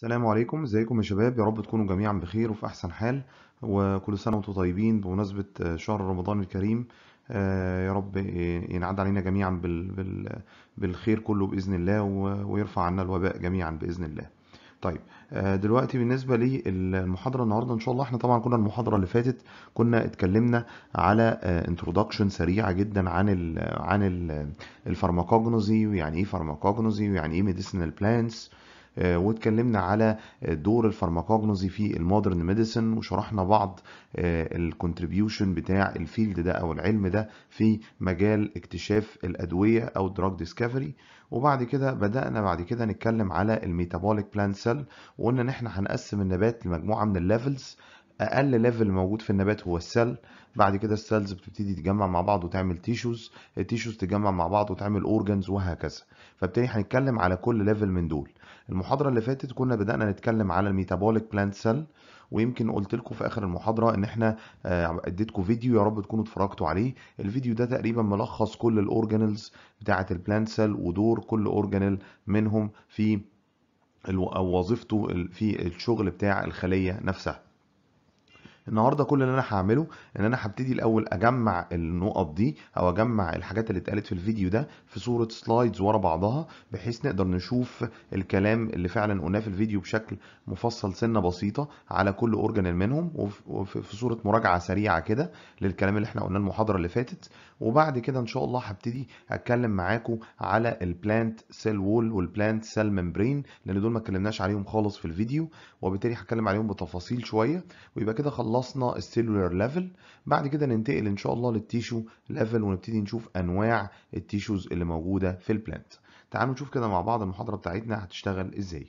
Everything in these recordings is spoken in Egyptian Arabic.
السلام عليكم ازيكم يا شباب يا رب تكونوا جميعا بخير وفي احسن حال وكل سنه وانتم طيبين بمناسبه شهر رمضان الكريم آه، يا رب ينعاد علينا جميعا بال- بال- بالخير كله باذن الله و- ويرفع عنا الوباء جميعا باذن الله طيب آه، دلوقتي بالنسبه للمحاضره النهارده ان شاء الله احنا طبعا كنا المحاضره اللي فاتت كنا اتكلمنا على انترودكشن سريعه جدا عن ال عن ال الفارماكوجنوزي ويعني ايه فارماكوجنوزي ويعني ايه ميديسينال بلانتس واتكلمنا على دور الفارماكوجنوزي في المودرن ميديسن وشرحنا بعض الكونتريبيوشن بتاع الفيلد ده او العلم ده في مجال اكتشاف الادويه او دراج ديسكفري وبعد كده بدانا بعد كده نتكلم على الميتابوليك بلانت سيل وقلنا ان احنا هنقسم النبات لمجموعه من الليفلز اقل ليفل موجود في النبات هو السيل بعد كده السيلز بتبتدي تتجمع مع بعض وتعمل تيشوز التيشوز تتجمع مع بعض وتعمل اورجانز وهكذا فبالتالي هنتكلم على كل ليفل من دول المحاضره اللي فاتت كنا بدانا نتكلم على الميتابوليك بلانت سيل ويمكن قلت لكم في اخر المحاضره ان احنا آه، اديتكم فيديو يا رب تكونوا اتفرجتوا عليه الفيديو ده تقريبا ملخص كل الاورجانيلز بتاعه البلانت سيل ودور كل اورجانيل منهم في الو- او وظيفته ال- في الشغل بتاع الخليه نفسها النهارده كل اللي انا هعمله ان انا هبتدي الاول اجمع النقط دي او اجمع الحاجات اللي اتقالت في الفيديو ده في صوره سلايدز ورا بعضها بحيث نقدر نشوف الكلام اللي فعلا قلناه في الفيديو بشكل مفصل سنه بسيطه على كل اورجانيل منهم وف- وفي في صوره مراجعه سريعه كده للكلام اللي احنا قلناه المحاضره اللي فاتت وبعد كده ان شاء الله هبتدي اتكلم معاكم على البلانت سيل وول والبلانت سيل ممبرين لان دول ما اتكلمناش عليهم خالص في الفيديو وبالتالي هتكلم عليهم بتفاصيل شويه ويبقى كده خلصنا السيلولار ليفل بعد كده ننتقل ان شاء الله للتيشو ليفل ونبتدي نشوف انواع التيشوز اللي موجوده في البلانت تعالوا نشوف كده مع بعض المحاضره بتاعتنا هتشتغل ازاي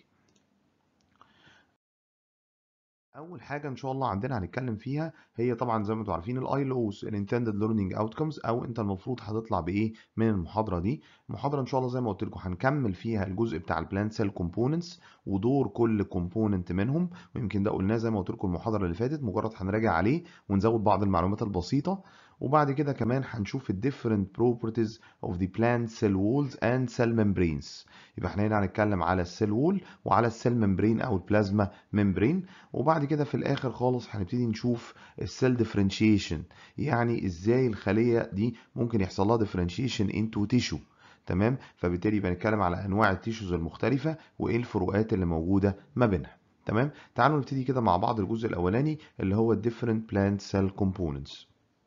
اول حاجه ان شاء الله عندنا هنتكلم فيها هي طبعا زي ما انتم عارفين الاي ال اوز الانتندد ليرنينج اوتكمز او انت المفروض هتطلع بايه من المحاضره دي المحاضره ان شاء الله زي ما قلت لكم هنكمل فيها الجزء بتاع البلانت سيل كومبوننتس ودور كل كومبوننت منهم ويمكن ده قلناه زي ما قلت لكم المحاضره اللي فاتت مجرد هنراجع عليه ونزود بعض المعلومات البسيطه وبعد كده كمان هنشوف ال different properties of the plant cell walls and cell membranes يبقى احنا هنا هنتكلم على السيل وول وعلى السيل ممبرين او البلازما ممبرين وبعد كده في الاخر خالص هنبتدي نشوف السيل ديفرنشيشن يعني ازاي الخليه دي ممكن يحصل لها ديفرنشيشن انتو تيشو تمام فبالتالي يبقى نتكلم على انواع التيشوز المختلفه وايه الفروقات اللي موجوده ما بينها تمام تعالوا نبتدي كده مع بعض الجزء الاولاني اللي هو different plant cell components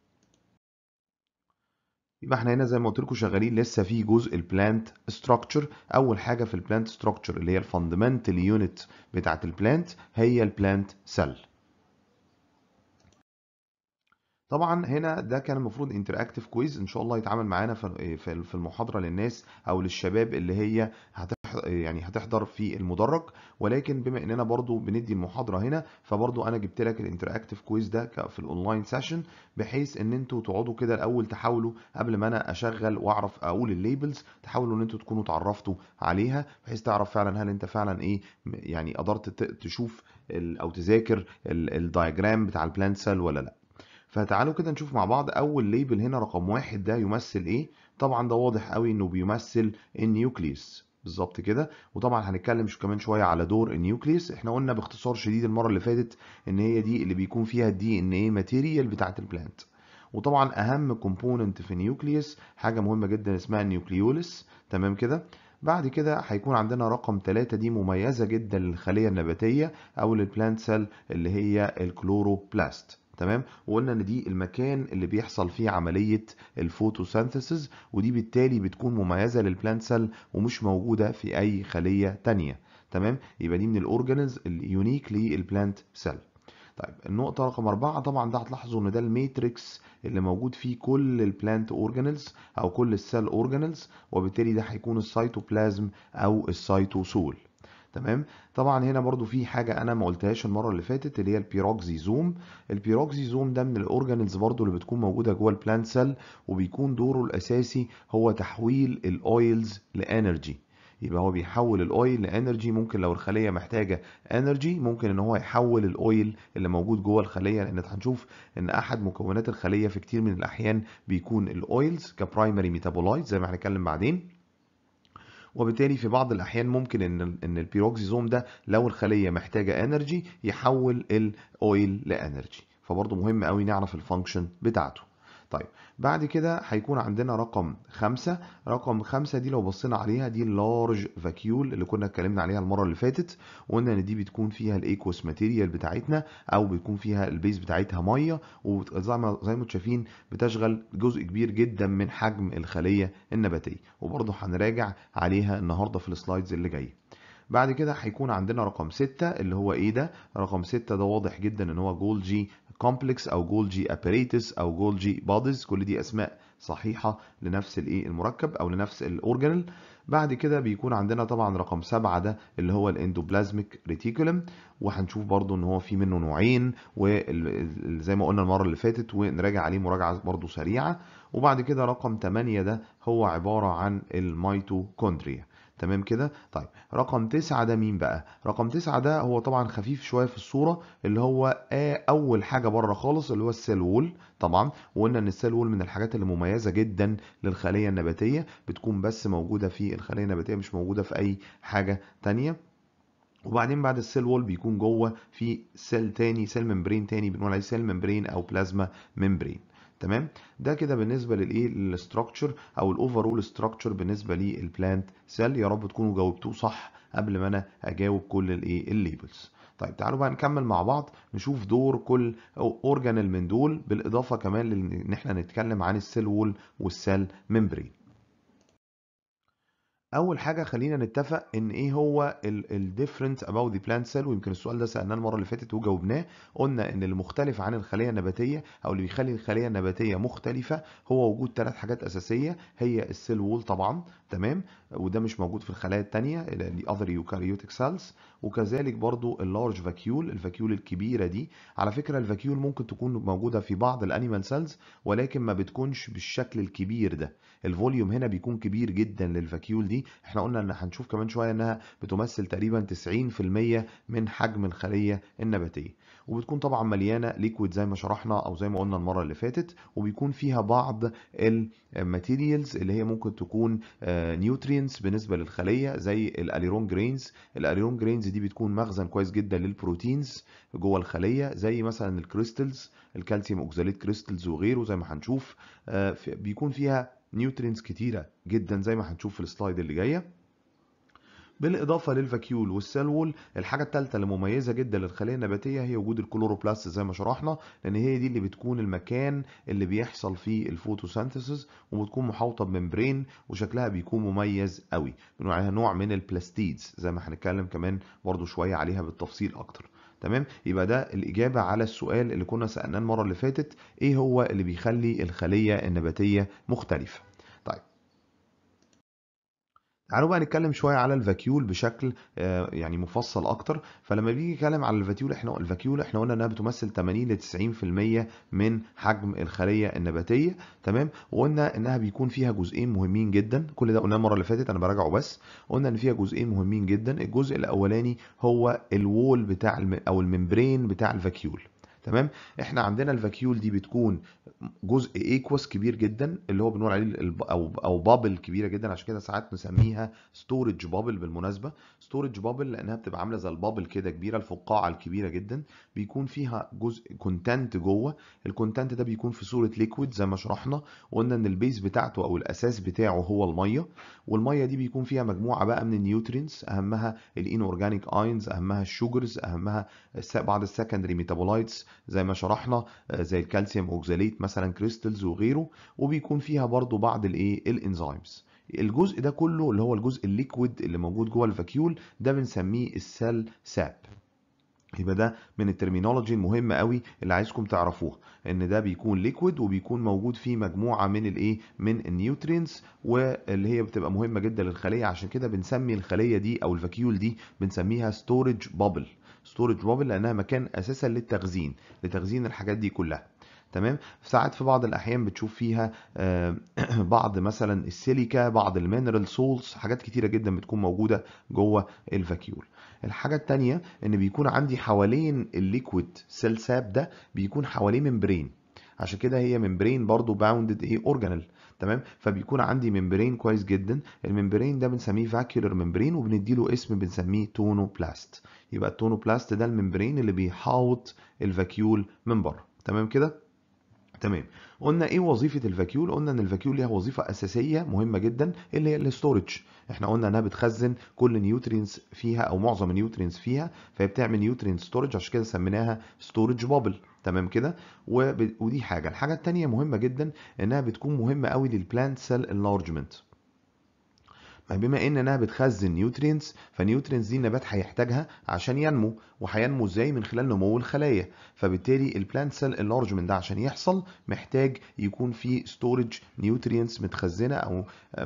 يبقى احنا هنا زي ما قلت لكم شغالين لسه في جزء البلانت ستراكشر اول حاجه في البلانت ستراكشر اللي هي الفاندمنتال يونت بتاعه البلانت هي البلانت سيل طبعا هنا ده كان المفروض انتراكتيف كويز ان شاء الله يتعامل معانا في في في المحاضره للناس او للشباب اللي هي هتحضر يعني هتحضر في المدرج ولكن بما اننا برضو بندي المحاضره هنا فبرضو انا جبت لك الانتراكتيف كويز ده ك- في الاونلاين سيشن بحيث ان انتوا تقعدوا كده الاول تحاولوا قبل ما انا اشغل واعرف اقول الليبلز تحاولوا ان انتوا تكونوا اتعرفتوا عليها بحيث تعرف فعلا هل انت فعلا ايه يعني قدرت ت- تشوف ال- او تذاكر الدايجرام بتاع البلانت سيل ولا لا فتعالوا كده نشوف مع بعض اول ليبل هنا رقم واحد ده يمثل ايه طبعا ده واضح قوي انه بيمثل النيوكليوس بالظبط كده وطبعا هنتكلم شو كمان شويه على دور النيوكليوس احنا قلنا باختصار شديد المره اللي فاتت ان هي دي اللي بيكون فيها الدي ان ايه ماتيريال بتاعه البلانت وطبعا اهم كومبوننت في النيوكليوس حاجه مهمه جدا اسمها النيوكليولس تمام كده بعد كده هيكون عندنا رقم 3 دي مميزه جدا للخليه النباتيه او للبلانت سيل اللي هي الكلوروبلاست تمام وقلنا ان دي المكان اللي بيحصل فيه عمليه الفوتوسينثيسيس ودي بالتالي بتكون مميزه للبلانت سيل ومش موجوده في اي خليه تانية تمام يبقى دي من الاورجانيز اليونيك للبلانت سيل طيب النقطة رقم أربعة طبعا ده هتلاحظوا إن ده الماتريكس اللي موجود فيه كل البلانت أورجانيلز أو كل السيل أورجانيلز وبالتالي ده هيكون السيتوبلازم أو السيتوسول تمام طبعا هنا برضو في حاجة أنا ما قلتهاش المرة اللي فاتت اللي هي البيروكسيزوم البيروكسيزوم ده من الأورجانيلز برضو اللي بتكون موجودة جوه البلانت سيل وبيكون دوره الأساسي هو تحويل الأويلز لإنرجي يبقى هو بيحول الاويل لانرجي ممكن لو الخليه محتاجه انرجي ممكن ان هو يحول الاويل اللي موجود جوه الخليه لان هنشوف ان احد مكونات الخليه في كتير من الاحيان بيكون الاويلز كبرايمري ميتابولايت زي ما هنتكلم بعدين وبالتالي في بعض الاحيان ممكن ان ان البيروكسيزوم ده لو الخليه محتاجه انرجي يحول الاويل لانرجي فبرضه مهم قوي نعرف الفانكشن بتاعته طيب بعد كده هيكون عندنا رقم خمسة رقم خمسة دي لو بصينا عليها دي اللارج فاكيول اللي كنا اتكلمنا عليها المرة اللي فاتت وقلنا ان دي بتكون فيها الايكوس ماتيريال بتاعتنا او بتكون فيها البيز بتاعتها مية وزي ما زي ما انتم شايفين بتشغل جزء كبير جدا من حجم الخلية النباتية وبرضه هنراجع عليها النهاردة في السلايدز اللي جايه بعد كده هيكون عندنا رقم ستة اللي هو ايه ده رقم ستة ده واضح جدا ان هو جولجي كومبلكس او جولجي اباريتس او جولجي بوديز كل دي اسماء صحيحة لنفس الايه المركب او لنفس الاورجانيل بعد كده بيكون عندنا طبعا رقم سبعة ده اللي هو الاندوبلازميك ريتيكولم وهنشوف برضو ان هو في منه نوعين وزي ما قلنا المرة اللي فاتت ونراجع عليه مراجعة برضو سريعة وبعد كده رقم 8 ده هو عبارة عن الميتوكوندريا تمام كده طيب رقم تسعة ده مين بقى رقم تسعة ده هو طبعا خفيف شوية في الصورة اللي هو اول حاجة بره خالص اللي هو السيل وول طبعا وقلنا ان السيل وول من الحاجات اللي مميزة جدا للخلية النباتية بتكون بس موجودة في الخلية النباتية مش موجودة في اي حاجة تانية وبعدين بعد السيل وول بيكون جوه في سيل تاني سيل ممبرين تاني بنقول عليه سيل ممبرين او بلازما ممبرين تمام ده كده بالنسبه للايه للستراكشر او الاوفرول ستراكشر بالنسبه للبلانت سيل يا رب تكونوا جاوبتوه صح قبل ما انا اجاوب كل الايه الليبلز طيب تعالوا بقى نكمل مع بعض نشوف دور كل اورجانيل من دول بالاضافه كمان ان احنا نتكلم عن السيل وول والسيل ممبرين اول حاجه خلينا نتفق ان ايه هو الديفرنس اباوت ذا بلانت سيل ويمكن السؤال ده سالناه المره اللي فاتت وجاوبناه قلنا ان المختلف عن الخليه النباتيه او اللي بيخلي الخليه النباتيه مختلفه هو وجود ثلاث حاجات اساسيه هي السيل وول طبعا تمام وده مش موجود في الخلايا الثانيه الاذر يوكاريوتيك سيلز وكذلك برضو اللارج فاكيول الفاكيول الكبيره دي على فكره الفاكيول ممكن تكون موجوده في بعض الانيمال سيلز ولكن ما بتكونش بالشكل الكبير ده الفوليوم هنا بيكون كبير جدا للفاكيول دي احنا قلنا ان هنشوف كمان شويه انها بتمثل تقريبا 90% من حجم الخليه النباتيه وبتكون طبعا مليانه ليكويد زي ما شرحنا او زي ما قلنا المره اللي فاتت وبيكون فيها بعض الماتيريالز اللي هي ممكن تكون نيوترينز بالنسبه للخليه زي الاليرون جرينز الاليرون جرينز دي بتكون مخزن كويس جدا للبروتينز جوه الخليه زي مثلا الكريستلز الكالسيوم اوكزاليت كريستلز وغيره زي ما هنشوف بيكون فيها نيوترينز كتيره جدا زي ما هنشوف في السلايد اللي جايه بالاضافه للفاكيول والسيل وول الحاجه الثالثه اللي مميزه جدا للخليه النباتيه هي وجود الكلوروبلاست زي ما شرحنا لان هي دي اللي بتكون المكان اللي بيحصل فيه الفوتوسينثيسيس وبتكون محاوطه بممبرين وشكلها بيكون مميز قوي بنقول عليها نوع من البلاستيدز زي ما هنتكلم كمان برضو شويه عليها بالتفصيل اكتر تمام يبقى ده الاجابه على السؤال اللي كنا سالناه المره اللي فاتت ايه هو اللي بيخلي الخليه النباتيه مختلفه طيب تعالوا بقى نتكلم شويه على الفاكيول بشكل يعني مفصل اكتر فلما بيجي نتكلم على الفاكيول احنا الفاكيول احنا قلنا انها بتمثل 80 ل 90% من حجم الخليه النباتيه تمام وقلنا انها بيكون فيها جزئين مهمين جدا كل ده قلناه المره اللي فاتت انا براجعه بس قلنا ان فيها جزئين مهمين جدا الجزء الاولاني هو الوول بتاع الم... او الممبرين بتاع الفاكيول تمام احنا عندنا الفاكيول دي بتكون جزء ايكوس كبير جدا اللي هو بنقول عليه او او بابل كبيره جدا عشان كده ساعات نسميها ستورج بابل بالمناسبه ستورج بابل لانها بتبقى عامله زي البابل كده كبيره الفقاعه الكبيره جدا بيكون فيها جزء كونتنت جوه الكونتنت ده بيكون في صوره ليكويد زي ما شرحنا وقلنا ان البيز بتاعته او الاساس بتاعه هو الميه والميه دي بيكون فيها مجموعه بقى من النيوترينز اهمها الان اورجانيك اينز اهمها الشوجرز اهمها بعض السكندري ميتابولايتس زي ما شرحنا زي الكالسيوم اوكزاليت مثلا كريستلز وغيره وبيكون فيها برضو بعض الايه الانزيمز الجزء ده كله اللي هو الجزء الليكويد اللي موجود جوه الفاكيول ده بنسميه السيل ساب يبقى ده من الترمينولوجي المهمه قوي اللي عايزكم تعرفوها ان ده بيكون ليكويد وبيكون موجود فيه مجموعه من الايه من النيوترينز واللي هي بتبقى مهمه جدا للخليه عشان كده بنسمي الخليه دي او الفاكيول دي بنسميها ستورج بابل ستورج بابل لانها مكان اساسا للتخزين لتخزين الحاجات دي كلها تمام ساعات في بعض الاحيان بتشوف فيها بعض مثلا السيليكا بعض المينرال سولز حاجات كتيره جدا بتكون موجوده جوه الفاكيول الحاجه الثانيه ان بيكون عندي حوالين الليكويد سيل ساب ده بيكون حواليه ممبرين عشان كده هي ممبرين برضو باوندد ايه اورجانيل تمام فبيكون عندي ممبرين كويس جدا الممبرين ده بنسميه فاكيولر ممبرين وبنديله اسم بنسميه تونوبلاست يبقى التونوبلاست ده الممبرين اللي بيحاوط الفاكيول من بره تمام كده تمام قلنا ايه وظيفه الفاكيول قلنا ان الفاكيول ليها وظيفه اساسيه مهمه جدا اللي هي الاستورج احنا قلنا انها بتخزن كل نيوترينز فيها او معظم النيوترينز فيها فهي بتعمل نيوترين ستورج عشان كده سميناها ستورج بابل تمام كده وب... ودي حاجه الحاجه الثانيه مهمه جدا انها بتكون مهمه قوي للبلانت سيل انلارجمنت بما ان انها بتخزن نيوترينز فنيوترينز دي النبات هيحتاجها عشان ينمو وهينمو ازاي من خلال نمو الخلايا فبالتالي البلانت سيل انلارجمنت ده عشان يحصل محتاج يكون في ستورج نيوترينز متخزنه او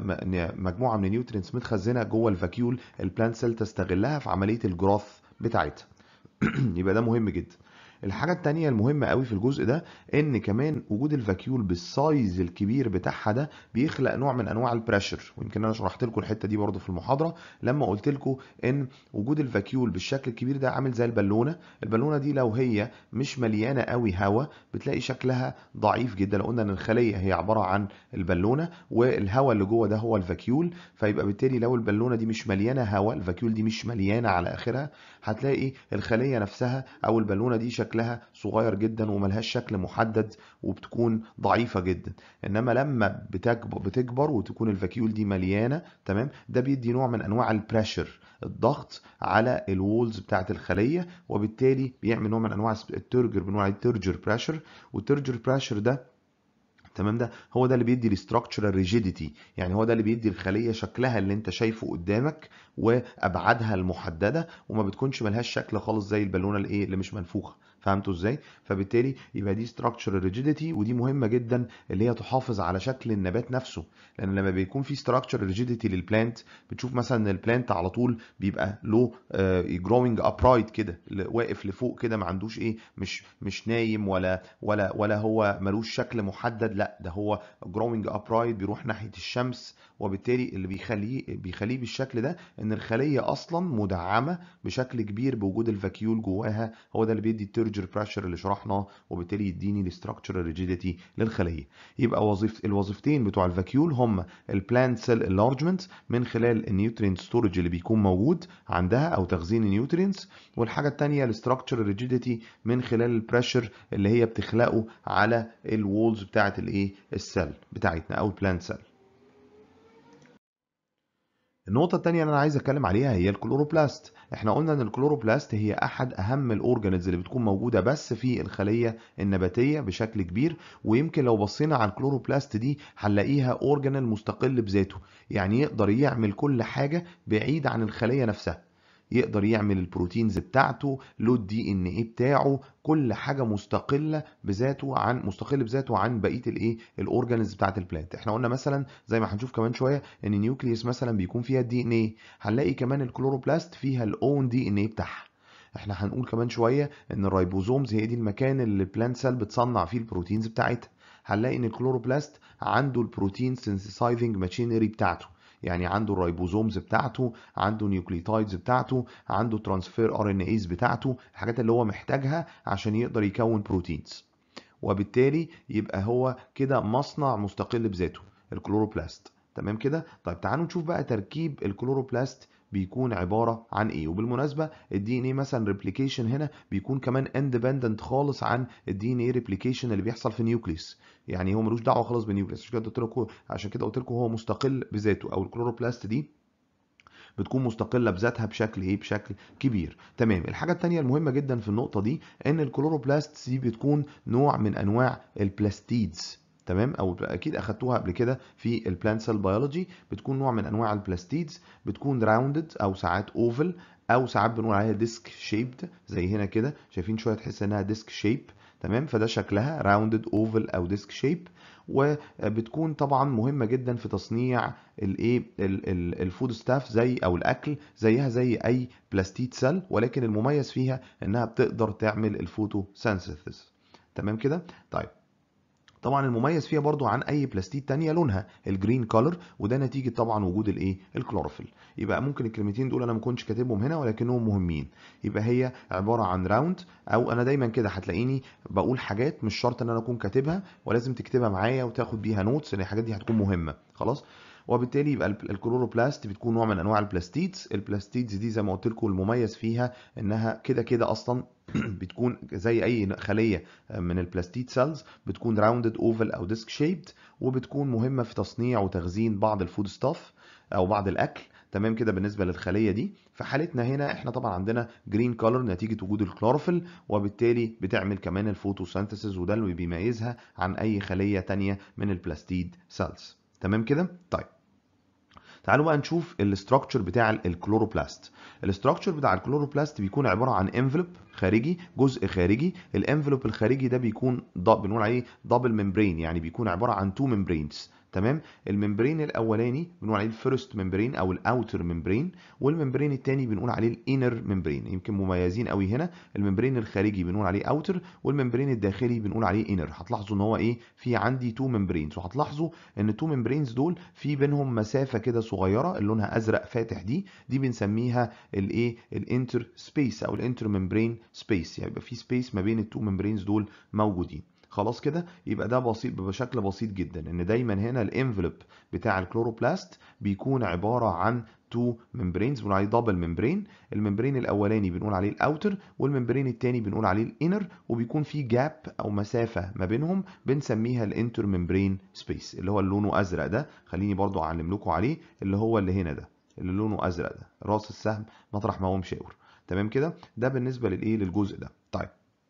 مجموعه من النيوترينز متخزنه جوه الفاكيول البلانت سيل تستغلها في عمليه الجروث بتاعتها يبقى ده مهم جدا الحاجة التانية المهمة قوي في الجزء ده ان كمان وجود الفاكيول بالسايز الكبير بتاعها ده بيخلق نوع من انواع البريشر ويمكن انا شرحت لكم الحتة دي برضو في المحاضرة لما قلت لكم ان وجود الفاكيول بالشكل الكبير ده عامل زي البالونة البالونة دي لو هي مش مليانة قوي هواء بتلاقي شكلها ضعيف جدا لو قلنا ان الخلية هي عبارة عن البالونة والهواء اللي جوه ده هو الفاكيول فيبقى بالتالي لو البالونة دي مش مليانة هواء الفاكيول دي مش مليانة على اخرها هتلاقي الخلية نفسها او البالونة دي شكلها صغير جدا وملهاش شكل محدد وبتكون ضعيفة جدا انما لما بتكبر, بتكبر وتكون الفاكيول دي مليانة تمام ده بيدي نوع من انواع البريشر الضغط على الوولز بتاعت الخلية وبالتالي بيعمل نوع من انواع الترجر بنوع الترجر بريشر والترجر بريشر ده تمام ده هو ده اللي بيدي الاستراكشرال ريجيديتي يعني هو ده اللي بيدي الخليه شكلها اللي انت شايفه قدامك وابعادها المحدده وما بتكونش ملهاش شكل خالص زي البالونه الايه اللي مش منفوخه فهمتوا ازاي فبالتالي يبقى دي structural rigidity ودي مهمه جدا اللي هي تحافظ على شكل النبات نفسه لان لما بيكون في structural rigidity للبلانت بتشوف مثلا ان البلانت على طول بيبقى له جروينج ابرايت كده واقف لفوق كده ما عندوش ايه مش مش نايم ولا ولا ولا هو ملوش شكل محدد لا ده هو جروينج ابرايت بيروح ناحيه الشمس وبالتالي اللي بيخليه بيخليه بالشكل ده ان الخليه اصلا مدعمه بشكل كبير بوجود الفاكيول جواها هو ده اللي بيدي الترجر بريشر اللي شرحناه وبالتالي يديني الاستراكشرال ريجيديتي للخليه يبقى وظيفه الوظيفتين بتوع الفاكيول هم البلانت سيل انلارجمنت من خلال النيوترينت ستورج اللي بيكون موجود عندها او تخزين النيوترينتس والحاجه الثانيه الاستراكشرال ريجيديتي من خلال البريشر اللي هي بتخلقه على الوولز بتاعه الايه السيل بتاعتنا او البلانت سيل النقطة التانية اللي أنا عايز أتكلم عليها هي الكلوروبلاست، إحنا قلنا إن الكلوروبلاست هي أحد أهم الأورجانيز اللي بتكون موجودة بس في الخلية النباتية بشكل كبير، ويمكن لو بصينا على الكلوروبلاست دي هنلاقيها أورجانيل مستقل بذاته، يعني يقدر يعمل كل حاجة بعيد عن الخلية نفسها. يقدر يعمل البروتينز بتاعته له الدي ان ايه بتاعه كل حاجه مستقله بذاته عن مستقل بذاته عن بقيه الايه الاورجانيز بتاعه البلانت احنا قلنا مثلا زي ما هنشوف كمان شويه ان النيوكليوس مثلا بيكون فيها الدي ان ايه هنلاقي كمان الكلوروبلاست فيها الاون دي ان ايه بتاعها احنا هنقول كمان شويه ان الرايبوزومز هي دي المكان اللي البلانت سيل بتصنع فيه البروتينز بتاعتها هنلاقي ان الكلوروبلاست عنده البروتين سينثسايزنج ماشينري بتاعته يعني عنده الرايبوزومز بتاعته عنده نيوكليوتايدز بتاعته عنده ترانسفير ار ان ايز بتاعته الحاجات اللي هو محتاجها عشان يقدر يكون بروتينز وبالتالي يبقى هو كده مصنع مستقل بذاته الكلوروبلاست تمام كده طيب تعالوا نشوف بقى تركيب الكلوروبلاست بيكون عباره عن ايه وبالمناسبه الدي ان ايه مثلا ريبليكيشن هنا بيكون كمان اندبندنت خالص عن الدي ان ايه ريبليكيشن اللي بيحصل في النيوكليس يعني هو ملوش دعوه خالص بالنيوكليس عشان كده قلت لكم عشان كده قلت لكم هو مستقل بذاته او الكلوروبلاست دي بتكون مستقلة بذاتها بشكل ايه بشكل كبير تمام الحاجة التانية المهمة جدا في النقطة دي ان الكلوروبلاست دي بتكون نوع من انواع البلاستيدز تمام او اكيد اخدتوها قبل كده في البلانت سيل بيولوجي بتكون نوع من انواع البلاستيدز بتكون راوندد او ساعات اوفل او ساعات بنقول عليها ديسك شيبد زي هنا كده شايفين شويه تحس انها ديسك شيب تمام فده شكلها راوندد اوفل او ديسك شيب وبتكون طبعا مهمه جدا في تصنيع الايه الفود ستاف زي او الاكل زيها زي اي بلاستيد سيل ولكن المميز فيها انها بتقدر تعمل الفوتو سينثيسيس تمام كده طيب طبعا المميز فيها برضو عن اي بلاستيد تانية لونها الجرين كولر وده نتيجه طبعا وجود الايه الكلوروفيل يبقى ممكن الكلمتين دول انا ما كنتش كاتبهم هنا ولكنهم مهمين يبقى هي عباره عن راوند او انا دايما كده هتلاقيني بقول حاجات مش شرط ان انا اكون كاتبها ولازم تكتبها معايا وتاخد بيها نوتس لان الحاجات دي هتكون مهمه خلاص وبالتالي يبقى الكلوروبلاست بتكون نوع من انواع البلاستيدز البلاستيدز دي زي ما قلت لكم المميز فيها انها كده كده اصلا بتكون زي اي خليه من البلاستيد سيلز بتكون راوندد اوفل او ديسك شيبد وبتكون مهمه في تصنيع وتخزين بعض الفود ستاف او بعض الاكل تمام كده بالنسبه للخليه دي في حالتنا هنا احنا طبعا عندنا جرين كولر نتيجه وجود الكلوروفيل وبالتالي بتعمل كمان الفوتوسينثيسيس وده اللي بيميزها عن اي خليه تانية من البلاستيد سيلز تمام كده طيب تعالوا بقى نشوف الاستراكشر بتاع الكلوروبلاست الاستراكشر بتاع الكلوروبلاست بيكون عباره عن انفلوب خارجي جزء خارجي الانفلوب الخارجي ده بيكون بنقول عليه دبل ممبرين يعني بيكون عباره عن تو ممبرينز تمام الممبرين الاولاني بنقول عليه الفيرست ممبرين او الاوتر ممبرين والممبرين الثاني بنقول عليه الانر ممبرين يمكن مميزين قوي هنا الممبرين الخارجي بنقول عليه اوتر والممبرين الداخلي بنقول عليه انر هتلاحظوا ان هو ايه في عندي تو ممبرينز وهتلاحظوا ان التو ممبرينز دول في بينهم مسافه كده صغيره اللي لونها ازرق فاتح دي دي بنسميها الايه الانتر سبيس او الانتر ممبرين سبيس يعني يبقى في سبيس ما بين التو ممبرينز دول موجودين خلاص كده يبقى ده بسيط بشكل بسيط جدا ان دايما هنا الانفلوب بتاع الكلوروبلاست بيكون عباره عن تو ممبرينز بنقول عليه دبل ممبرين الممبرين الاولاني بنقول عليه الاوتر والممبرين الثاني بنقول عليه الانر وبيكون في جاب او مسافه ما بينهم بنسميها الانتر ممبرين سبيس اللي هو اللي لونه ازرق ده خليني برضو اعلم لكم عليه اللي هو اللي هنا ده اللي لونه ازرق ده راس السهم مطرح ما هو مشاور تمام كده ده بالنسبه للايه للجزء ده طيب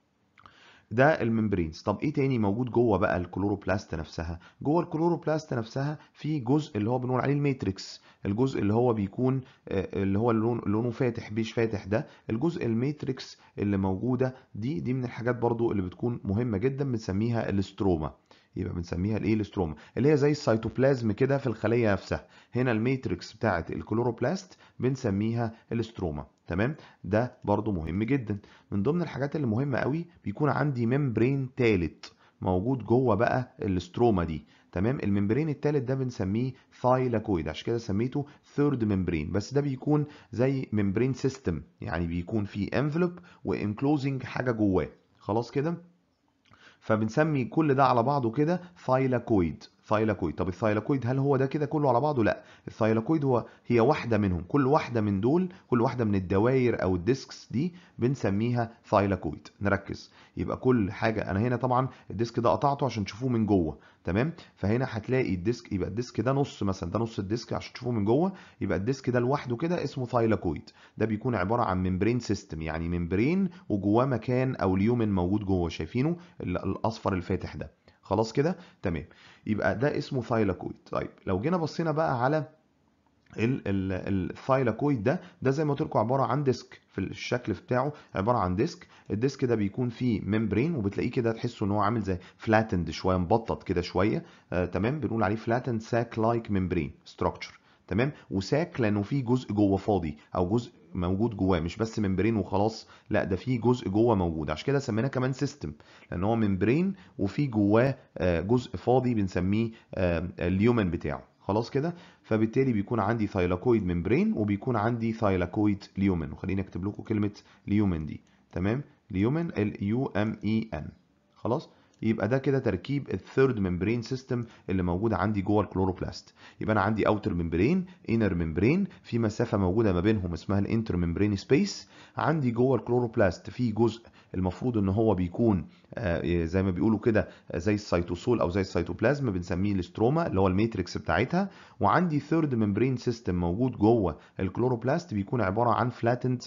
ده الممبرينز طب ايه تاني موجود جوه بقى الكلوروبلاست نفسها جوه الكلوروبلاست نفسها في جزء اللي هو بنقول عليه الماتريكس الجزء اللي هو بيكون اللي هو اللون لونه فاتح بيش فاتح ده الجزء الماتريكس اللي موجوده دي دي من الحاجات برضو اللي بتكون مهمه جدا بنسميها الاستروما يبقى بنسميها الايه الاستروما اللي هي زي السيتوبلازم كده في الخليه نفسها هنا الماتريكس بتاعه الكلوروبلاست بنسميها الاستروما تمام ده برضو مهم جدا من ضمن الحاجات اللي مهمه قوي بيكون عندي ممبرين ثالث موجود جوه بقى الاستروما دي تمام الممبرين الثالث ده بنسميه ثايلاكويد عشان كده سميته ثيرد ممبرين بس ده بيكون زي ممبرين سيستم يعني بيكون فيه انفلوب وانكلوزنج حاجه جواه خلاص كده فبنسمي كل ده على بعضه كده ثايلاكويد ثايلاكويد طب الثايلاكويد هل هو ده كده كله على بعضه لا الثايلاكويد هو هي واحده منهم كل واحده من دول كل واحده من الدوائر او الديسكس دي بنسميها ثايلاكويد نركز يبقى كل حاجه انا هنا طبعا الديسك ده قطعته عشان تشوفوه من جوه تمام فهنا هتلاقي الديسك يبقى الديسك ده نص مثلا ده نص الديسك عشان تشوفوه من جوه يبقى الديسك ده لوحده كده اسمه ثايلاكويد ده بيكون عباره عن ممبرين سيستم يعني ممبرين وجواه مكان او اليومن موجود جوه شايفينه الاصفر الفاتح ده خلاص كده تمام يبقى ده اسمه ثايلاكويد طيب لو جينا بصينا بقى على الثايلاكويد ده ده زي ما قلت لكم عباره عن ديسك في الشكل بتاعه عباره عن ديسك الديسك ده بيكون فيه ممبرين وبتلاقيه كده تحسوا ان هو عامل زي فلاتند شويه مبطط كده شويه آه تمام بنقول عليه فلاتند ساك لايك ممبرين ستراكشر تمام وساك لانه فيه جزء جوه فاضي او جزء موجود جواه مش بس ممبرين وخلاص لا ده فيه جزء جوه موجود عشان كده سميناه كمان سيستم لان هو ممبرين وفي جواه جزء فاضي بنسميه اليومن بتاعه خلاص كده فبالتالي بيكون عندي ثايلاكويد ممبرين وبيكون عندي ثايلاكويد ليومن وخليني اكتب لكم كلمه ليومن دي تمام ليومن ال يو ام اي ان خلاص يبقى ده كده تركيب الثيرد ممبرين سيستم اللي موجود عندي جوه الكلوروبلاست يبقى انا عندي اوتر ممبرين انر ممبرين في مسافه موجوده ما بينهم اسمها الانتر ممبرين سبيس عندي جوه الكلوروبلاست في جزء المفروض ان هو بيكون زي ما بيقولوا كده زي السيتوسول او زي السيتوبلازم بنسميه الاستروما اللي هو الماتريكس بتاعتها وعندي ثيرد ممبرين سيستم موجود جوه الكلوروبلاست بيكون عباره عن فلاتند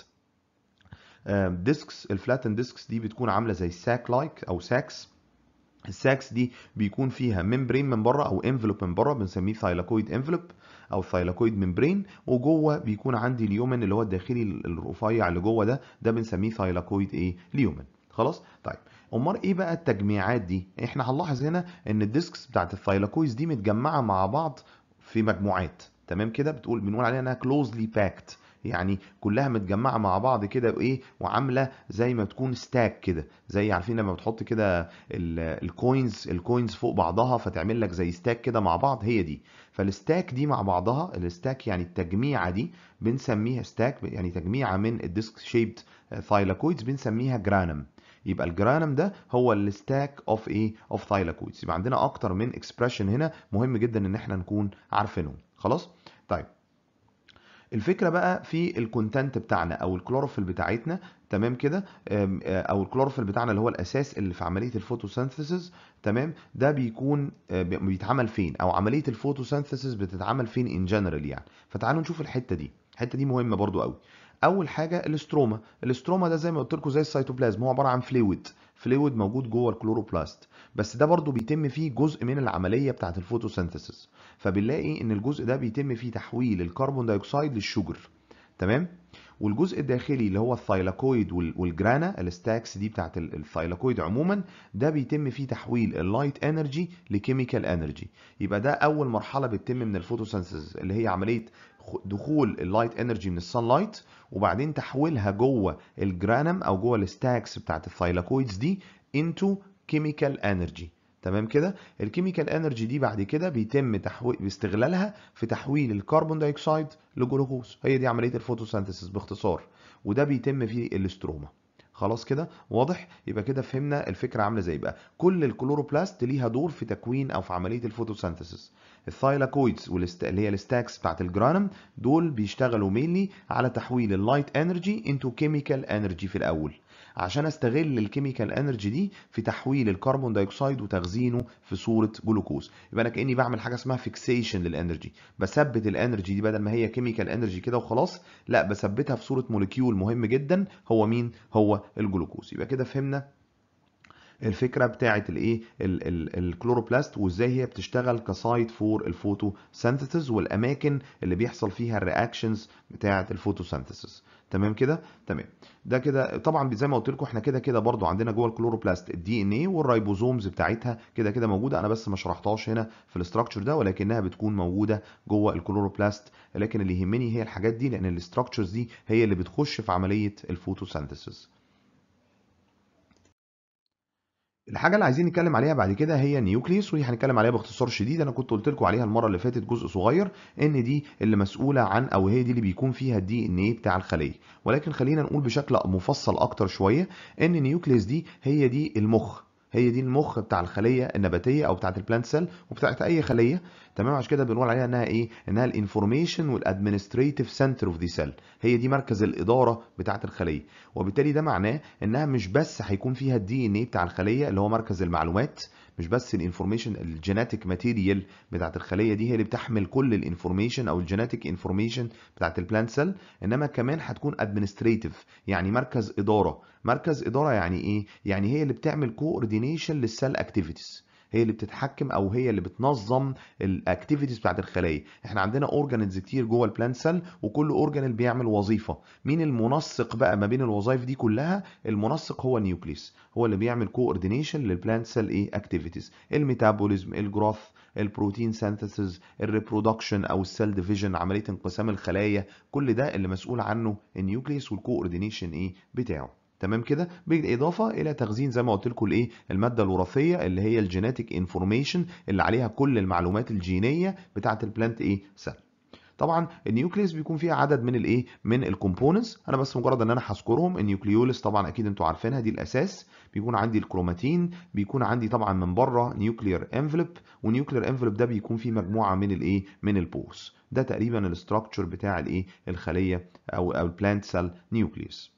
ديسكس الفلاتند ديسكس دي بتكون عامله زي ساك لايك او ساكس الساكس دي بيكون فيها ممبرين من بره او انفلوب من بره بنسميه ثايلاكويد انفلوب او ثايلاكويد ممبرين وجوه بيكون عندي اليومن اللي هو الداخلي الرفيع اللي جوه ده ده بنسميه ثايلاكويد ايه اليومن خلاص طيب امال ايه بقى التجميعات دي احنا هنلاحظ هنا ان الديسكس بتاعت الثايلاكويدز دي متجمعه مع بعض في مجموعات تمام كده بتقول بنقول عليها انها كلوزلي باكت يعني كلها متجمعه مع بعض كده وايه وعامله زي ما تكون ستاك كده زي عارفين لما بتحط كده الكوينز الكوينز فوق بعضها فتعمل لك زي ستاك كده مع بعض هي دي فالستاك دي مع بعضها الستاك يعني التجميعه دي بنسميها ستاك يعني تجميعه من الديسك شيبد ثايلاكويدز بنسميها جرانم يبقى الجرانم ده هو الستاك اوف ايه اوف ثايلاكويدز يبقى عندنا اكتر من اكسبريشن هنا مهم جدا ان احنا نكون عارفينهم خلاص طيب الفكره بقى في الكونتنت بتاعنا او الكلوروفيل بتاعتنا تمام كده او الكلوروفيل بتاعنا اللي هو الاساس اللي في عمليه الفوتوسينثيسيس تمام ده بيكون بيتعمل فين او عمليه الفوتوسينثيسيس بتتعمل فين ان جنرال يعني فتعالوا نشوف الحته دي الحته دي مهمه برضو قوي اول حاجه الاستروما الاستروما ده زي ما قلت لكم زي السيتوبلازم هو عباره عن فلويد فلويد موجود جوه الكلوروبلاست بس ده برضو بيتم فيه جزء من العمليه بتاعه الفوتوسينثيسيس فبنلاقي ان الجزء ده بيتم فيه تحويل الكربون دايوكسيد للشجر تمام والجزء الداخلي اللي هو الثايلاكويد والجرانا الستاكس دي بتاعت الثايلاكويد عموما ده بيتم فيه تحويل اللايت انرجي لكيميكال انرجي يبقى ده اول مرحله بتتم من الفوتوسينثيسيس اللي هي عمليه دخول اللايت انرجي من السان لايت وبعدين تحويلها جوه الجرانم او جوه الستاكس بتاعت الثايلاكويدز دي انتو كيميكال انرجي تمام كده الكيميكال انرجي دي بعد كده بيتم تحويل باستغلالها في تحويل الكربون دايوكسيد لجلوكوز هي دي عمليه الفوتوسينثيسيس باختصار وده بيتم في الاستروما خلاص كده واضح يبقى كده فهمنا الفكره عامله ازاي بقى كل الكلوروبلاست ليها دور في تكوين او في عمليه الفوتوسينثيسيس الثايلاكويدز والست... اللي هي الستاكس بتاعت الجرانم دول بيشتغلوا مينلي على تحويل اللايت انرجي انتو كيميكال انرجي في الاول عشان استغل الكيميكال انرجي دي في تحويل الكربون دايوكسيد وتخزينه في صوره جلوكوز يبقى انا كاني بعمل حاجه اسمها فيكسيشن للانرجي بثبت الانرجي دي بدل ما هي كيميكال انرجي كده وخلاص لا بثبتها في صوره موليكيول مهم جدا هو مين هو الجلوكوز يبقى كده فهمنا الفكره بتاعه الايه الكلوروبلاست وازاي هي بتشتغل كسايت فور الفوتوسينثيسيس والاماكن اللي بيحصل فيها الرياكشنز بتاعه الفوتوسينثيسيس تمام كده تمام ده كده طبعا زي ما قلت لكم احنا كده كده برضو عندنا جوه الكلوروبلاست الدي ان ايه والرايبوزومز بتاعتها كده كده موجوده انا بس ما شرحتهاش هنا في الاستراكشر ده ولكنها بتكون موجوده جوه الكلوروبلاست لكن اللي يهمني هي الحاجات دي لان الاستراكشرز دي هي اللي بتخش في عمليه الفوتوسينثيسيس الحاجه اللي عايزين نتكلم عليها بعد كده هي النيوكليوس ودي هنتكلم عليها باختصار شديد انا كنت قلت لكم عليها المره اللي فاتت جزء صغير ان دي اللي مسؤوله عن او هي دي اللي بيكون فيها الدي ان ايه بتاع الخليه ولكن خلينا نقول بشكل مفصل اكتر شويه ان النيوكليوس دي هي دي المخ هي دي المخ بتاع الخليه النباتيه او بتاعه البلانت سيل وبتاعه اي خليه تمام عشان كده بنقول عليها انها ايه انها الانفورميشن والادمنستريتيف سنتر اوف ذا سيل هي دي مركز الاداره بتاعه الخليه وبالتالي ده معناه انها مش بس هيكون فيها الدي ان ايه بتاع الخليه اللي هو مركز المعلومات مش بس الانفورميشن الجيناتيك ماتيريال بتاعت الخليه دي هي اللي بتحمل كل الانفورميشن او الجيناتيك انفورميشن بتاعت البلانت سيل انما كمان هتكون ادمنستريتيف يعني مركز اداره مركز اداره يعني ايه يعني هي اللي بتعمل كوردينيشن للسيل اكتيفيتيز هي اللي بتتحكم او هي اللي بتنظم الاكتيفيتيز بتاعت الخلايا احنا عندنا اورجانيز كتير جوه البلانت سيل وكل اورجانيل بيعمل وظيفه مين المنسق بقى ما بين الوظائف دي كلها المنسق هو النيوكليس هو اللي بيعمل كوردينيشن للبلانت سيل ايه اكتيفيتيز الميتابوليزم الجروث البروتين سينثيسيس الريبرودكشن او السيل ديفيجن عمليه انقسام الخلايا كل ده اللي مسؤول عنه النيوكليس والكوردينيشن ايه بتاعه تمام كده بالاضافه الى تخزين زي ما قلت لكم الايه الماده الوراثيه اللي هي الجينيتك انفورميشن اللي عليها كل المعلومات الجينيه بتاعه البلانت ايه سيل طبعا النيوكليس بيكون فيها عدد من الايه من الكومبوننتس انا بس مجرد ان انا هذكرهم النيوكليولس طبعا اكيد انتوا عارفينها دي الاساس بيكون عندي الكروماتين بيكون عندي طبعا من بره نيوكلير انفلوب ونيوكلير انفلوب ده بيكون فيه مجموعه من الايه من البورز ده تقريبا الاستراكشر بتاع الايه الخليه او او البلانت سيل نيوكليوس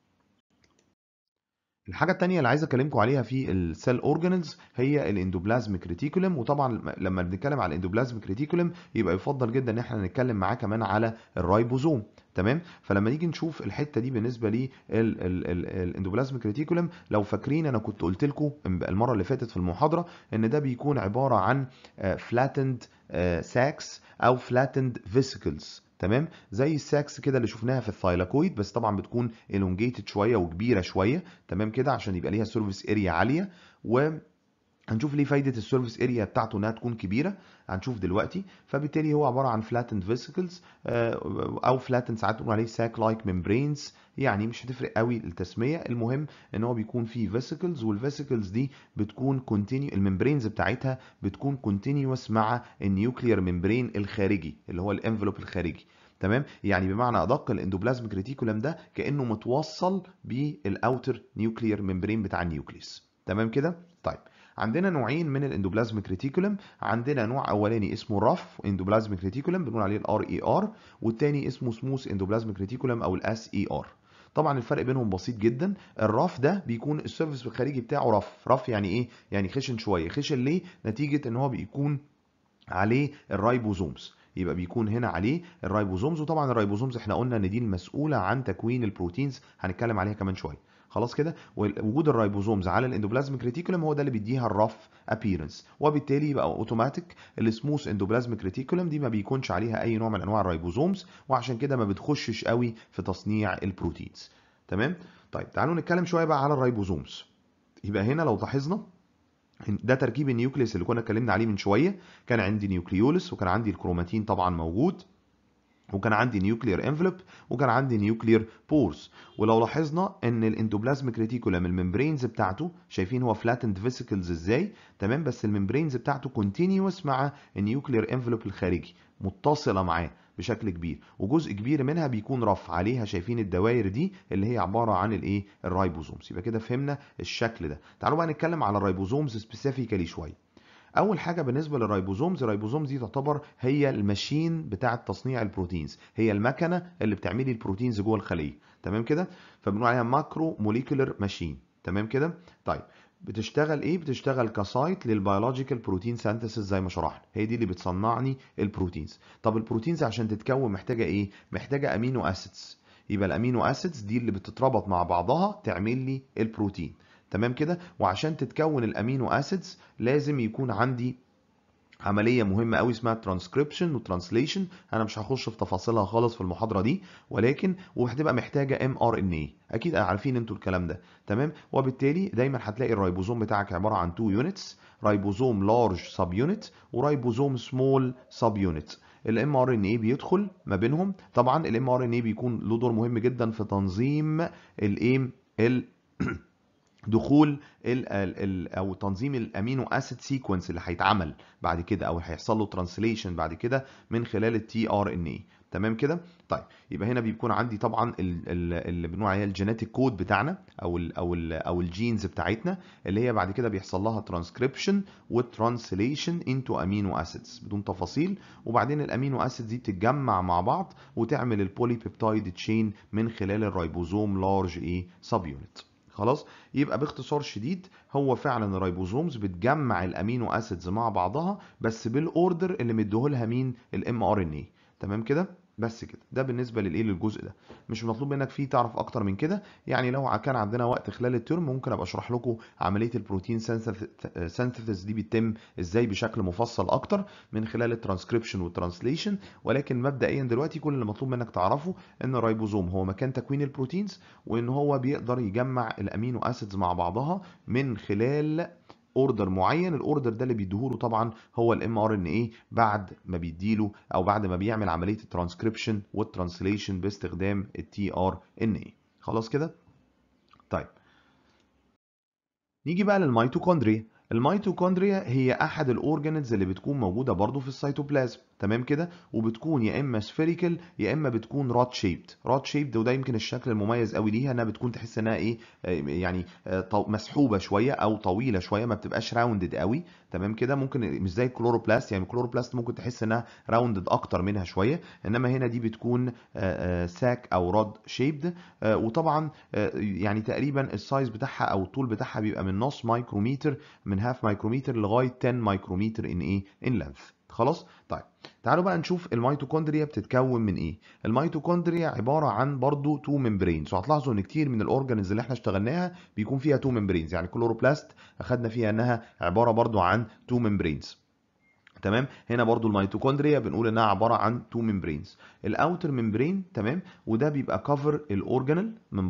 الحاجة التانية اللي عايز اكلمكم عليها في السيل اورجانيلز هي الاندوبلازميك ريتيكولم وطبعا لما بنتكلم على الاندوبلازميك ريتيكولم يبقى يفضل جدا ان احنا نتكلم معاه كمان على الرايبوزوم تمام فلما نيجي نشوف الحته دي بالنسبه لي الاندوبلازميك ريتيكولم لو فاكرين انا كنت قلت لكم المره اللي فاتت في المحاضره ان ده بيكون عباره عن فلاتند ساكس او فلاتند فيسيكلز تمام زي الساكس كده اللي شفناها في الثايلاكويد بس طبعا بتكون elongated شويه وكبيره شويه تمام كده عشان يبقى ليها سيرفيس اريا عاليه و هنشوف ليه فايده السيرفيس اريا بتاعته انها تكون كبيره هنشوف دلوقتي فبالتالي هو عباره عن فلاتند فيسيكلز او فلاتند ساعات بنقول عليه ساك لايك ممبرينز يعني مش هتفرق قوي التسميه المهم ان هو بيكون فيه فيسيكلز والفيسيكلز دي بتكون كونتينيو الممبرينز بتاعتها بتكون كونتينيوس مع النيوكليير ممبرين الخارجي اللي هو الانفلوب الخارجي تمام يعني بمعنى ادق الاندوبلازميك ريتيكولم ده كانه متوصل بالاوتر نيوكليير ممبرين بتاع النيوكليس تمام كده طيب عندنا نوعين من الاندوبلازميك ريتيكولم عندنا نوع اولاني اسمه رف اندوبلازميك ريتيكولم بنقول عليه الار اي ار والتاني اسمه سموث اندوبلازميك ريتيكولم او الاس اي ار طبعا الفرق بينهم بسيط جدا الرف ده بيكون السيرفيس الخارجي بتاعه رف رف يعني ايه يعني خشن شويه خشن ليه نتيجه ان هو بيكون عليه الرايبوزومز يبقى بيكون هنا عليه الرايبوزومز وطبعا الرايبوزومز احنا قلنا ان دي المسؤوله عن تكوين البروتينز هنتكلم عليها كمان شويه خلاص كده وجود الرايبوزومز على الاندوبلازميك ريتيكولم هو ده اللي بيديها الرف ابييرنس وبالتالي يبقى اوتوماتيك السموث اندوبلازميك ريتيكولم دي ما بيكونش عليها اي نوع من انواع الرايبوزومز وعشان كده ما بتخشش قوي في تصنيع البروتينز تمام طيب تعالوا نتكلم شويه بقى على الرايبوزومز يبقى هنا لو لاحظنا ده تركيب النيوكليس اللي كنا اتكلمنا عليه من شويه كان عندي نيوكليولس وكان عندي الكروماتين طبعا موجود وكان عندي نيوكلير انفلوب وكان عندي نيوكلير بورز ولو لاحظنا ان الاندوبلازميك ريتيكولم الممبرينز بتاعته شايفين هو فلاتند فيسيكلز ازاي تمام بس الممبرينز بتاعته كونتينيوس مع النيوكلير انفلوب الخارجي متصله معاه بشكل كبير وجزء كبير منها بيكون رف عليها شايفين الدوائر دي اللي هي عباره عن الايه الرايبوزومز يبقى كده فهمنا الشكل ده تعالوا بقى نتكلم على الرايبوزومز سبيسيفيكالي شويه اول حاجه بالنسبه للرايبوزومز الرايبوزومز دي تعتبر هي الماشين بتاعه تصنيع البروتينز هي المكنه اللي بتعملي البروتينز جوه الخليه تمام كده فبنقول عليها ماكرو موليكولر ماشين تمام كده طيب بتشتغل ايه بتشتغل كسايت للبيولوجيكال بروتين سينثيسيس زي ما شرحنا هي دي اللي بتصنعني البروتينز طب البروتينز عشان تتكون محتاجه ايه محتاجه امينو اسيدز يبقى الامينو اسيدز دي اللي بتتربط مع بعضها تعمل لي البروتين تمام كده وعشان تتكون الامينو اسيدز لازم يكون عندي عمليه مهمه قوي اسمها ترانسكريبشن وترانسليشن انا مش هخش في تفاصيلها خالص في المحاضره دي ولكن وهتبقى محتاجه ام ار ان اي اكيد عارفين انتوا الكلام ده تمام وبالتالي دايما هتلاقي الرايبوزوم بتاعك عباره عن 2 يونتس رايبوزوم لارج سب يونت ورايبوزوم سمول سب يونت الام ار ان اي بيدخل ما بينهم طبعا الام ار ان اي بيكون له دور مهم جدا في تنظيم الايه ال دخول ال ال ال او تنظيم الامينو اسيد سيكونس اللي هيتعمل بعد كده او هيحصل له ترانسليشن بعد كده من خلال التي ار ان اي تمام كده طيب يبقى هنا بيكون عندي طبعا اللي بنقول عليها الجينيتيك كود بتاعنا او ال او ال او الجينز بتاعتنا اللي هي بعد كده بيحصل لها ترانسكريبشن وترانسليشن انتو امينو اسيدز بدون تفاصيل وبعدين الامينو اسيدز دي بتتجمع مع بعض وتعمل البولي بيبتايد تشين من خلال الرايبوزوم لارج ايه سب يونت خلاص يبقى باختصار شديد هو فعلا الرايبوزومز بتجمع الامينو اسيدز مع بعضها بس بالاوردر اللي مديهولها مين الام ار ان اي تمام كده بس كده ده بالنسبه للايه للجزء ده مش مطلوب منك فيه تعرف اكتر من كده يعني لو كان عندنا وقت خلال الترم ممكن ابقى اشرح لكم عمليه البروتين سينثيسيس دي بيتم ازاي بشكل مفصل اكتر من خلال الترانسكريبشن والترانسليشن ولكن مبدئيا دلوقتي كل اللي مطلوب منك تعرفه ان الرايبوزوم هو مكان تكوين البروتينز وان هو بيقدر يجمع الامينو اسيدز مع بعضها من خلال اوردر معين الاوردر ده اللي بيديهوله طبعا هو الام ار ان اي بعد ما بيديله او بعد ما بيعمل عمليه الترانسكريبشن والترانسليشن باستخدام التي ار ان اي خلاص كده طيب نيجي بقى للميتوكوندريا الميتوكوندريا هي احد الاورجانيز اللي بتكون موجوده برضو في السيتوبلازم تمام كده وبتكون يا اما سفيريكال يا اما بتكون رات شيبد رات شيبد وده يمكن الشكل المميز قوي ليها انها بتكون تحس انها ايه يعني مسحوبه شويه او طويله شويه ما بتبقاش راوندد قوي تمام كده ممكن مش زي الكلوروبلاست يعني الكلوروبلاست ممكن تحس انها راوندد اكتر منها شويه انما هنا دي بتكون ساك او راد شيبد وطبعا يعني تقريبا السايز بتاعها او الطول بتاعها بيبقى من نص مايكروميتر من هاف مايكروميتر لغايه 10 مايكروميتر ان ايه ان لينث خلاص طيب تعالوا بقى نشوف الميتوكوندريا بتتكون من ايه الميتوكوندريا عباره عن برضو تو ممبرينز وهتلاحظوا ان كتير من الاورجانيز اللي احنا اشتغلناها بيكون فيها تو ممبرينز يعني كلوروبلاست اخدنا فيها انها عباره برضو عن تو ممبرينز تمام هنا برضو الميتوكوندريا بنقول انها عباره عن تو ممبرينز الاوتر ممبرين تمام وده بيبقى كفر الاورجانيل من بره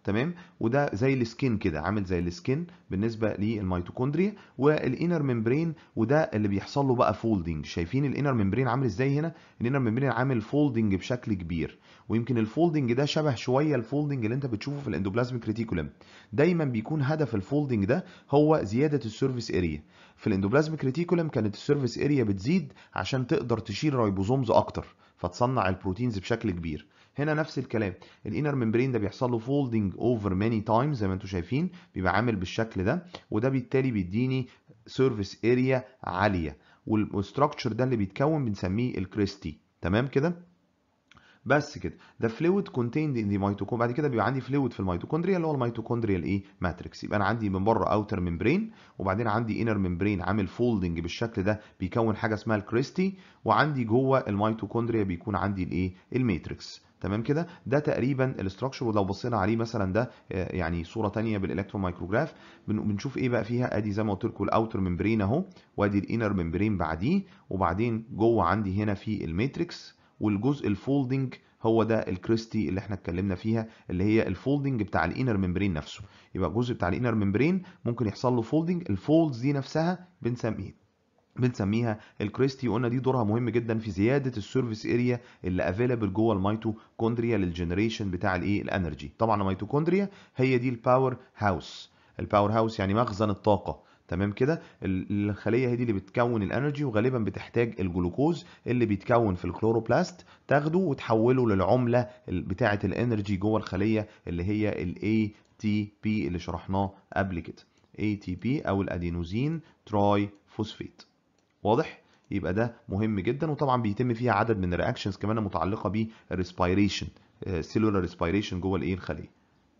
تمام وده زي السكين كده عامل زي السكين بالنسبه للميتوكوندريا والانر ممبرين وده اللي بيحصل له بقى فولدنج شايفين الانر ممبرين عامل ازاي هنا الانر ممبرين عامل فولدنج بشكل كبير ويمكن الفولدنج ده شبه شويه الفولدنج اللي انت بتشوفه في الاندوبلازميك ريتيكولم دايما بيكون هدف الفولدنج ده هو زياده السيرفيس اريا في الاندوبلازميك ريتيكولم كانت السيرفيس اريا بتزيد عشان تقدر تشيل رايبوزومز اكتر فتصنع البروتينز بشكل كبير هنا نفس الكلام الانر ممبرين ده بيحصل له فولدنج اوفر ماني تايمز زي ما انتم شايفين بيبقى عامل بالشكل ده وده بالتالي بيديني سيرفيس اريا عاليه والستراكشر ده اللي بيتكون بنسميه الكريستي تمام كده بس كده ده فلويد كونتيند ان ذا ميتوكوندريا بعد كده بيبقى عندي فلويد في الميتوكوندريا اللي هو الميتوكوندريال ايه ماتريكس يبقى انا عندي من بره اوتر ممبرين وبعدين عندي انر ممبرين عامل فولدنج بالشكل ده بيكون حاجه اسمها الكريستي وعندي جوه الميتوكوندريا بيكون عندي الايه الماتريكس تمام كده ده تقريبا الاستراكشر ولو بصينا عليه مثلا ده يعني صوره ثانيه بالالكترون مايكروجراف بنشوف ايه بقى فيها ادي زي ما قلت لكم الاوتر ممبرين اهو وادي الانر ممبرين بعديه وبعدين جوه عندي هنا في الماتريكس والجزء الفولدنج هو ده الكريستي اللي احنا اتكلمنا فيها اللي هي الفولدنج بتاع الانر ممبرين نفسه يبقى الجزء بتاع الانر ممبرين ممكن يحصل له فولدنج الفولدز دي نفسها بنسميه بنسميها الكريستي وقلنا دي دورها مهم جدا في زياده السيرفيس اريا اللي افيلبل جوه الميتوكوندريا للجنريشن بتاع الايه الانرجي طبعا الميتوكوندريا هي دي الباور هاوس الباور هاوس يعني مخزن الطاقه تمام كده الخليه هي دي اللي بتكون الانرجي وغالبا بتحتاج الجلوكوز اللي بيتكون في الكلوروبلاست تاخده وتحوله للعمله بتاعه الانرجي جوه الخليه اللي هي الاي تي بي اللي شرحناه قبل كده اي تي بي او الادينوزين تراي فوسفيت واضح يبقى ده مهم جدا وطبعا بيتم فيها عدد من الرياكشنز كمان متعلقه بالريسبيريشن سيلولار ريسبيريشن جوه الايه الخليه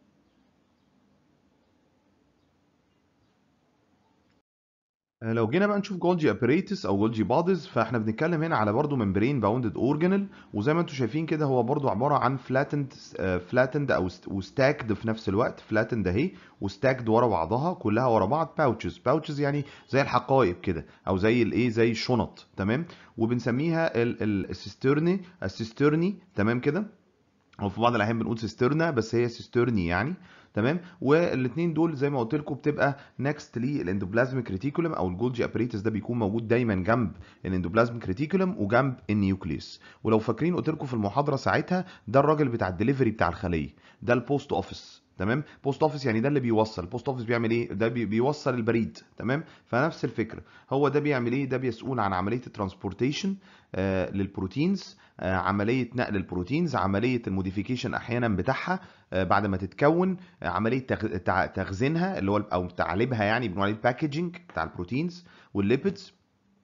لو جينا بقى نشوف جولجي ابريتس او جولجي بادز فاحنا بنتكلم هنا على برضه ممبرين باوندد اورجانيل وزي ما انتم شايفين كده هو برضه عباره عن فلاتند فلاتند او وستاكد في نفس الوقت فلاتند اهي وستاكد ورا بعضها كلها ورا بعض باوتشز باوتشز يعني زي الحقائب كده او زي الايه زي الشنط تمام وبنسميها السيسترني السيسترني تمام كده او في بعض الاحيان بنقول سيسترنا بس هي سيسترني يعني تمام والاثنين دول زي ما قلت لكم بتبقى نكست للاندوبلازميك ريتيكولم او الجولجي ابريتس ده بيكون موجود دايما جنب الاندوبلازميك ريتيكولم وجنب النيوكليوس ولو فاكرين قلت لكم في المحاضره ساعتها ده الراجل بتاع الدليفري بتاع الخليه ده البوست اوفيس تمام بوست اوفيس يعني ده اللي بيوصل البوست اوفيس بيعمل ايه ده بي بيوصل البريد تمام فنفس الفكره هو ده بيعمل ايه ده بيسؤول عن عمليه الترانسبورتيشن آه للبروتينز آه عمليه نقل البروتينز عمليه الموديفيكيشن احيانا بتاعها آه بعد ما تتكون آه عمليه تخزينها اللي هو او تعليبها يعني بنقول عليه الباكجينج بتاع البروتينز والليبيدز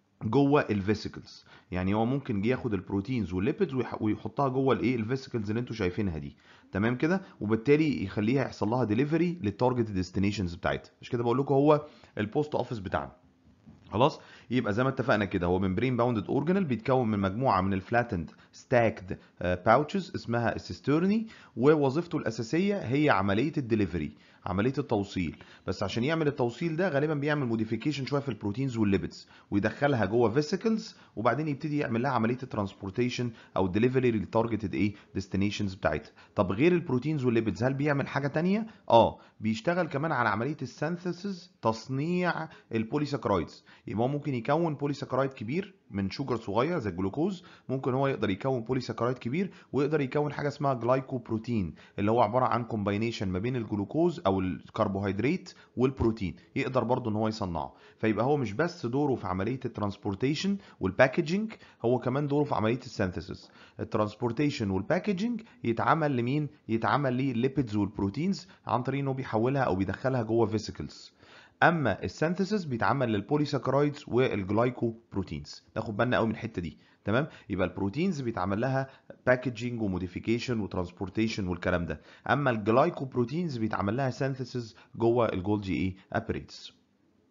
جوه الفيسيكلز يعني هو ممكن يجي ياخد البروتينز والليبيدز ويحطها جوه الايه الفيسيكلز اللي انتوا شايفينها دي تمام كده وبالتالي يخليها يحصل لها ديليفري للتارجت ديستنيشنز بتاعتها مش كده بقول لكم هو البوست اوفيس بتاعنا خلاص يبقى زي ما اتفقنا كده هو ممبرين باوندد اورجانيل بيتكون من مجموعه من الفلاتند ستاكد باوتشز اسمها السيسترني ووظيفته الاساسيه هي عمليه الدليفري عمليه التوصيل بس عشان يعمل التوصيل ده غالبا بيعمل موديفيكيشن شويه في البروتينز والليبيدز ويدخلها جوه فيسيكلز وبعدين يبتدي يعمل لها عمليه الترانسبورتيشن او الدليفري للتارجتد ايه ديستنيشنز بتاعتها طب غير البروتينز والليبيدز هل بيعمل حاجه تانية اه بيشتغل كمان على عمليه السينثيسيس تصنيع البوليساكرايدز يبقى هو ممكن يكون بوليساكرايد كبير من شوجر صغير زي الجلوكوز ممكن هو يقدر يكون بوليساكرايد كبير ويقدر يكون حاجه اسمها جلايكوبروتين اللي هو عباره عن كومباينيشن ما بين الجلوكوز او الكربوهيدرات والبروتين يقدر برضه ان هو يصنعه فيبقى هو مش بس دوره في عمليه الترانسبورتيشن والباكجينج هو كمان دوره في عمليه السينثيسيس الترانسبورتيشن والباكجينج يتعمل لمين يتعمل للليبيدز والبروتينز عن طريق انه بيحولها او بيدخلها جوه فيسيكلز اما السينثيسيس بيتعمل للبوليساكرايدز والجلايكوبروتينز ناخد بالنا قوي من الحته دي تمام يبقى البروتينز بيتعمل لها باكجينج وموديفيكيشن وترانسبورتيشن والكلام ده اما الجلايكوبروتينز بيتعمل لها سينثيسيس جوه الجولجي ايه ابريتس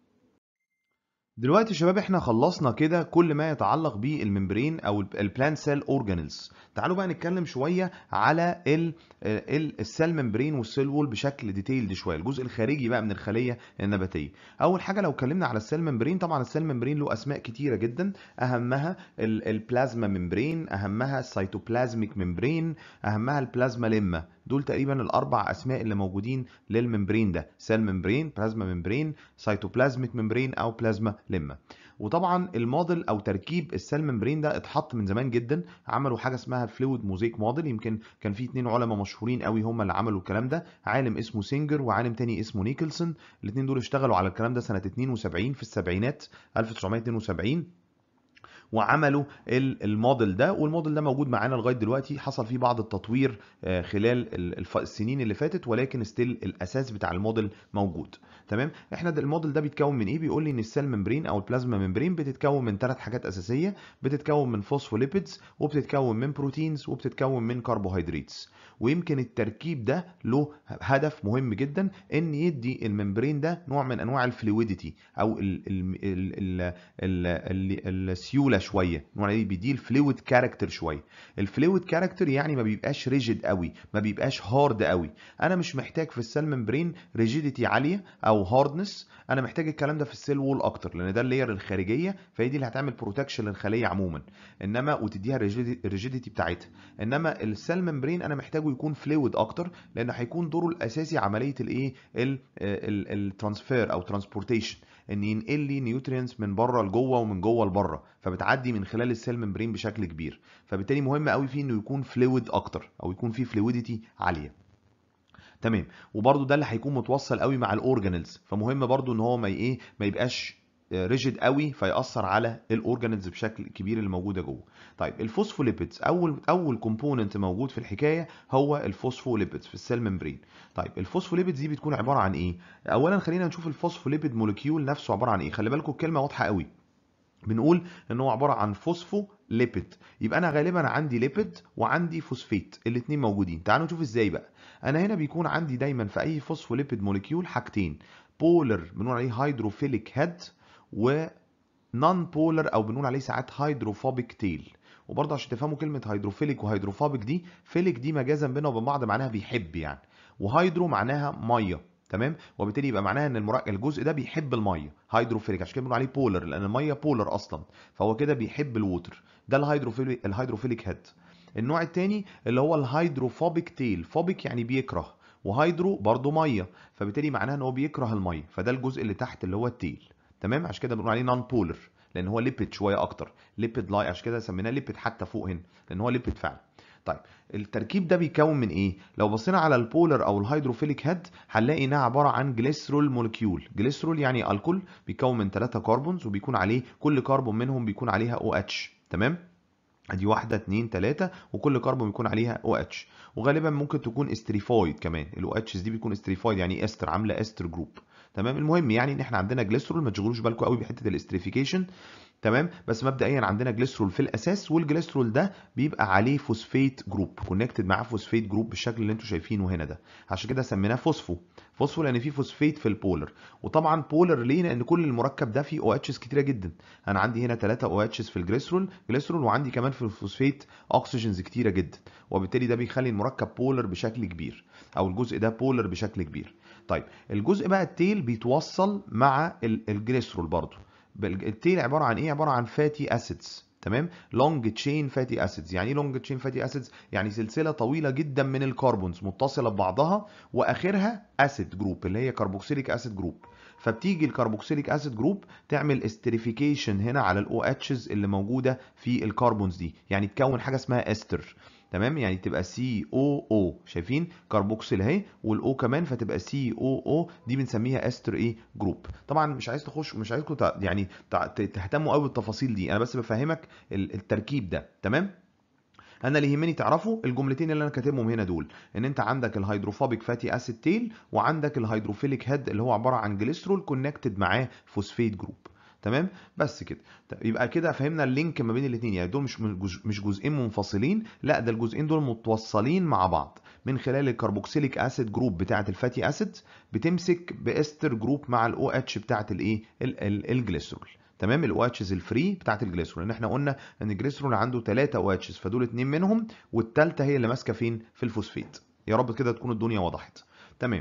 دلوقتي يا شباب احنا خلصنا كده كل ما يتعلق بالممبرين او البلان سيل اورجانيلز تعالوا بقى نتكلم شويه على السيل ممبرين والسيل وول بشكل ديتيلد شويه الجزء الخارجي بقى من الخليه النباتيه اول حاجه لو اتكلمنا على السيل ممبرين طبعا السيل ممبرين له اسماء كتيره جدا اهمها البلازما ممبرين اهمها السيتوبلازميك ممبرين اهمها البلازما ليما دول تقريبا الاربع اسماء اللي موجودين للممبرين ده سيل ممبرين بلازما ممبرين سيتوبلازميك ممبرين او بلازما لما وطبعا الموديل او تركيب السيل ممبرين ده اتحط من زمان جدا عملوا حاجه اسمها الفلويد موزيك موديل يمكن كان في اتنين علماء مشهورين قوي هم اللي عملوا الكلام ده عالم اسمه سينجر وعالم تاني اسمه نيكلسون الاثنين دول اشتغلوا على الكلام ده سنه 72 في السبعينات 1972 وعملوا الموديل ده والموديل ده موجود معانا لغايه دلوقتي حصل فيه بعض التطوير خلال السنين اللي فاتت ولكن ستيل الاساس بتاع الموديل موجود تمام احنا ده الموديل ده بيتكون من ايه بيقول لي ان السيل ممبرين او البلازما ممبرين بتتكون من ثلاث حاجات اساسيه بتتكون من فوسفوليبيدز وبتتكون من بروتينز وبتتكون من كربوهيدراتس ويمكن التركيب ده له هدف مهم جدا ان يدي الممبرين ده نوع من انواع الفلويديتي او السيوله شويه نوع بيديه الفلويد كاركتر شويه الفلويد كاركتر يعني ما بيبقاش ريجيد قوي ما بيبقاش هارد قوي انا مش محتاج في السيل ممبرين ريجيديتي عاليه او هاردنس انا محتاج الكلام ده في السيل وول اكتر لان ده اللير الخارجيه فهي دي اللي هتعمل بروتكشن للخليه عموما انما وتديها الريجيديتي بتاعتها انما السيل ممبرين انا محتاجه يكون فلويد اكتر لان هيكون دوره الاساسي عمليه الايه الترانسفير او ترانسبورتيشن ان ينقل لي نيوترينز من بره لجوه ومن جوه لبره فبتعدي من خلال السيل ممبرين بشكل كبير فبالتالي مهم قوي فيه انه يكون فلويد اكتر او يكون فيه فلويديتي عاليه تمام وبرده ده اللي هيكون متوصل قوي مع الاورجانيلز فمهم برده ان هو ما ايه ما يبقاش ريجيد قوي فيأثر على الاورجانيلز بشكل كبير اللي موجوده جوه. طيب الفوسفوليبيدز اول اول كومبوننت موجود في الحكايه هو الفوسفوليبيدز في السيل ممبرين. طيب الفوسفوليبيدز دي بتكون عباره عن ايه؟ اولا خلينا نشوف الفوسفوليبيد مولكيول نفسه عباره عن ايه؟ خلي بالكم الكلمه واضحه قوي. بنقول ان هو عباره عن فوسفو ليبيد يبقى انا غالبا عندي ليبيد وعندي فوسفيت الاثنين موجودين تعالوا نشوف ازاي بقى انا هنا بيكون عندي دايما في اي فوسفوليبيد مولكيول حاجتين بولر بنقول عليه هيدروفيليك هيد و نون بولر او بنقول عليه ساعات هيدروفوبيك تيل وبرضه عشان تفهموا كلمه هيدروفيليك وهيدروفوبيك دي فيليك دي مجازا بينها وبين بعض معناها بيحب يعني وهيدرو معناها ميه تمام وبالتالي يبقى معناها ان المركب الجزء ده بيحب الميه هيدروفيليك عشان كده بنقول عليه بولر لان الميه بولر اصلا فهو كده بيحب الووتر ده الهيدروفيليك الهيدروفيليك هيد النوع الثاني اللي هو الهيدروفوبيك تيل فوبيك يعني بيكره وهيدرو برضه ميه فبالتالي معناها ان هو بيكره الميه فده الجزء اللي تحت اللي هو التيل تمام عشان كده بنقول عليه نون بولر لان هو ليبيد شويه اكتر ليبيد لاي عشان كده سميناه ليبيد حتى فوق هنا لان هو ليبيد فعلا طيب التركيب ده بيكون من ايه لو بصينا على البولر او الهيدروفيليك هيد هنلاقي انها عباره عن جليسرول مولكيول جليسرول يعني الكول بيكون من 3 كربونز وبيكون عليه كل كربون منهم بيكون عليها او اتش تمام ادي واحدة اتنين تلاتة وكل كربون بيكون عليها او اتش وغالبا ممكن تكون استريفايد كمان الاو اتش دي بيكون استريفايد يعني استر عامله استر جروب تمام المهم يعني ان احنا عندنا جليسرول ما تشغلوش بالكم قوي بحته الاستريفيكيشن تمام بس مبدئيا عندنا جليسرول في الاساس والجليسرول ده بيبقى عليه فوسفيت جروب كونكتد معاه فوسفيت جروب بالشكل اللي انتم شايفينه هنا ده عشان كده سميناه فوسفو فوسفو لان فيه فوسفيت في البولر وطبعا بولر ليه لان كل المركب ده فيه او اتشز كتيره جدا انا عندي هنا 3 او اتشز في الجليسرول جليسرول وعندي كمان في الفوسفيت اوكسجينز كتيره جدا وبالتالي ده بيخلي المركب بولر بشكل كبير او الجزء ده بولر بشكل كبير طيب الجزء بقى التيل بيتوصل مع الجليسرول برضه التيل عباره عن ايه عباره عن فاتي اسيدز تمام لونج تشين فاتي اسيدز يعني ايه لونج تشين فاتي اسيدز يعني سلسله طويله جدا من الكربونز متصله ببعضها واخرها اسيد جروب اللي هي كربوكسيليك اسيد جروب فبتيجي الكربوكسيليك اسيد جروب تعمل استريفيكيشن هنا على الاو اتشز اللي موجوده في الكربونز دي يعني تكون حاجه اسمها استر تمام يعني تبقى سي او او شايفين كربوكسيل اهي والاو كمان فتبقى سي او او دي بنسميها استر ايه جروب طبعا مش عايز تخش مش عايزكم يعني تهتموا قوي بالتفاصيل دي انا بس بفهمك التركيب ده تمام انا اللي يهمني تعرفه الجملتين اللي انا كاتبهم هنا دول ان انت عندك الهيدروفوبيك فاتي اسيد تيل وعندك الهيدروفيليك هيد اللي هو عباره عن جليسرول كونكتد معاه فوسفيت جروب تمام بس كده يبقى كده فهمنا اللينك ما بين الاثنين يعني دول مش مش جزئين منفصلين لا ده الجزئين دول متوصلين مع بعض من خلال الكربوكسيليك اسيد جروب بتاعه الفاتي اسيد بتمسك باستر جروب مع الاو اتش بتاعه الايه الجليسرول تمام الاو اتشز الفري بتاعه الجليسرول لان احنا قلنا ان الجليسرول عنده 3 او اتشز فدول اتنين منهم والثالثه هي اللي ماسكه فين في الفوسفيت يا رب كده تكون الدنيا وضحت تمام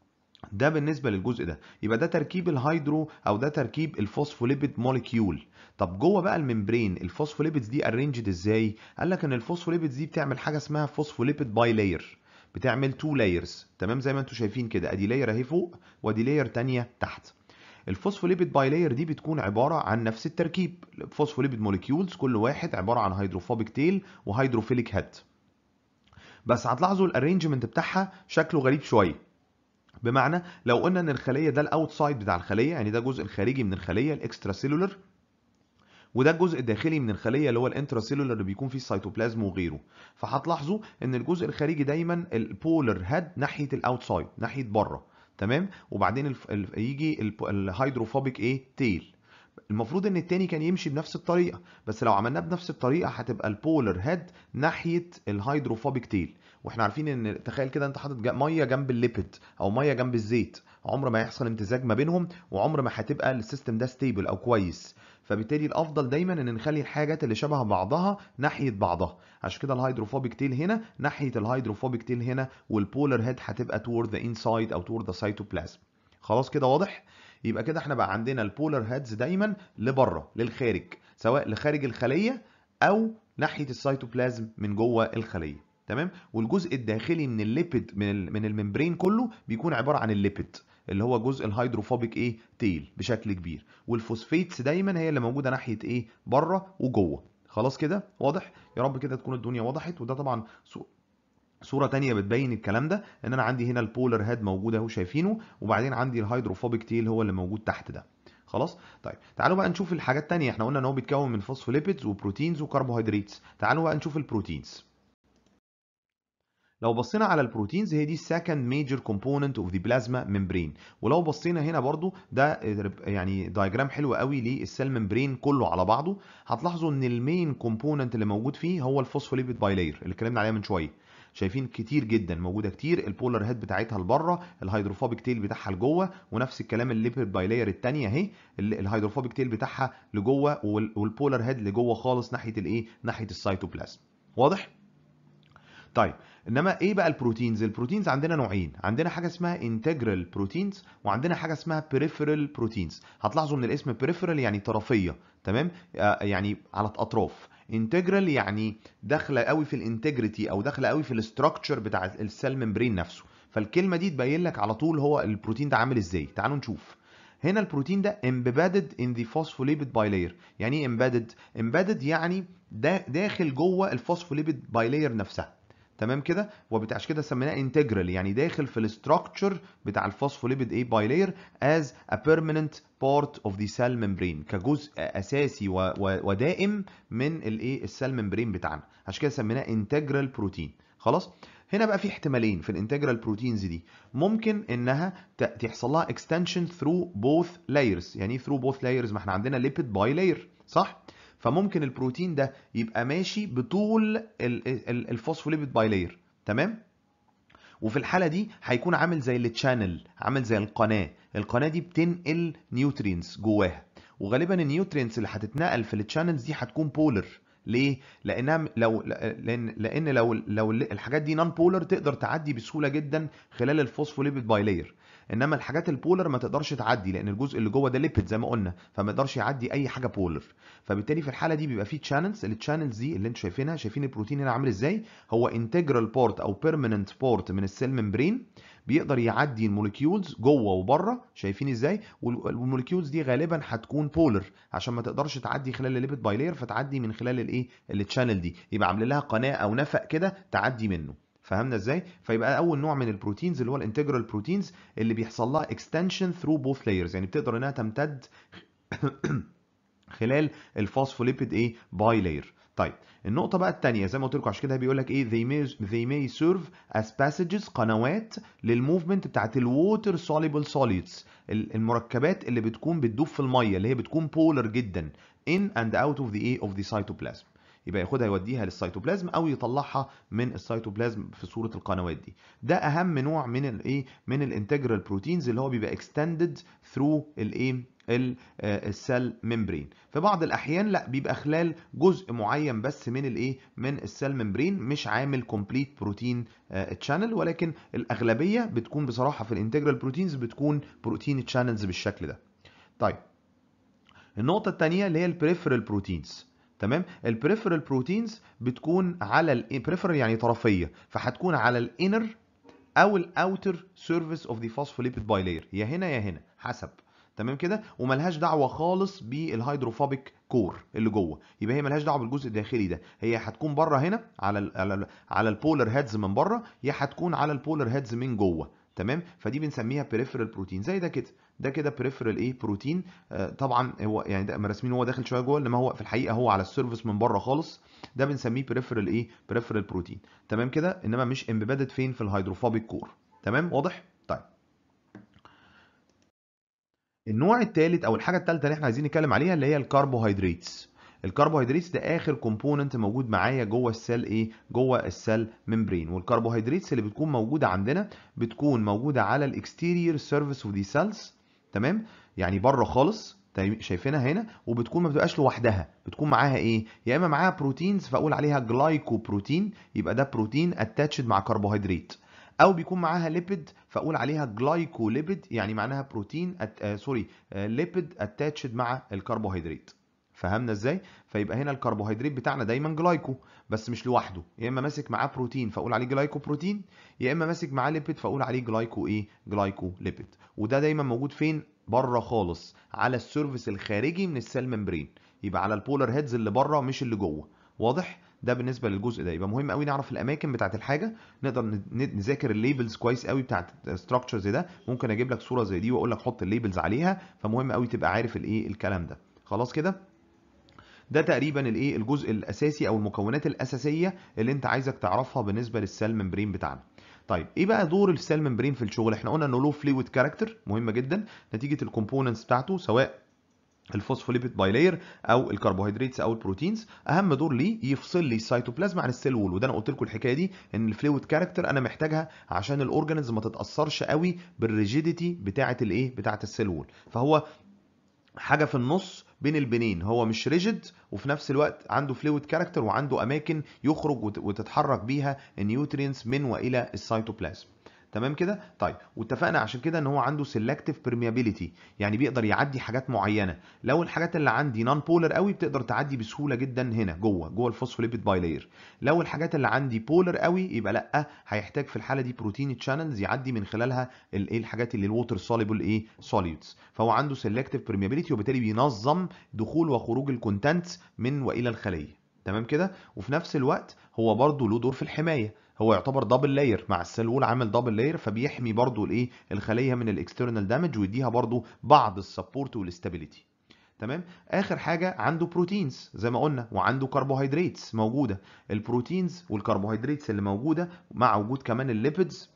ده بالنسبه للجزء ده يبقى ده تركيب الهيدرو او ده تركيب الفوسفوليبيد موليكيول طب جوه بقى الممبرين الفوسفوليبيدز دي ارينجد ازاي قال لك ان الفوسفوليبيدز دي بتعمل حاجه اسمها فوسفوليبيد باي لاير بتعمل تو لايرز تمام زي ما انتم شايفين كده ادي لاير اهي فوق وادي لاير تانية تحت الفوسفوليبيد باي لاير دي بتكون عباره عن نفس التركيب فوسفوليبيد موليكيولز كل واحد عباره عن هيدروفوبيك تيل وهيدروفيليك هيد بس هتلاحظوا الارينجمنت بتاعها شكله غريب شويه بمعنى لو قلنا ان الخليه ده الاوتسايد بتاع الخليه يعني ده الجزء الخارجي من الخليه الاكسترا سيلولر وده الجزء الداخلي من الخليه اللي هو الانترا سيلولر اللي بيكون فيه السيتوبلازم وغيره فهتلاحظوا ان الجزء الخارجي دايما البولر هيد ناحيه الاوتسايد ناحيه بره تمام وبعدين الف... ال... يجي الهيدروفوبيك ايه تيل المفروض ان التاني كان يمشي بنفس الطريقه بس لو عملناه بنفس الطريقه هتبقى البولر هيد ناحيه الهيدروفوبيك تيل واحنا عارفين ان تخيل كده انت حاطط ميه جنب الليبيد او ميه جنب الزيت عمر ما يحصل امتزاج ما بينهم وعمر ما هتبقى السيستم ده ستيبل او كويس فبالتالي الافضل دايما ان نخلي الحاجات اللي شبه بعضها ناحيه بعضها عشان كده الهيدروفوبيك تيل هنا ناحيه الهيدروفوبيك تيل هنا والبولر هيد هتبقى تورد ذا انسايد او تورد ذا سيتوبلازم خلاص كده واضح يبقى كده احنا بقى عندنا البولر هيدز دايما لبره للخارج سواء لخارج الخليه او ناحيه السيتوبلازم من جوه الخليه تمام والجزء الداخلي من الليبيد من من الممبرين كله بيكون عباره عن الليبيد اللي هو جزء الهيدروفوبيك ايه تيل بشكل كبير والفوسفيتس دايما هي اللي موجوده ناحيه ايه بره وجوه خلاص كده واضح يا رب كده تكون الدنيا وضحت وده طبعا صوره تانية بتبين الكلام ده ان انا عندي هنا البولر هيد موجود اهو شايفينه وبعدين عندي الهيدروفوبيك تيل هو اللي موجود تحت ده خلاص طيب تعالوا بقى نشوف الحاجات التانية احنا قلنا ان هو بيتكون من فوسفوليبيدز وبروتينز وكربوهيدراتس تعالوا بقى نشوف البروتينز لو بصينا على البروتينز هي دي السكند ميجر كومبوننت اوف ذا بلازما ممبرين ولو بصينا هنا برضو ده يعني دايجرام حلو قوي للسيل ممبرين كله على بعضه هتلاحظوا ان المين كومبوننت اللي موجود فيه هو الفوسفوليبيد بايلاير اللي اتكلمنا عليها من شويه شايفين كتير جدا موجوده كتير البولر هيد بتاعتها لبره الهيدروفوبيك تيل بتاعها لجوه ونفس الكلام الليبيد بايلاير الثانيه اهي الهيدروفوبيك تيل بتاعها لجوه والبولر هيد لجوه خالص ناحيه الايه ناحيه السيتوبلازم واضح طيب انما ايه بقى البروتينز البروتينز عندنا نوعين عندنا حاجه اسمها انتجرال بروتينز وعندنا حاجه اسمها بريفرال بروتينز هتلاحظوا من الاسم بريفرال يعني طرفيه تمام يعني على اطراف انتجرال يعني داخله قوي في الانتجريتي او داخله قوي في الاستراكشر بتاع السيل ممبرين نفسه فالكلمه دي تبين لك على طول هو البروتين ده عامل ازاي تعالوا نشوف هنا البروتين ده embedded in the phospholipid bilayer يعني ايه embedded embedded يعني ده داخل جوه الفوسفوليبيد بايلاير نفسها تمام كده وبتاعش كده سميناه انتجرال يعني داخل في الاستراكشر بتاع الفوسفوليبيد ايه بايلاير از a permanent part of the cell membrane كجزء اساسي و و ودائم من الايه السيل ممبرين بتاعنا عشان كده سميناه انتجرال بروتين خلاص هنا بقى في احتمالين في الانتجرال بروتينز دي ممكن انها تحصل لها extension through both layers يعني ايه through both layers ما احنا عندنا ليبيد باي لاير صح فممكن البروتين ده يبقى ماشي بطول الفوسفوليبيد بايلاير تمام وفي الحاله دي هيكون عامل زي التشانل عامل زي القناه القناه دي بتنقل نيوترينز جواها وغالبا النيوترينز اللي هتتنقل في التشانلز دي هتكون بولر ليه؟ لانها لو لان لان لو لو الحاجات دي نون بولر تقدر تعدي بسهوله جدا خلال الفوسفوليبيد بايلاير انما الحاجات البولر ما تقدرش تعدي لان الجزء اللي جوه ده ليبيد زي ما قلنا فما يقدرش يعدي اي حاجه بولر فبالتالي في الحاله دي بيبقى في تشانلز التشانلز دي اللي انتم شايفينها شايفين البروتين هنا عامل ازاي هو انتجرال بورت او بيرمننت بورت من السيل ممبرين بيقدر يعدي الموليكيولز جوه وبره شايفين ازاي والموليكيولز دي غالبا هتكون بولر عشان ما تقدرش تعدي خلال الليبيد بايلاير فتعدي من خلال الايه التشانل دي يبقى عامل لها قناه او نفق كده تعدي منه فهمنا ازاي فيبقى اول نوع من البروتينز اللي هو الانتجرال بروتينز اللي بيحصل لها اكستنشن ثرو بوث لايرز يعني بتقدر انها تمتد خلال الفوسفوليبيد ايه باي لاير طيب النقطة بقى الثانية زي ما قلت لكم عشان كده بيقول لك ايه they may, they may serve as passages قنوات للموفمنت بتاعت الووتر soluble solids المركبات اللي بتكون بتدوب في المية اللي هي بتكون بولر جدا in and out of the ايه of the cytoplasm يبقى ياخدها يوديها للسيتوبلازم او يطلعها من السيتوبلازم في صوره القنوات دي ده اهم نوع من الايه من الانتجرال بروتينز اللي هو بيبقى اكستندد ثرو الايه السيل ممبرين في بعض الاحيان لا بيبقى خلال جزء معين بس من الايه من السيل ممبرين مش عامل كومبليت بروتين تشانل ولكن الاغلبيه بتكون بصراحه في الانتجرال بروتينز بتكون بروتين تشانلز بالشكل ده طيب النقطه الثانيه اللي هي البريفرال بروتينز تمام البريفرال بروتينز بتكون على البريفرال يعني طرفيه فهتكون على الانر او الاوتر سيرفيس اوف ذا فوسفوليبيد باي لاير يا هنا يا هنا حسب تمام كده وملهاش دعوه خالص بالهيدروفوبيك كور اللي جوه يبقى هي ملهاش دعوه بالجزء الداخلي ده هي هتكون بره هنا على ال على ال على البولر هيدز من بره يا هتكون على البولر هيدز من جوه تمام فدي بنسميها بريفرال بروتين زي ده كده ده كده بريفرال ايه بروتين آه طبعا هو يعني ده مرسمين هو داخل شويه جوه انما هو في الحقيقه هو على السيرفس من بره خالص ده بنسميه بريفرال ايه بريفرال بروتين تمام كده انما مش امبيدد فين في الهيدروفوبيك كور تمام واضح طيب النوع الثالث او الحاجه الثالثه اللي احنا عايزين نتكلم عليها اللي هي الكربوهيدراتس الكربوهيدراتس ده اخر كومبوننت موجود معايا جوه السيل ايه جوه السيل ممبرين والكربوهيدراتس اللي بتكون موجوده عندنا بتكون موجوده على الاكستيريور سيرفيس اوف ذي سيلز تمام يعني بره خالص شايفينها هنا وبتكون ما بتبقاش لوحدها بتكون معاها ايه يا اما معاها بروتينز فاقول عليها جلايكوبروتين يبقى ده بروتين اتاتشد مع كربوهيدرات او بيكون معاها ليبيد فاقول عليها جلايكوليبيد يعني معناها بروتين أت... آه سوري آه ليبيد اتاتشد مع الكربوهيدرات فهمنا ازاي فيبقى هنا الكربوهيدرات بتاعنا دايما جلايكو بس مش لوحده يا اما ماسك معاه بروتين فاقول عليه جلايكو بروتين يا اما ماسك معاه ليبيد فاقول عليه جلايكو ايه جلايكو ليبيد وده دايما موجود فين بره خالص على السيرفس الخارجي من السيل ممبرين يبقى على البولر هيدز اللي بره مش اللي جوه واضح ده بالنسبه للجزء ده يبقى مهم قوي نعرف الاماكن بتاعه الحاجه نقدر نذاكر الليبلز كويس قوي بتاعه ستراكشر زي ده ممكن اجيب لك صوره زي دي واقول لك حط الليبلز عليها فمهم قوي تبقى عارف الايه الكلام ده خلاص كده ده تقريبا الايه الجزء الاساسي او المكونات الاساسيه اللي انت عايزك تعرفها بالنسبه للسيل ممبرين بتاعنا طيب ايه بقى دور السيل ممبرين في الشغل احنا قلنا انه له فلويد كاركتر مهمه جدا نتيجه الكومبوننتس بتاعته سواء الفوسفوليبيد باي لاير او الكربوهيدراتس او البروتينز اهم دور ليه يفصل لي السيتوبلازم عن السيل وول وده انا قلت لكم الحكايه دي ان الفلويد كاركتر انا محتاجها عشان الاورجانيزم ما تتاثرش قوي بالريجيديتي بتاعه الايه بتاعه السيل وول فهو حاجه في النص بين البنين هو مش ريجيد وفي نفس الوقت عنده فلويد كاركتر وعنده اماكن يخرج وتتحرك بيها النيوترينز من والى السيتوبلازم تمام كده طيب واتفقنا عشان كده ان هو عنده سيلكتيف بيرميابيليتي يعني بيقدر يعدي حاجات معينه لو الحاجات اللي عندي نون بولر قوي بتقدر تعدي بسهوله جدا هنا جوه جوه الفوسفوليبيد باي لاير لو الحاجات اللي عندي بولر قوي يبقى لا هيحتاج في الحاله دي بروتين تشانلز يعدي من خلالها الايه الحاجات اللي الووتر سوليبل ايه سوليدز فهو عنده سيلكتيف بيرميابيليتي وبالتالي بينظم دخول وخروج الكونتنتس من والى الخليه تمام كده وفي نفس الوقت هو برضه له دور في الحمايه هو يعتبر دبل لاير مع السيل وول عامل دبل لاير فبيحمي برضو الايه الخليه من الاكسترنال دامج ويديها برضو بعض السبورت والاستابيليتي تمام اخر حاجه عنده بروتينز زي ما قلنا وعنده كربوهيدراتس موجوده البروتينز والكربوهيدراتس اللي موجوده مع وجود كمان الليبيدز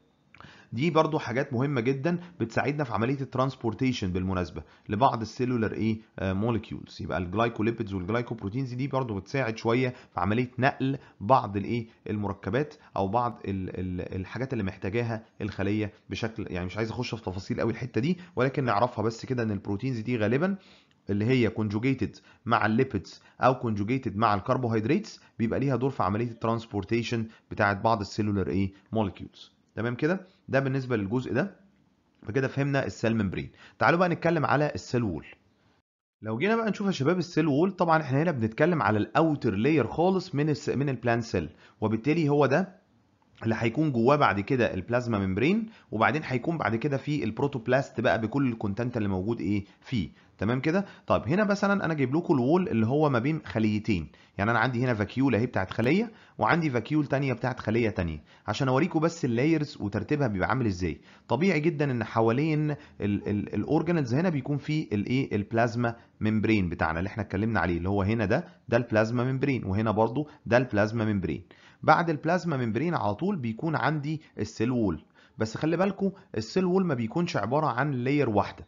دي برضو حاجات مهمه جدا بتساعدنا في عمليه الترانسبورتيشن بالمناسبه لبعض السيلولر ايه موليكيولز يبقى الجلايكوليبيدز والجلايكوبروتينز دي برضو بتساعد شويه في عمليه نقل بعض الايه المركبات او بعض ال ال الحاجات اللي محتاجاها الخليه بشكل يعني مش عايز اخش في تفاصيل قوي الحته دي ولكن نعرفها بس كده ان البروتينز دي غالبا اللي هي كونجوجيتد مع الليبيدز او كونجوجيتد مع الكربوهيدراتس بيبقى ليها دور في عمليه الترانسبورتيشن بتاعه بعض السيلولر ايه موليكيولز تمام كده ده بالنسبه للجزء ده فكده فهمنا السيل ممبرين تعالوا بقى نتكلم على السيل وول لو جينا بقى نشوف يا شباب السيل وول طبعا احنا هنا بنتكلم على الاوتر لاير خالص من الس... من البلان سيل وبالتالي هو ده اللي هيكون جواه بعد كده البلازما ممبرين وبعدين هيكون بعد كده في البروتوبلاست بقى بكل الكونتنت اللي موجود ايه فيه تمام كده طيب هنا مثلا انا جايب لكم الوول اللي هو ما بين خليتين يعني انا عندي هنا فاكيول اهي بتاعت خليه وعندي فاكيول تانية بتاعت خليه تانية عشان اوريكم بس اللايرز وترتيبها بيبقى عامل ازاي طبيعي جدا ان حوالين الاورجانيلز هنا بيكون في الايه البلازما ممبرين بتاعنا اللي احنا اتكلمنا عليه اللي هو هنا ده ده البلازما ممبرين وهنا برضو ده البلازما ممبرين بعد البلازما ممبرين على طول بيكون عندي السيل وول بس خلي بالكم السيل وول ما بيكونش عباره عن لاير واحده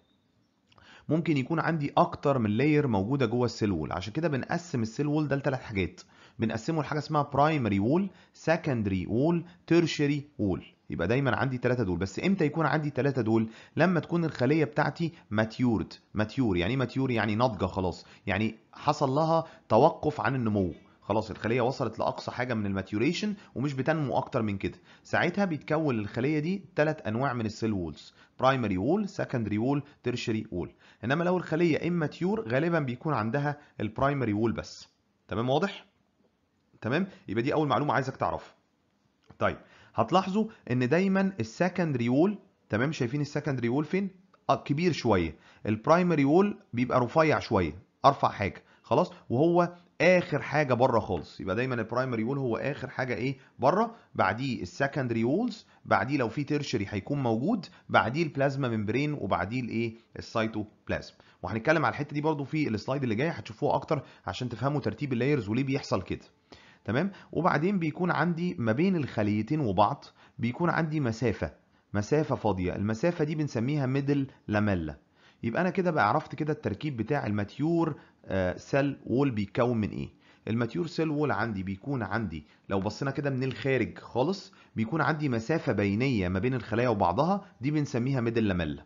ممكن يكون عندي اكتر من لاير موجوده جوه السيل وول عشان كده بنقسم السيل وول ده لثلاث حاجات بنقسمه لحاجه اسمها برايمري وول سكندري وول تيرشري وول يبقى دايما عندي ثلاثه دول بس امتى يكون عندي ثلاثه دول لما تكون الخليه بتاعتي ماتيورد ماتيور يعني ماتيور يعني ناضجه خلاص يعني حصل لها توقف عن النمو خلاص الخليه وصلت لاقصى حاجه من الماتيوريشن ومش بتنمو اكتر من كده ساعتها بيتكون الخليه دي ثلاث انواع من السيل وولز برايمري وول سكندري وول تيرشري وول انما لو الخليه اماتيور غالبا بيكون عندها البرايمري وول بس تمام واضح تمام يبقى دي اول معلومه عايزك تعرفها طيب هتلاحظوا ان دايما السكندري وول تمام شايفين السكندري وول فين آه كبير شويه البرايمري وول بيبقى رفيع شويه ارفع حاجه خلاص وهو اخر حاجه بره خالص يبقى دايما البرايمري وول هو اخر حاجه ايه بره بعديه السكندري وولز بعديه لو في تيرشري هيكون موجود بعديه البلازما ممبرين وبعديه الايه السيتوبلازم وهنتكلم على الحته دي برده في السلايد اللي جاي هتشوفوها اكتر عشان تفهموا ترتيب اللايرز وليه بيحصل كده تمام وبعدين بيكون عندي ما بين الخليتين وبعض بيكون عندي مسافه مسافه فاضيه المسافه دي بنسميها ميدل لاميلا يبقى انا كده بقى عرفت كده التركيب بتاع الماتيور سيل وول بيتكون من ايه الماتيور سيل وول عندي بيكون عندي لو بصينا كده من الخارج خالص بيكون عندي مسافه بينيه ما بين الخلايا وبعضها دي بنسميها ميدل لاميلا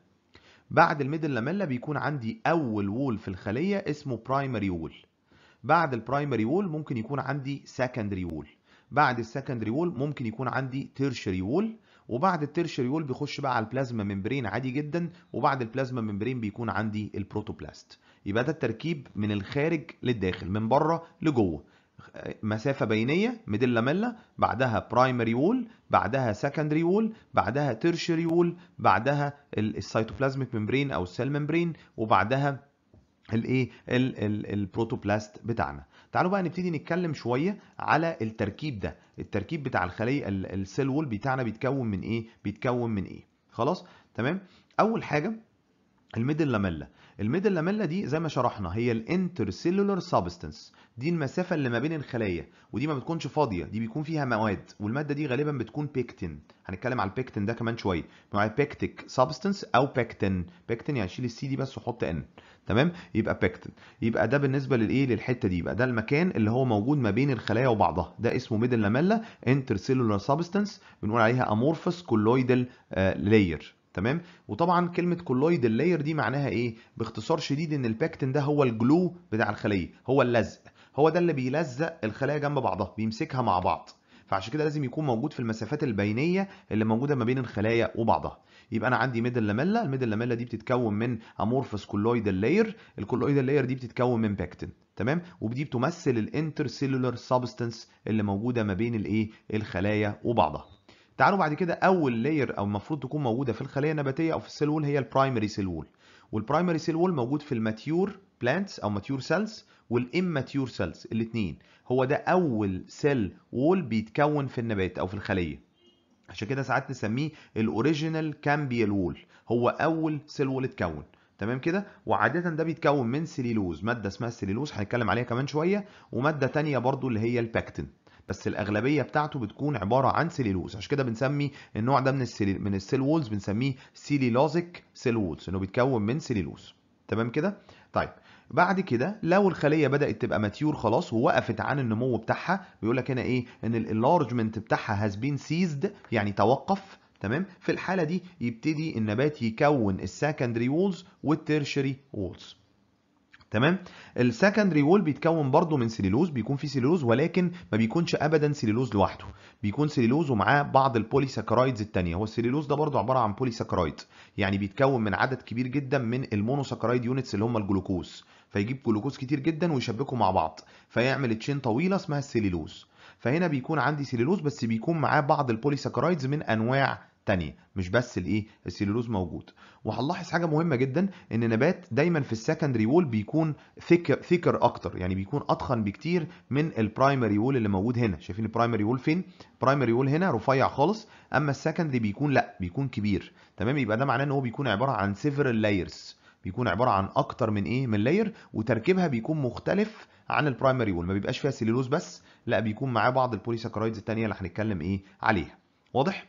بعد الميدل لاميلا بيكون عندي اول وول في الخليه اسمه برايمري وول بعد البرايمري وول ممكن يكون عندي سكندري وول بعد السكندري وول ممكن يكون عندي تيرشري وول وبعد التيرشري وول بيخش بقى على البلازما ممبرين عادي جدا وبعد البلازما ممبرين بيكون عندي البروتوبلاست يبقى ده التركيب من الخارج للداخل من بره لجوه مسافه بينيه ميدل لاميلا بعدها برايمري وول بعدها سكندري وول بعدها تيرشري وول بعدها السيتوبلازميك ممبرين او السيل ممبرين وبعدها الايه البروتوبلاست بتاعنا تعالوا بقى نبتدي نتكلم شويه على التركيب ده التركيب بتاع الخليه السيل وول بتاعنا بيتكون من ايه بيتكون من ايه خلاص تمام اول حاجه الميدل لاميلا الميدل لاميلا دي زي ما شرحنا هي الانترسيلولار سبستانس دي المسافه اللي ما بين الخلايا ودي ما بتكونش فاضيه دي بيكون فيها مواد والماده دي غالبا بتكون بيكتين هنتكلم على البيكتين ده كمان شويه نوع بيكتيك سبستانس او بيكتين بيكتين يعني شيل السي دي بس وحط ان تمام يبقى بيكتين يبقى ده بالنسبه للايه للحته دي يبقى ده المكان اللي هو موجود ما بين الخلايا وبعضها ده اسمه ميدل لاميلا انترسيلولار سبستانس بنقول عليها امورفس كولويدال لاير تمام وطبعا كلمه كولويد اللاير دي معناها ايه باختصار شديد ان الباكتين ده هو الجلو بتاع الخليه هو اللزق هو ده اللي بيلزق الخلايا جنب بعضها بيمسكها مع بعض فعشان كده لازم يكون موجود في المسافات البينيه اللي موجوده ما بين الخلايا وبعضها يبقى انا عندي ميدل لاميلا الميدل لاميلا دي بتتكون من امورفس كولويدال لاير الكولويدال لاير دي بتتكون من باكتين تمام ودي بتمثل الانترسيلولار سبستانس اللي موجوده ما بين الايه الخلايا وبعضها تعالوا بعد كده اول لاير او المفروض تكون موجوده في الخليه النباتيه او في السيل وول هي البرايمري سيل وول والبرايمري سيل وول موجود في الماتيور بلانتس او ماتيور سيلز والاماتيور سيلز الاثنين هو ده اول سيل وول بيتكون في النبات او في الخليه عشان كده ساعات نسميه الاوريجينال كامبيال وول هو اول سيل وول اتكون تمام كده وعاده ده بيتكون من سليلوز ماده اسمها السليلوز هنتكلم عليها كمان شويه وماده تانية برضو اللي هي الباكتين بس الاغلبيه بتاعته بتكون عباره عن سليلوز عشان كده بنسمي النوع ده من السيل من السيل وولز بنسميه سيليلوزيك سيل وولز انه بيتكون من سليلوز تمام كده طيب بعد كده لو الخليه بدات تبقى ماتيور خلاص ووقفت عن النمو بتاعها بيقول لك هنا ايه ان الانلارجمنت بتاعها هاز بين سيزد يعني توقف تمام في الحاله دي يبتدي النبات يكون السكندري وولز والتيرشري وولز تمام السكندري وول بيتكون برضه من سليلوز بيكون فيه سليلوز ولكن ما بيكونش ابدا سليلوز لوحده بيكون سليلوز ومعاه بعض البوليساكرايدز الثانيه هو السليلوز ده برضه عباره عن بوليساكرايد يعني بيتكون من عدد كبير جدا من المونوساكرايد يونتس اللي هم الجلوكوز فيجيب جلوكوز كتير جدا ويشبكه مع بعض فيعمل تشين طويله اسمها السليلوز فهنا بيكون عندي سليلوز بس بيكون معاه بعض البوليساكرايدز من انواع تانية مش بس الايه السليلوز موجود وهنلاحظ حاجه مهمه جدا ان نبات دايما في السكندري وول بيكون ثيكر ثيكر اكتر يعني بيكون اضخم بكتير من البرايمري وول اللي موجود هنا شايفين البرايمري وول فين برايمري وول هنا رفيع خالص اما السكندري بيكون لا بيكون كبير تمام يبقى ده معناه ان هو بيكون عباره عن سيفرال لايرز بيكون عباره عن اكتر من ايه من لاير وتركيبها بيكون مختلف عن البرايمري وول ما بيبقاش فيها سليلوز بس لا بيكون معاه بعض البوليساكرايدز الثانيه اللي هنتكلم ايه عليها واضح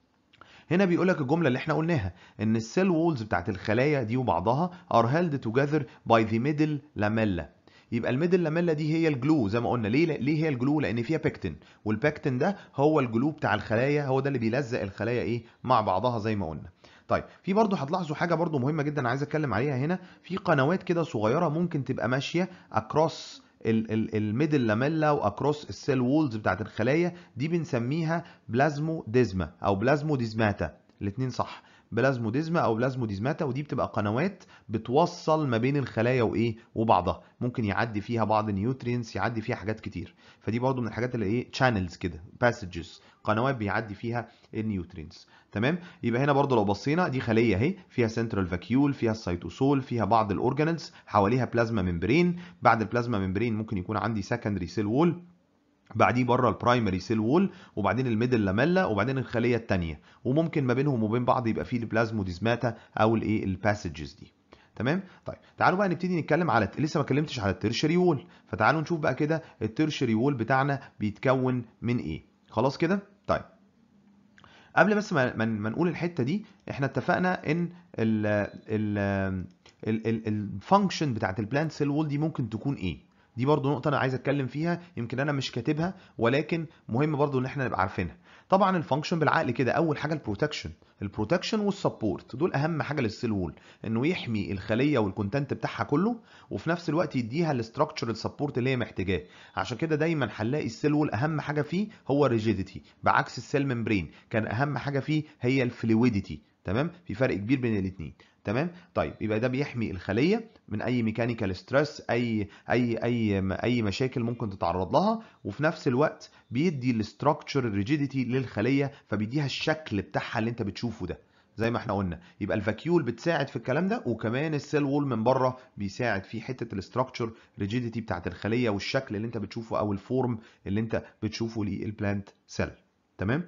هنا بيقول لك الجمله اللي احنا قلناها ان السيل وولز بتاعت الخلايا دي وبعضها are held together by the middle lamella يبقى الميدل لاميلا دي هي الجلو زي ما قلنا ليه ليه هي الجلو لان فيها بيكتين والبيكتين ده هو الجلو بتاع الخلايا هو ده اللي بيلزق الخلايا ايه مع بعضها زي ما قلنا طيب في برضه هتلاحظوا حاجه برضه مهمه جدا عايز اتكلم عليها هنا في قنوات كده صغيره ممكن تبقى ماشيه اكروس الميدل لاميلا واكروس السيل وولز بتاعت الخلايا دي بنسميها بلازمو ديزما او بلازمو ديزماتا الاثنين صح بلازموديزما او بلازموديزماتا ودي بتبقى قنوات بتوصل ما بين الخلايا وايه وبعضها ممكن يعدي فيها بعض النيوترينز يعدي فيها حاجات كتير فدي برضو من الحاجات اللي ايه channels كده passages قنوات بيعدي فيها النيوترينز تمام يبقى هنا برضو لو بصينا دي خليه اهي فيها سنترال فاكيول فيها السيتوسول فيها بعض الاورجانيلز حواليها بلازما ممبرين بعد البلازما ممبرين ممكن يكون عندي سكندري سيل وول بعديه بره البرايمري سيل وول وبعدين الميدل لاميلا وبعدين الخليه الثانيه وممكن ما بينهم وبين بعض يبقى فيه البلازموديزماتا او الايه الباسجز دي تمام طيب تعالوا بقى نبتدي نتكلم على لسه ما اتكلمتش على الترشري وول فتعالوا نشوف بقى كده الترشري وول بتاعنا بيتكون من ايه خلاص كده طيب قبل بس ما ما نقول الحته دي احنا اتفقنا ان ال ال الفانكشن بتاعت البلانت سيل وول دي ممكن تكون ايه دي برضو نقطة أنا عايز أتكلم فيها يمكن أنا مش كاتبها ولكن مهم برضو إن إحنا نبقى عارفينها. طبعا الفانكشن بالعقل كده أول حاجة البروتكشن، البروتكشن والسبورت دول أهم حاجة للسيل وول، إنه يحمي الخلية والكونتنت بتاعها كله وفي نفس الوقت يديها الاستراكشرال سبورت اللي هي محتاجاه. عشان كده دايما هنلاقي السيل وول أهم حاجة فيه هو الريجيديتي، بعكس السيل ممبرين كان أهم حاجة فيه هي الفلويديتي، تمام؟ في فرق كبير بين الاثنين. تمام طيب يبقى ده بيحمي الخليه من اي ميكانيكال ستريس اي اي اي اي مشاكل ممكن تتعرض لها وفي نفس الوقت بيدي الاستراكشر الريجيديتي للخليه فبيديها الشكل بتاعها اللي انت بتشوفه ده زي ما احنا قلنا يبقى الفاكيول بتساعد في الكلام ده وكمان السيل وول من بره بيساعد في حته الاستراكشر ريجيديتي بتاعت الخليه والشكل اللي انت بتشوفه او الفورم اللي انت بتشوفه للبلانت سيل تمام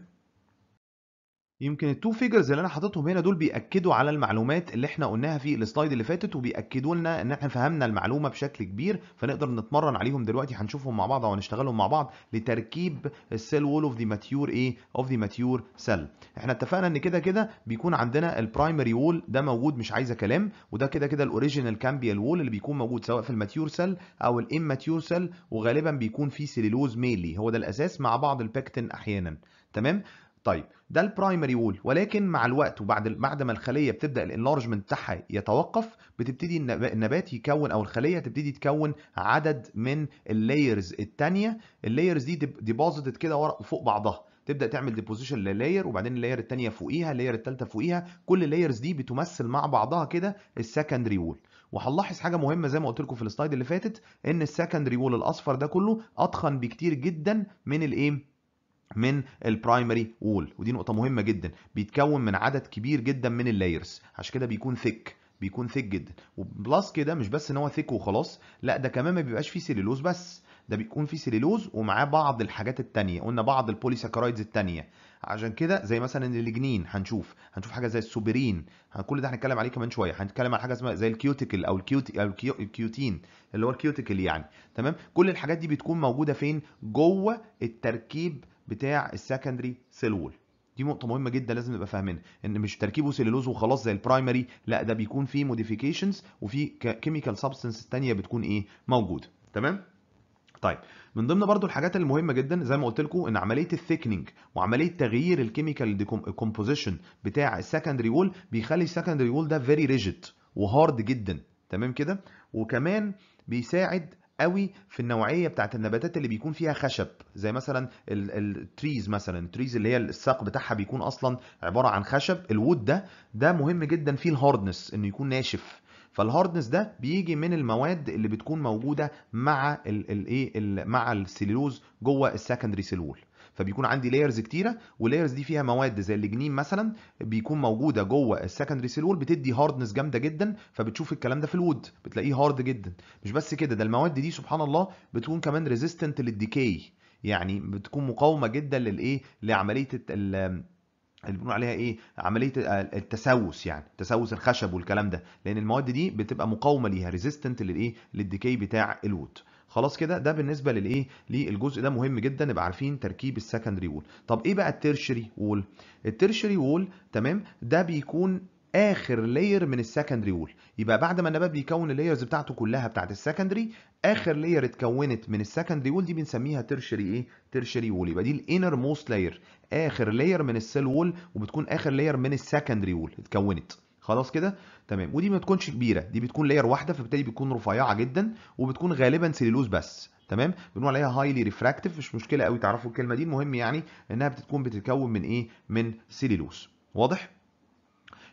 يمكن التو فيجرز اللي انا حاططهم هنا دول بياكدوا على المعلومات اللي احنا قلناها في السلايد اللي فاتت وبياكدوا لنا ان احنا فهمنا المعلومه بشكل كبير فنقدر نتمرن عليهم دلوقتي هنشوفهم مع بعض او هنشتغلهم مع بعض لتركيب السيل وول اوف ذا ماتيور ايه اوف ذا ماتيور سيل احنا اتفقنا ان كده كده بيكون عندنا البرايمري وول ده موجود مش عايزه كلام وده كده كده الاوريجينال كامبيال وول اللي بيكون موجود سواء في الماتيور سيل او الاماتيور سيل وغالبا بيكون فيه سيلولوز ميلي هو ده الاساس مع بعض البكتين احيانا تمام طيب ده البرايمري وول ولكن مع الوقت وبعد بعد ما الخليه بتبدا الانلارجمنت بتاعها يتوقف بتبتدي النبات يكون او الخليه تبتدي تكون عدد من اللايرز الثانيه اللايرز دي ديبوزيتد كده ورا فوق بعضها تبدا تعمل ديبوزيشن للاير وبعدين اللاير الثانيه فوقيها اللاير الثالثه فوقيها كل اللايرز دي بتمثل مع بعضها كده السكندري وول وهنلاحظ حاجه مهمه زي ما قلت لكم في السلايد اللي فاتت ان السكندري وول الاصفر ده كله اضخم بكتير جدا من الايه من البرايمري وول ودي نقطه مهمه جدا بيتكون من عدد كبير جدا من اللايرز عشان كده بيكون ثيك بيكون ثيك جدا وبلس كده مش بس ان هو ثيك وخلاص لا ده كمان ما بيبقاش فيه سيلولوز بس ده بيكون فيه سيلولوز ومعاه بعض الحاجات التانية قلنا بعض البوليساكرايدز التانية عشان كده زي مثلا الليجنين هنشوف هنشوف حاجه زي السوبرين كل ده هنتكلم عليه كمان شويه هنتكلم عن حاجه اسمها زي الكيوتيكل او الكيوتي او الكيوتين اللي هو الكيوتيكل يعني تمام كل الحاجات دي بتكون موجوده فين جوه التركيب بتاع السكندري سيل وول دي نقطة مهمة جدا لازم نبقى فاهمينها ان مش تركيبه سيلولوز وخلاص زي البرايمري لا ده بيكون فيه موديفيكيشنز وفي كيميكال سبستنس تانية بتكون ايه موجودة تمام طيب من ضمن برضو الحاجات المهمه جدا زي ما قلت لكم ان عمليه الثيكنينج وعمليه تغيير الكيميكال كومبوزيشن بتاع السكندري وول بيخلي السكندري وول ده فيري ريجيد وهارد جدا تمام كده وكمان بيساعد قوي في النوعيه بتاعت النباتات اللي بيكون فيها خشب زي مثلا التريز مثلا التريز اللي هي الساق بتاعها بيكون اصلا عباره عن خشب الوود ده ده مهم جدا فيه الهاردنس انه يكون ناشف فالهاردنس ده بيجي من المواد اللي بتكون موجوده مع الايه مع السيلولوز جوه السكندري سيلول فبيكون عندي لايرز كتيره واللايرز دي فيها مواد زي الليجنين مثلا بيكون موجوده جوه السكندري سيلول بتدي هاردنس جامده جدا فبتشوف الكلام ده في الوود بتلاقيه هارد جدا مش بس كده ده المواد دي سبحان الله بتكون كمان ريزيستنت للديكي يعني بتكون مقاومه جدا للايه لعمليه اللي بنقول عليها ايه عمليه التسوس يعني تسوس الخشب والكلام ده لان المواد دي بتبقى مقاومه ليها ريزيستنت للايه للديكي بتاع الوود خلاص كده ده بالنسبه للايه للجزء ده مهم جدا نبقى عارفين تركيب السكندري وول طب ايه بقى الترشري وول الترشري وول تمام ده بيكون اخر لاير من السكندري وول يبقى بعد ما النبات بيكون اللايرز بتاعته كلها بتاعت السكندري اخر لاير اتكونت من السكندري وول دي بنسميها ترشري ايه ترشري وول يبقى دي الانر موست لاير اخر لاير من السيل وول وبتكون اخر لاير من السكندري وول اتكونت خلاص كده تمام ودي ما بتكونش كبيره دي بتكون لاير واحده فبالتالي بتكون رفيعه جدا وبتكون غالبا سيلولوز بس تمام بنقول عليها هايلي ريفراكتيف مش مشكله قوي تعرفوا الكلمه دي المهم يعني انها بتكون بتتكون من ايه من سيلولوز واضح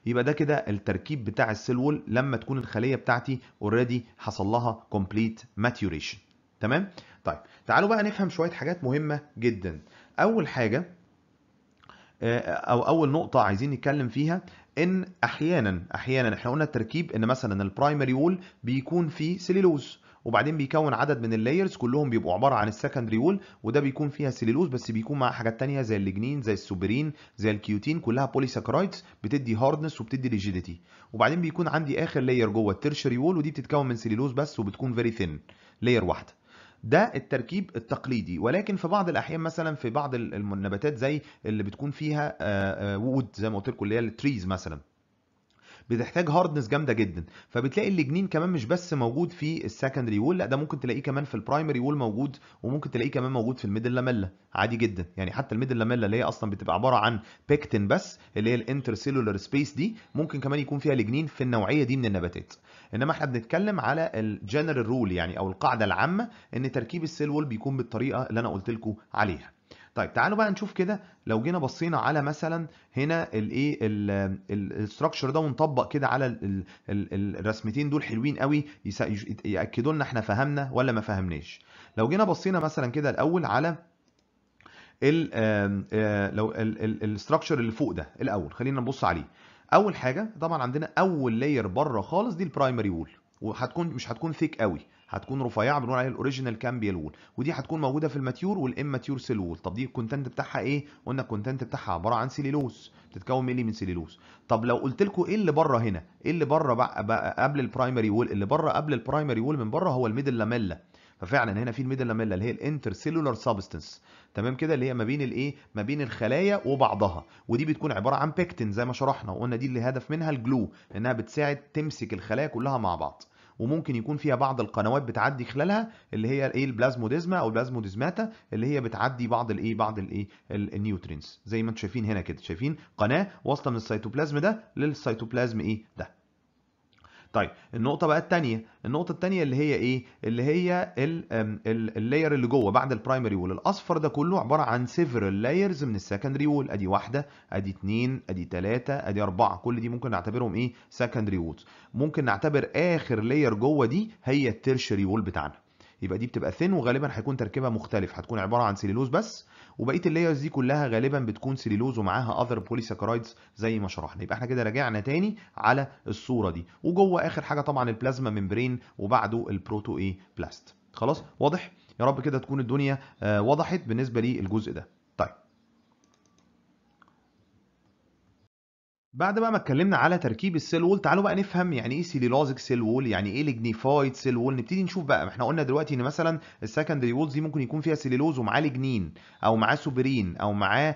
يبقى ده كده التركيب بتاع السيل وول لما تكون الخليه بتاعتي اوريدي حصل لها كومبليت ماتيوريشن تمام طيب تعالوا بقى نفهم شويه حاجات مهمه جدا اول حاجه او اول نقطه عايزين نتكلم فيها ان احيانا احيانا احنا قلنا التركيب ان مثلا البرايمري وول بيكون فيه سيلولوز وبعدين بيكون عدد من اللايرز كلهم بيبقوا عباره عن السكندري وول وده بيكون فيها سيلولوز بس بيكون معاه حاجات تانية زي الليجنين زي السوبرين زي الكيوتين كلها بوليساكرايدز بتدي هاردنس وبتدي ريجيديتي وبعدين بيكون عندي اخر لاير جوه الترشري وول ودي بتتكون من سيلولوز بس وبتكون فيري ثين لاير واحده ده التركيب التقليدي ولكن في بعض الاحيان مثلا في بعض النباتات زي اللي بتكون فيها وود زي ما قلت لكم اللي هي التريز مثلا بتحتاج هاردنس جامده جدا فبتلاقي الليجنين كمان مش بس موجود في السكندري وول لا ده ممكن تلاقيه كمان في البرايمري وول موجود وممكن تلاقيه كمان موجود في الميدل لاميلا عادي جدا يعني حتى الميدل لاميلا اللي هي اصلا بتبقى عباره عن بيكتين بس اللي هي الانترسيلولار سبيس دي ممكن كمان يكون فيها ليجنين في النوعيه دي من النباتات انما احنا بنتكلم على الجنرال رول يعني او القاعده العامه ان تركيب السيل وول بيكون بالطريقه اللي انا قلت لكم عليها طيب تعالوا بقى نشوف كده لو جينا بصينا على مثلا هنا الايه الاستراكشر ده ونطبق كده على ال ال ال الرسمتين دول حلوين قوي ياكدوا لنا احنا فهمنا ولا ما فهمناش لو جينا بصينا مثلا كده الاول على ال لو الاستراكشر اللي فوق ده الاول خلينا نبص عليه اول حاجه طبعا عندنا اول لاير بره خالص دي البرايمري وول وهتكون مش هتكون ثيك قوي هتكون رفيعه بنقول عليها الاوريجينال كامبيال وول ودي هتكون موجوده في الماتيور والاماتيور سيل وول طب دي الكونتنت بتاعها ايه قلنا الكونتنت بتاعها عباره عن سيليلوز بتتكون ملي من سيليلوز طب لو قلت لكم ايه اللي بره هنا ايه اللي بره بقى, بقى قبل البرايمري وول اللي بره قبل البرايمري وول من بره هو الميدل لاميلا ففعلا هنا في الميدل لاميلا اللي هي الانتر سيلولار سبستنس تمام كده اللي هي ما بين الايه ما بين الخلايا وبعضها ودي بتكون عباره عن بيكتين زي ما شرحنا وقلنا دي اللي هدف منها الجلو انها بتساعد تمسك الخلايا كلها مع بعض وممكن يكون فيها بعض القنوات بتعدي خلالها اللي هي الايه البلازموديزما او البلازموديزماتا اللي هي بتعدي بعض الايه بعض الايه النيوترينز زي ما انتم شايفين هنا كده شايفين قناه واصله من السيتوبلازم ده للسيتوبلازم ايه ده طيب النقطة بقى الثانية، النقطة الثانية اللي هي ايه؟ اللي هي اللاير اللي جوه بعد البرايمري وول، الأصفر ده كله عبارة عن سيفرال لايرز من السكندري وول، أدي واحدة، أدي اثنين، أدي ثلاثة، أدي أربعة، كل دي ممكن نعتبرهم ايه؟ سكندري وولز. ممكن نعتبر آخر لاير جوه دي هي الترشري وول بتاعنا. يبقى دي بتبقى ثين وغالبا هيكون تركيبها مختلف هتكون عباره عن سيلولوز بس وبقيه اللايرز دي كلها غالبا بتكون سيلولوز ومعاها اذر بوليساكرايدز زي ما شرحنا يبقى احنا كده راجعنا تاني على الصوره دي وجوه اخر حاجه طبعا البلازما ممبرين وبعده البروتو ايه بلاست خلاص واضح يا رب كده تكون الدنيا آه وضحت بالنسبه للجزء ده طيب بعد بقى ما اتكلمنا على تركيب السيل وول تعالوا بقى نفهم يعني ايه سيلولوزيك سيل وول يعني ايه ليجنيفايد سيل وول نبتدي نشوف بقى احنا قلنا دلوقتي ان مثلا السكندري وولز دي ممكن يكون فيها سيلولوز ومعاه ليجنين او معاه سوبرين او معاه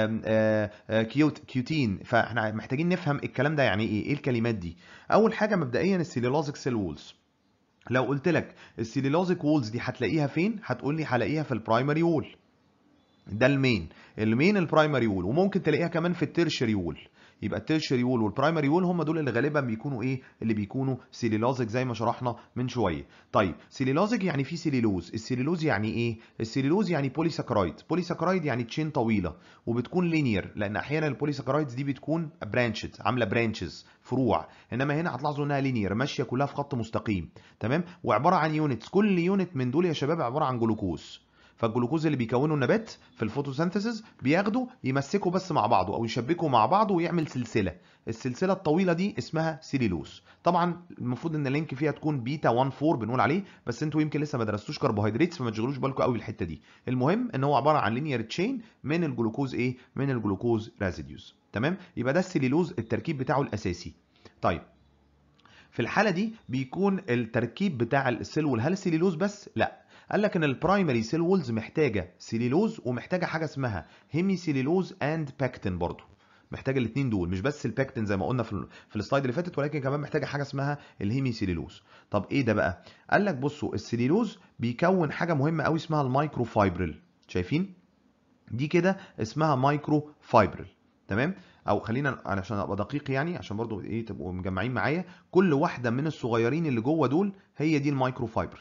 كيوت كيوتين فاحنا محتاجين نفهم الكلام ده يعني ايه ايه الكلمات دي اول حاجه مبدئيا السيلولوزيك سيل وولز لو قلت لك السيلولوزيك وولز دي هتلاقيها فين هتقول لي هلاقيها في البرايمري وول ده المين المين البرايمري وول وممكن تلاقيها كمان في التيرشري وول يبقى التيرشري وول والبرايمري وول هم دول اللي غالبا بيكونوا ايه اللي بيكونوا سيليلوزيك زي ما شرحنا من شويه طيب سيليلوزيك يعني في سيليلوز السيليلوز يعني ايه السيليلوز يعني بوليساكرايد بوليساكرايد يعني تشين طويله وبتكون لينير لان احيانا البوليساكرايدز دي بتكون برانشد عامله برانشز فروع انما هنا هتلاحظوا انها لينير ماشيه كلها في خط مستقيم تمام وعباره عن يونتس كل يونت من دول يا شباب عباره عن جلوكوز فالجلوكوز اللي بيكونه النبات في الفوتوسينثيسيس بياخده يمسكوا بس مع بعضه او يشبكوا مع بعضه ويعمل سلسله السلسله الطويله دي اسمها سيليلوز طبعا المفروض ان اللينك فيها تكون بيتا 1 4 بنقول عليه بس انتوا يمكن لسه ما درستوش كربوهيدرات فما تشغلوش بالكم قوي بالحته دي المهم ان هو عباره عن لينير تشين من الجلوكوز ايه من الجلوكوز ريزيديوز تمام يبقى ده السيليلوز التركيب بتاعه الاساسي طيب في الحاله دي بيكون التركيب بتاع السيل هل السيليلوز بس لا قال لك ان البرايمري سيل وولز محتاجه سيليلوز ومحتاجه حاجه اسمها هيمي سيليلوز اند باكتين برضه محتاجه الاثنين دول مش بس الباكتين زي ما قلنا في في السلايد اللي فاتت ولكن كمان محتاجه حاجه اسمها الهيمي سيليلوز طب ايه ده بقى قال لك بصوا السيليلوز بيكون حاجه مهمه قوي اسمها المايكرو فايبرل شايفين دي كده اسمها مايكرو فايبرل تمام او خلينا علشان ابقى دقيق يعني عشان برضو ايه تبقوا مجمعين معايا كل واحده من الصغيرين اللي جوه دول هي دي المايكرو فايبرل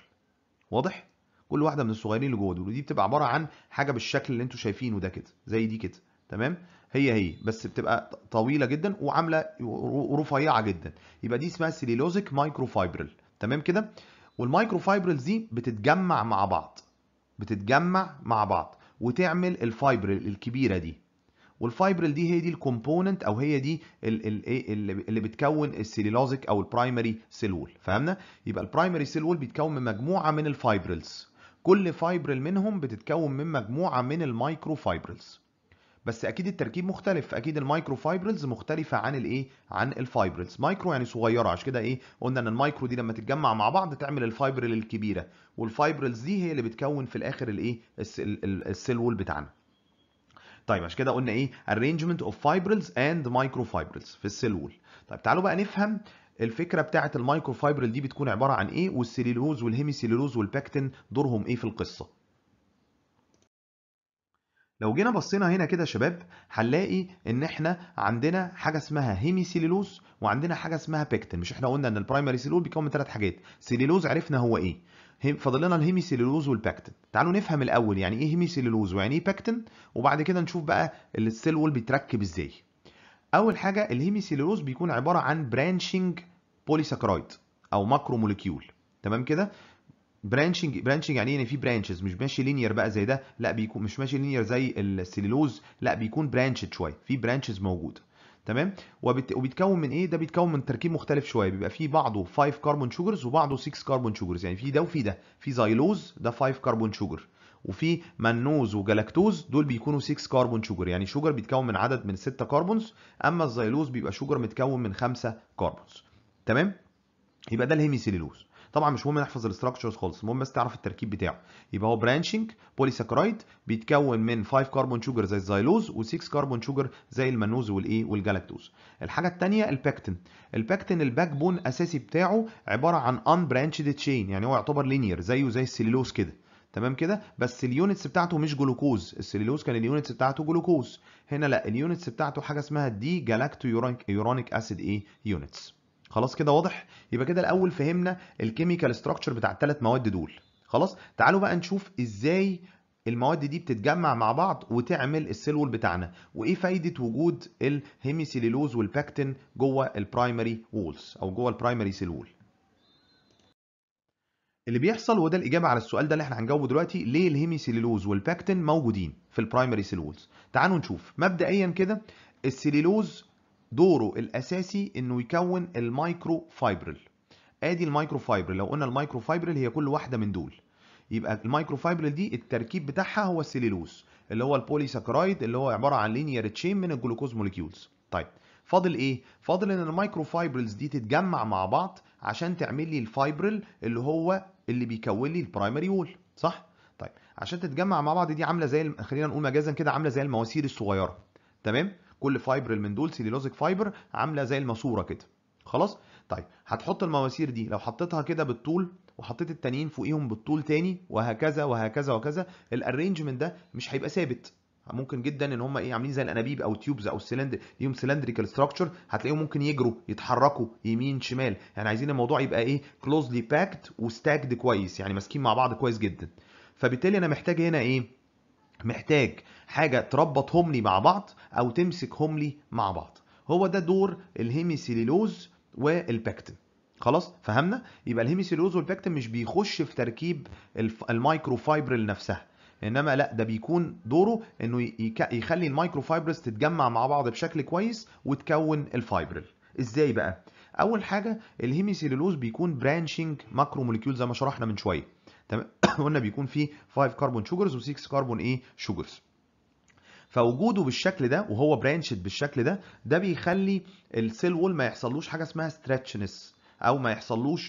واضح كل واحده من الصغيرين اللي جوه دول ودي بتبقى عباره عن حاجه بالشكل اللي انتوا شايفينه ده كده زي دي كده تمام هي هي بس بتبقى طويله جدا وعامله رفيعه جدا يبقى دي اسمها سيليلوزيك مايكرو فايبرل تمام كده والمايكرو فايبرلز دي بتتجمع مع بعض بتتجمع مع بعض وتعمل الفايبرل الكبيره دي والفايبرل دي هي دي الكومبوننت او هي دي اللي بتكون السيلولوزيك او البرايمري سيل وول فهمنا يبقى البرايمري سيل وول بيتكون من مجموعه من الفايبرلز كل فايبرل منهم بتتكون من مجموعه من المايكرو فايبرلز بس اكيد التركيب مختلف اكيد المايكرو فايبرلز مختلفه عن الايه عن الفايبرلز مايكرو يعني صغيره عشان كده ايه قلنا ان المايكرو دي لما تتجمع مع بعض تعمل الفايبرل الكبيره والفايبرلز دي هي اللي بتكون في الاخر الايه السيل وول بتاعنا طيب عشان كده قلنا ايه arrangement of fibrils and microfibrils في السيل وول طيب تعالوا بقى نفهم الفكره بتاعه المايكرو فايبرل دي بتكون عباره عن ايه والسيلولوز والهيمي سيلولوز والباكتين دورهم ايه في القصه لو جينا بصينا هنا كده يا شباب هنلاقي ان احنا عندنا حاجه اسمها هيمي سيلولوز وعندنا حاجه اسمها بيكتين مش احنا قلنا ان البرايمري سيلول بيكون من ثلاث حاجات سيلولوز عرفنا هو ايه فاضل لنا الهيمي سيلولوز والباكتين تعالوا نفهم الاول يعني ايه هيمي سيلولوز ويعني ايه باكتين وبعد كده نشوف بقى السيل وول بيتركب ازاي اول حاجه الهيمي سيلولوز بيكون عباره عن برانشنج بوليساكرايد او ماكرو موليكيول تمام كده برانشنج برانشنج يعني ايه يعني في برانشز مش ماشي لينير بقى زي ده لا بيكون مش ماشي لينير زي السيلولوز لا بيكون برانشد شويه في برانشز موجوده تمام وبت... وبيتكون من ايه ده بيتكون من تركيب مختلف شويه بيبقى فيه بعضه 5 كربون شوجرز وبعضه 6 كربون شوجرز يعني في ده وفي ده في زايلوز ده 5 كربون شوجر وفي منوز وجلاكتوز دول بيكونوا 6 كربون شوجر يعني شوجر بيتكون من عدد من 6 كربونز اما الزايلوز بيبقى شوجر متكون من 5 كربونز تمام يبقى ده الهيمي سيلولوز طبعا مش مهم نحفظ الاستراكشرز خالص المهم بس تعرف التركيب بتاعه يبقى هو برانشنج بوليساكرايد بيتكون من 5 كربون شوجر زي الزايلوز و6 كربون شوجر زي المنوز والايه والجلاكتوز الحاجه الثانيه الباكتين الباكتين الباك بون اساسي بتاعه عباره عن ان برانشد تشين يعني هو يعتبر لينير زيه زي السليلوز كده تمام كده بس اليونتس بتاعته مش جلوكوز السليلوز كان اليونتس بتاعته جلوكوز هنا لا اليونتس بتاعته حاجه اسمها دي جالاكتو يورونيك اسيد ايه يونتس خلاص كده واضح يبقى كده الاول فهمنا الكيميكال ستراكشر بتاع الثلاث مواد دول خلاص تعالوا بقى نشوف ازاي المواد دي بتتجمع مع بعض وتعمل السيل وول بتاعنا وايه فايده وجود الهيميسيلولوز والباكتين جوه البرايمري وولز او جوه البرايمري سيل وول اللي بيحصل وده الاجابه على السؤال ده اللي احنا هنجاوبه دلوقتي ليه الهيميسيلولوز والباكتين موجودين في البرايمري سيل وولز تعالوا نشوف مبدئيا كده السيلولوز دوره الاساسي انه يكون المايكرو فايبرل ادي المايكرو فايبرل لو قلنا المايكرو فايبرل هي كل واحده من دول يبقى المايكرو فايبرل دي التركيب بتاعها هو السيلولوز اللي هو البوليساكرايد اللي هو عباره عن لينير تشين من الجلوكوز موليكيولز طيب فاضل ايه فاضل ان المايكرو فايبرلز دي تتجمع مع بعض عشان تعمل لي الفايبرل اللي هو اللي بيكون لي البرايمري وول صح طيب عشان تتجمع مع بعض دي عامله زي خلينا نقول مجازا كده عامله زي المواسير الصغيره تمام كل فايبرل من دول سيلولوزيك فايبر عامله زي الماسوره كده خلاص طيب هتحط المواسير دي لو حطيتها كده بالطول وحطيت التانيين فوقيهم بالطول تاني وهكذا وهكذا وهكذا الارينجمنت ده مش هيبقى ثابت ممكن جدا ان هم ايه عاملين زي الانابيب او تيوبز او السلندر ليهم سلندريكال ستراكشر هتلاقيهم ممكن يجروا يتحركوا يمين شمال يعني عايزين الموضوع يبقى ايه كلوزلي باكد وستاكد كويس يعني ماسكين مع بعض كويس جدا فبالتالي انا محتاج هنا ايه محتاج حاجه تربطهم لي مع بعض او تمسكهم لي مع بعض هو ده دور الهيميسيلولوز والباكتين خلاص فهمنا يبقى الهيميسيلولوز والباكتين مش بيخش في تركيب المايكرو فايبرل نفسها انما لا ده بيكون دوره انه يخلي المايكرو فايبرز تتجمع مع بعض بشكل كويس وتكون الفايبرل ازاي بقى اول حاجه الهيميسيلولوز بيكون برانشنج ماكرو موليكيول زي ما شرحنا من شويه تمام قلنا بيكون فيه 5 كربون شوجرز و6 كربون ايه شوجرز فوجوده بالشكل ده وهو برانشد بالشكل ده ده بيخلي السيل وول ما يحصلوش حاجه اسمها ستريتشنس او ما يحصلوش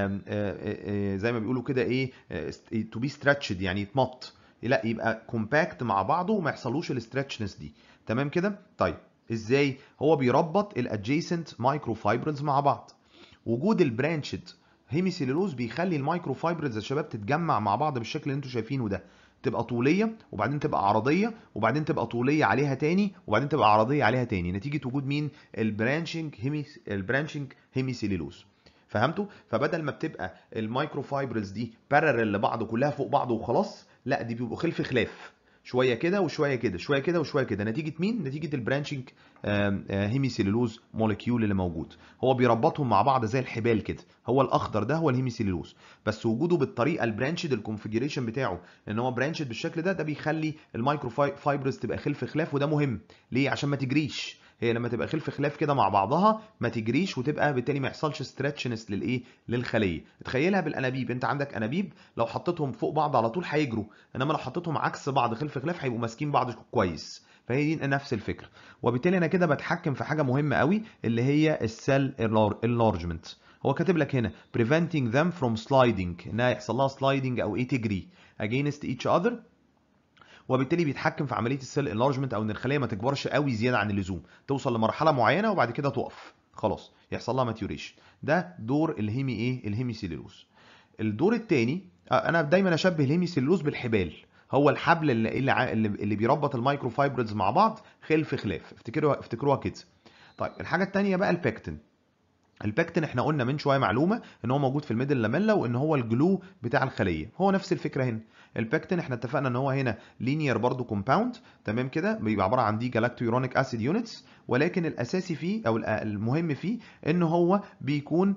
زي ما بيقولوا كده ايه تو بي ستريتشد يعني يتمط لا يبقى كومباكت مع بعضه وما يحصلوش الاسترتشنس دي تمام كده طيب ازاي هو بيربط الادجيسنت مايكرو فايبرز مع بعض وجود البرانشد هيميسيلولوز بيخلي المايكرو فايبرز يا شباب تتجمع مع بعض بالشكل اللي انتوا شايفينه ده تبقى طوليه وبعدين تبقى عرضيه وبعدين تبقى طوليه عليها تاني وبعدين تبقى عرضيه عليها تاني نتيجه وجود مين البرانشنج هيمي البرانشنج هيميسيلولوز فهمتوا فبدل ما بتبقى المايكرو فايبرز دي بارلل لبعض كلها فوق بعض وخلاص لا دي بيبقوا خلف خلاف شويه كده وشويه كده شويه كده وشويه كده نتيجه مين نتيجه البرانشنج هيمي سيلولوز موليكيول اللي موجود هو بيربطهم مع بعض زي الحبال كده هو الاخضر ده هو الهيمي سيلولوز بس وجوده بالطريقه البرانشد الكونفيجريشن بتاعه ان هو برانشد بالشكل ده ده بيخلي المايكرو فايبرز تبقى خلف خلاف وده مهم ليه عشان ما تجريش هي لما تبقى خلف خلاف كده مع بعضها ما تجريش وتبقى بالتالي ما يحصلش ستريتشنس للايه للخليه تخيلها بالانابيب انت عندك انابيب لو حطيتهم فوق بعض على طول هيجروا انما لو حطيتهم عكس بعض خلف خلاف هيبقوا ماسكين بعض كويس فهي دي نفس الفكره وبالتالي انا كده بتحكم في حاجه مهمه قوي اللي هي السيل انلارجمنت هو كاتب لك هنا preventing them from sliding انها يحصل لها sliding او ايه تجري against each other وبالتالي بيتحكم في عمليه السيل انلارجمنت او ان الخليه ما تكبرش قوي زياده عن اللزوم توصل لمرحله معينه وبعد كده تقف خلاص يحصل لها ماتيوريشن ده دور الهيمي ايه الهيمي سيلولوز الدور الثاني انا دايما اشبه الهيمي سيلولوز بالحبال هو الحبل اللي اللي, اللي بيربط المايكرو فايبرز مع بعض خلف خلاف افتكروها افتكروها كده طيب الحاجه الثانيه بقى البكتين البكتين احنا قلنا من شويه معلومه ان هو موجود في الميدل لاميلا وان هو الجلو بتاع الخليه هو نفس الفكره هنا البكتين احنا اتفقنا ان هو هنا لينير برضو كومباوند تمام كده بيبقى عباره عن دي جلاكتويورونيك اسيد يونتس ولكن الاساسي فيه او المهم فيه ان هو بيكون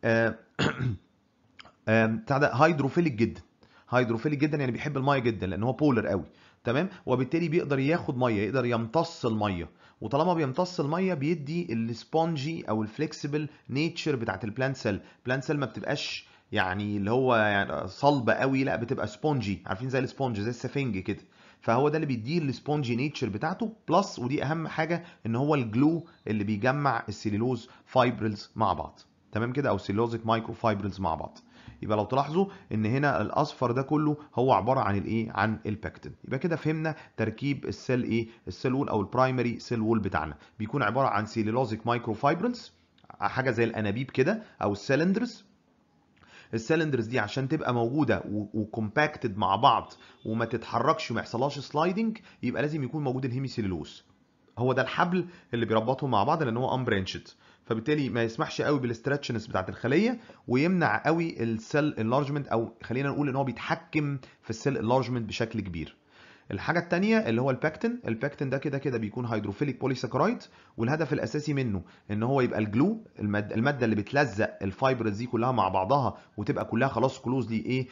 بتاع ده هيدروفيليك جدا هيدروفيليك جدا يعني بيحب الميه جدا لان هو بولر قوي تمام وبالتالي بيقدر ياخد ميه يقدر يمتص الميه وطالما بيمتص الميه بيدي السبونجي او الفليكسبل نيتشر بتاعت البلانت سيل البلانت سيل ما بتبقاش يعني اللي هو يعني صلبه قوي لا بتبقى سبونجي عارفين زي السبونج زي السفنج كده فهو ده اللي بيديه السبونجي نيتشر بتاعته بلس ودي اهم حاجه ان هو الجلو اللي بيجمع السيلولوز فايبرلز مع بعض تمام كده او سيلولوزيك مايكرو فايبرلز مع بعض يبقى لو تلاحظوا ان هنا الاصفر ده كله هو عباره عن الايه عن البكتين يبقى كده فهمنا تركيب السيل ايه السيل وول او البرايمري سيل وول بتاعنا بيكون عباره عن سيلولوزيك مايكرو فايبرلز حاجه زي الانابيب كده او السلندرز السلندرز دي عشان تبقى موجوده وكومباكتد مع بعض وما تتحركش وما يحصلهاش سلايدنج يبقى لازم يكون موجود الهيمي سيلولوز هو ده الحبل اللي بيربطهم مع بعض لان هو امبرانشد فبالتالي ما يسمحش قوي بالاسترتشنس بتاعت الخليه ويمنع قوي السيل انلارجمنت او خلينا نقول ان هو بيتحكم في السيل انلارجمنت بشكل كبير الحاجه الثانيه اللي هو الباكتين الباكتين ده كده كده بيكون هيدروفيليك بوليساكرايد والهدف الاساسي منه ان هو يبقى الجلو الماده, المادة اللي بتلزق الفايبرز دي كلها مع بعضها وتبقى كلها خلاص كلوزلي ايه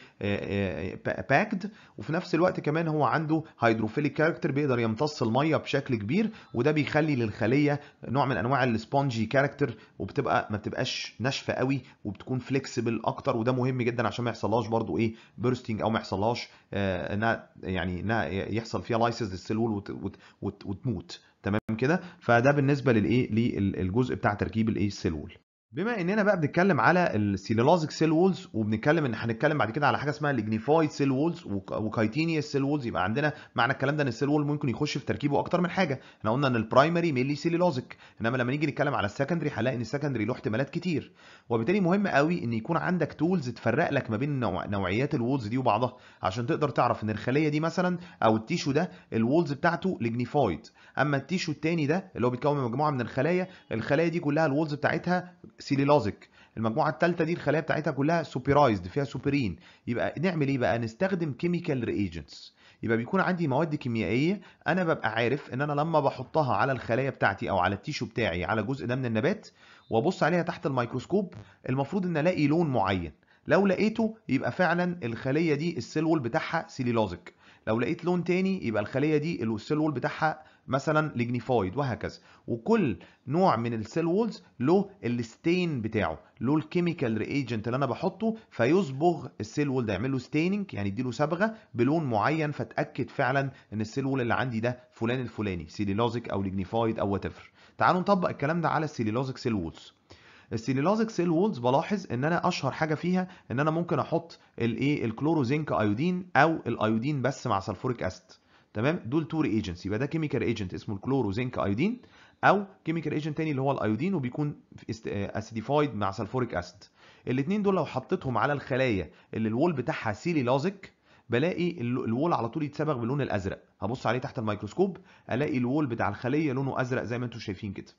باكد وفي نفس الوقت كمان هو عنده هيدروفيليك كاركتر بيقدر يمتص الميه بشكل كبير وده بيخلي للخليه نوع من انواع السبونجي كاركتر وبتبقى ما بتبقاش ناشفه قوي وبتكون فليكسبل اكتر وده مهم جدا عشان ما يحصلهاش برضو ايه بيرستنج او ما يحصلهاش انها يعني انها يحصل فيها لايسز للسيلول وت وت وت وتموت تمام كده فده بالنسبه للايه للجزء بتاع تركيب الايه السيلول بما اننا بقى بنتكلم على السيلولوزيك سيل وولز وبنتكلم ان هنتكلم بعد كده على حاجه اسمها الاجنيفايد سيل وولز وكايتينيوس سيل وولز يبقى عندنا معنى الكلام ده ان السيل وول ممكن يخش في تركيبه اكتر من حاجه احنا قلنا ان البرايمري ميلي سيلولوزيك انما لما نيجي نتكلم على السكندري هنلاقي ان السكندري له احتمالات كتير وبالتالي مهم قوي ان يكون عندك تولز تفرق لك ما بين نوع نوعيات الوولز دي وبعضها عشان تقدر تعرف ان الخليه دي مثلا او التيشو ده الوولز بتاعته ليجنيفايد اما التيشو التاني ده اللي هو بيتكون من مجموعه من الخلايا الخلايا دي كلها الوولز بتاعتها سيلولوزيك المجموعه الثالثه دي الخلايا بتاعتها كلها سوبرايزد فيها سوبرين يبقى نعمل ايه بقى نستخدم كيميكال ريجنتس يبقى بيكون عندي مواد كيميائيه انا ببقى عارف ان انا لما بحطها على الخلايا بتاعتي او على التيشو بتاعي على جزء ده من النبات وابص عليها تحت الميكروسكوب المفروض ان الاقي لون معين لو لقيته يبقى فعلا الخليه دي السيل وول بتاعها سيلولوزيك لو لقيت لون تاني يبقى الخليه دي السيل وول بتاعها مثلا ليجنيفايد وهكذا وكل نوع من السيل وولز له الستين بتاعه له الكيميكال ريجنت اللي انا بحطه فيصبغ السيل وول ده يعمل له ستيننج يعني يديله صبغه بلون معين فتاكد فعلا ان السيل وول اللي عندي ده فلان الفلاني سيلولوزيك او ليجنيفايد او وات تعالوا نطبق الكلام ده على السيلولوزيك سيل وولز السيلولوزيك سيل وولز بلاحظ ان انا اشهر حاجه فيها ان انا ممكن احط الايه الكلوروزينك ايودين او الايودين بس مع سلفوريك اسيد تمام دول تو ريجنتس يبقى ده كيميكال ايجنت اسمه الكلوروزينك ايودين او كيميكال ايجنت تاني اللي هو الايودين وبيكون اسيديفايد مع سلفوريك اسيد الاثنين دول لو حطيتهم على الخلايا اللي الوول بتاعها سيلولوزيك بلاقي الوول على طول يتصبغ باللون الازرق هبص عليه تحت الميكروسكوب الاقي الوول بتاع الخليه لونه ازرق زي ما انتم شايفين كده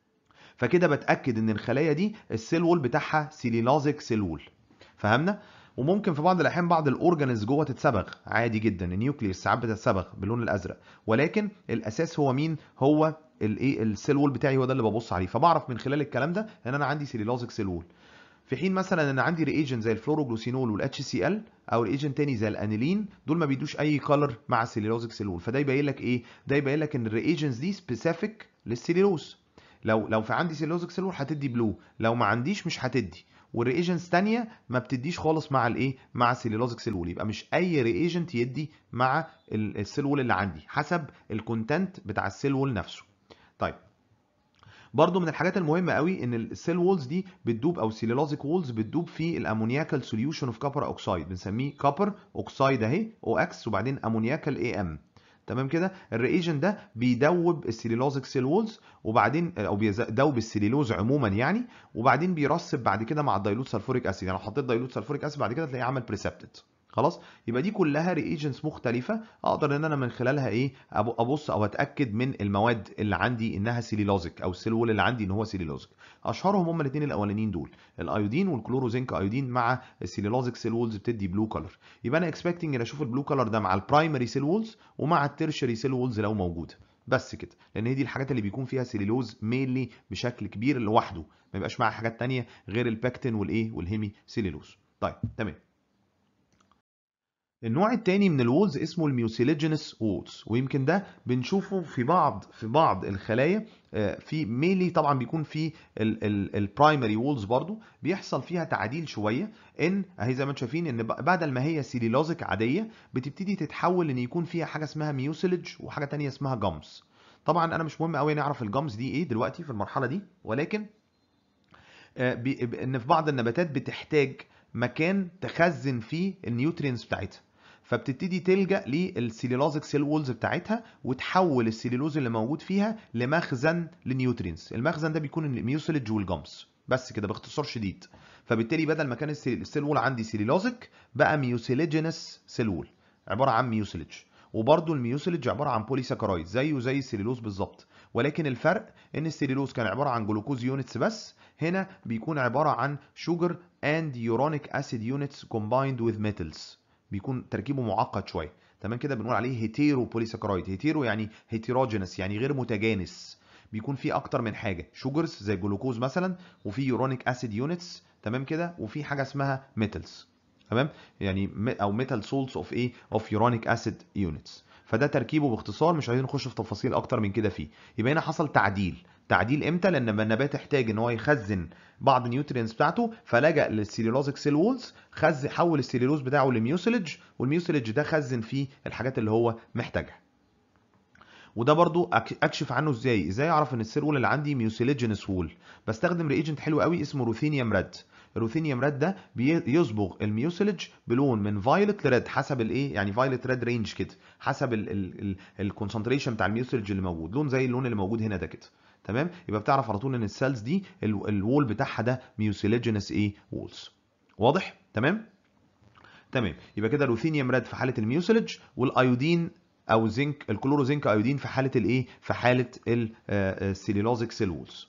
فكده بتاكد ان الخلايا دي السيل وول بتاعها سيلولوزيك سيل وول فهمنا وممكن في بعض الاحيان بعض الاورجانيز جوه تتصبغ عادي جدا النيوكليوس ساعات بتتصبغ باللون الازرق ولكن الاساس هو مين هو الايه السيل وول بتاعي هو ده اللي ببص عليه فبعرف من خلال الكلام ده ان انا عندي سيلولوزيك سيل وول في حين مثلا ان عندي ريجنت زي الفلوروجلوسينول والاتش سي ال او ريجنت تاني زي الانيلين دول ما بيدوش اي كلر مع السيلولوزيك سيل وول فده يبين لك ايه ده يبين لك ان الريجنتس دي سبيسيفيك للسيلولوز لو لو في عندي سيلولوزيك سيل وول هتدي بلو لو ما عنديش مش هتدي والريجنتس تانية ما بتديش خالص مع الايه مع السيلولوزيك سيل وول يبقى مش اي ريجنت يدي مع السيل وول اللي عندي حسب الكونتنت بتاع السيل وول نفسه طيب برضو من الحاجات المهمة قوي ان السيل وولز دي بتدوب او السيلولوزيك وولز بتدوب في الامونياكال سوليوشن اوف كوبر اوكسايد بنسميه كوبر اوكسايد اهي او اكس وبعدين امونياكال اي ام تمام كده الريجن ده بيدوب السيلولوزيك سيل وولز وبعدين او بيدوب السيلولوز عموما يعني وبعدين بيرسب بعد كده مع الدايلوت سلفوريك اسيد يعني لو حطيت دايلوت سلفوريك اسيد بعد كده تلاقيه عمل بريسبتد خلاص يبقى دي كلها ريجنتس مختلفه اقدر ان انا من خلالها ايه ابص او اتاكد من المواد اللي عندي انها سيلولوزيك او السيل وول اللي عندي ان هو سيلولوزيك اشهرهم هم الاثنين الاولانيين دول الايودين والكلوروزينك ايودين مع السيلولوزيك سيل وولز بتدي بلو كلر يبقى انا اكسبكتنج ان اشوف البلو كلر ده مع البرايمري سيل وولز ومع التيرشري سيل وولز لو موجوده بس كده لان هي دي الحاجات اللي بيكون فيها سيلولوز مينلي بشكل كبير لوحده ما يبقاش معاها حاجات تانية غير البكتين والايه والهيمي سيلولوز طيب تمام النوع الثاني من الوولز اسمه الميوسيليجينس وولز ويمكن ده بنشوفه في بعض في بعض الخلايا في ميلي طبعا بيكون في البرايمري وولز برضو بيحصل فيها تعديل شويه ان اهي زي ما انتم شايفين ان بدل ما هي سيلولوزيك عاديه بتبتدي تتحول ان يكون فيها حاجه اسمها ميوسيلج وحاجه ثانيه اسمها جامز طبعا انا مش مهم قوي نعرف الجامز دي ايه دلوقتي في المرحله دي ولكن ان في بعض النباتات بتحتاج مكان تخزن فيه النيوترينز بتاعتها فبتبتدي تلجا للسيلولوزيك سيل وولز بتاعتها وتحول السيلولوز اللي موجود فيها لمخزن للنيوترينز المخزن ده بيكون الميوسيلج والجامز بس كده باختصار شديد فبالتالي بدل ما كان السيل وول عندي سيلولوزيك بقى ميوسيليجينس سيل وول عباره عن ميوسيلج وبرده الميوسيلج عباره عن بوليساكرايد زيه زي السيلولوز بالظبط ولكن الفرق ان السيلولوز كان عباره عن جلوكوز يونتس بس هنا بيكون عباره عن شوجر اند يورونيك اسيد يونتس كومبايند وذ ميتالز بيكون تركيبه معقد شويه تمام كده بنقول عليه هيتيرو بوليساكرايد هيتيرو يعني هيتيروجينس يعني غير متجانس بيكون فيه اكتر من حاجه شوجرز زي الجلوكوز مثلا وفي يورونيك اسيد يونتس تمام كده وفي حاجه اسمها ميتالز تمام يعني او ميتال سولتس اوف ايه اوف يورونيك اسيد يونتس فده تركيبه باختصار مش عايزين نخش في تفاصيل اكتر من كده فيه يبقى هنا حصل تعديل تعديل امتى لان النبات احتاج ان هو يخزن بعض النيوترينز بتاعته فلجا للسيلولوزيك سيل وولز خزن حول السيلولوز بتاعه لميوسيلج والميوسيلج ده خزن فيه الحاجات اللي هو محتاجها وده برضو اكشف عنه ازاي ازاي اعرف ان السيل وول اللي عندي ميوسيليجينس وول بستخدم ريجنت حلو قوي اسمه روثينيوم ريد الروثينيوم ريد ده بيصبغ الميوسيلج بلون من فايلت لريد حسب الايه يعني فايلت ريد رينج كده حسب الكونسنتريشن بتاع الميوسيلج اللي موجود لون زي اللون اللي موجود هنا ده كده تمام يبقى بتعرف على طول ان السيلز دي الوول بتاعها ده ميوسيليجينس ايه وولز واضح تمام تمام يبقى كده روثينيوم ريد في حاله الميوسيلج والايودين او زنك الكلوروزنك ايودين في حاله الايه في حاله السيلولوزيك سيل وولز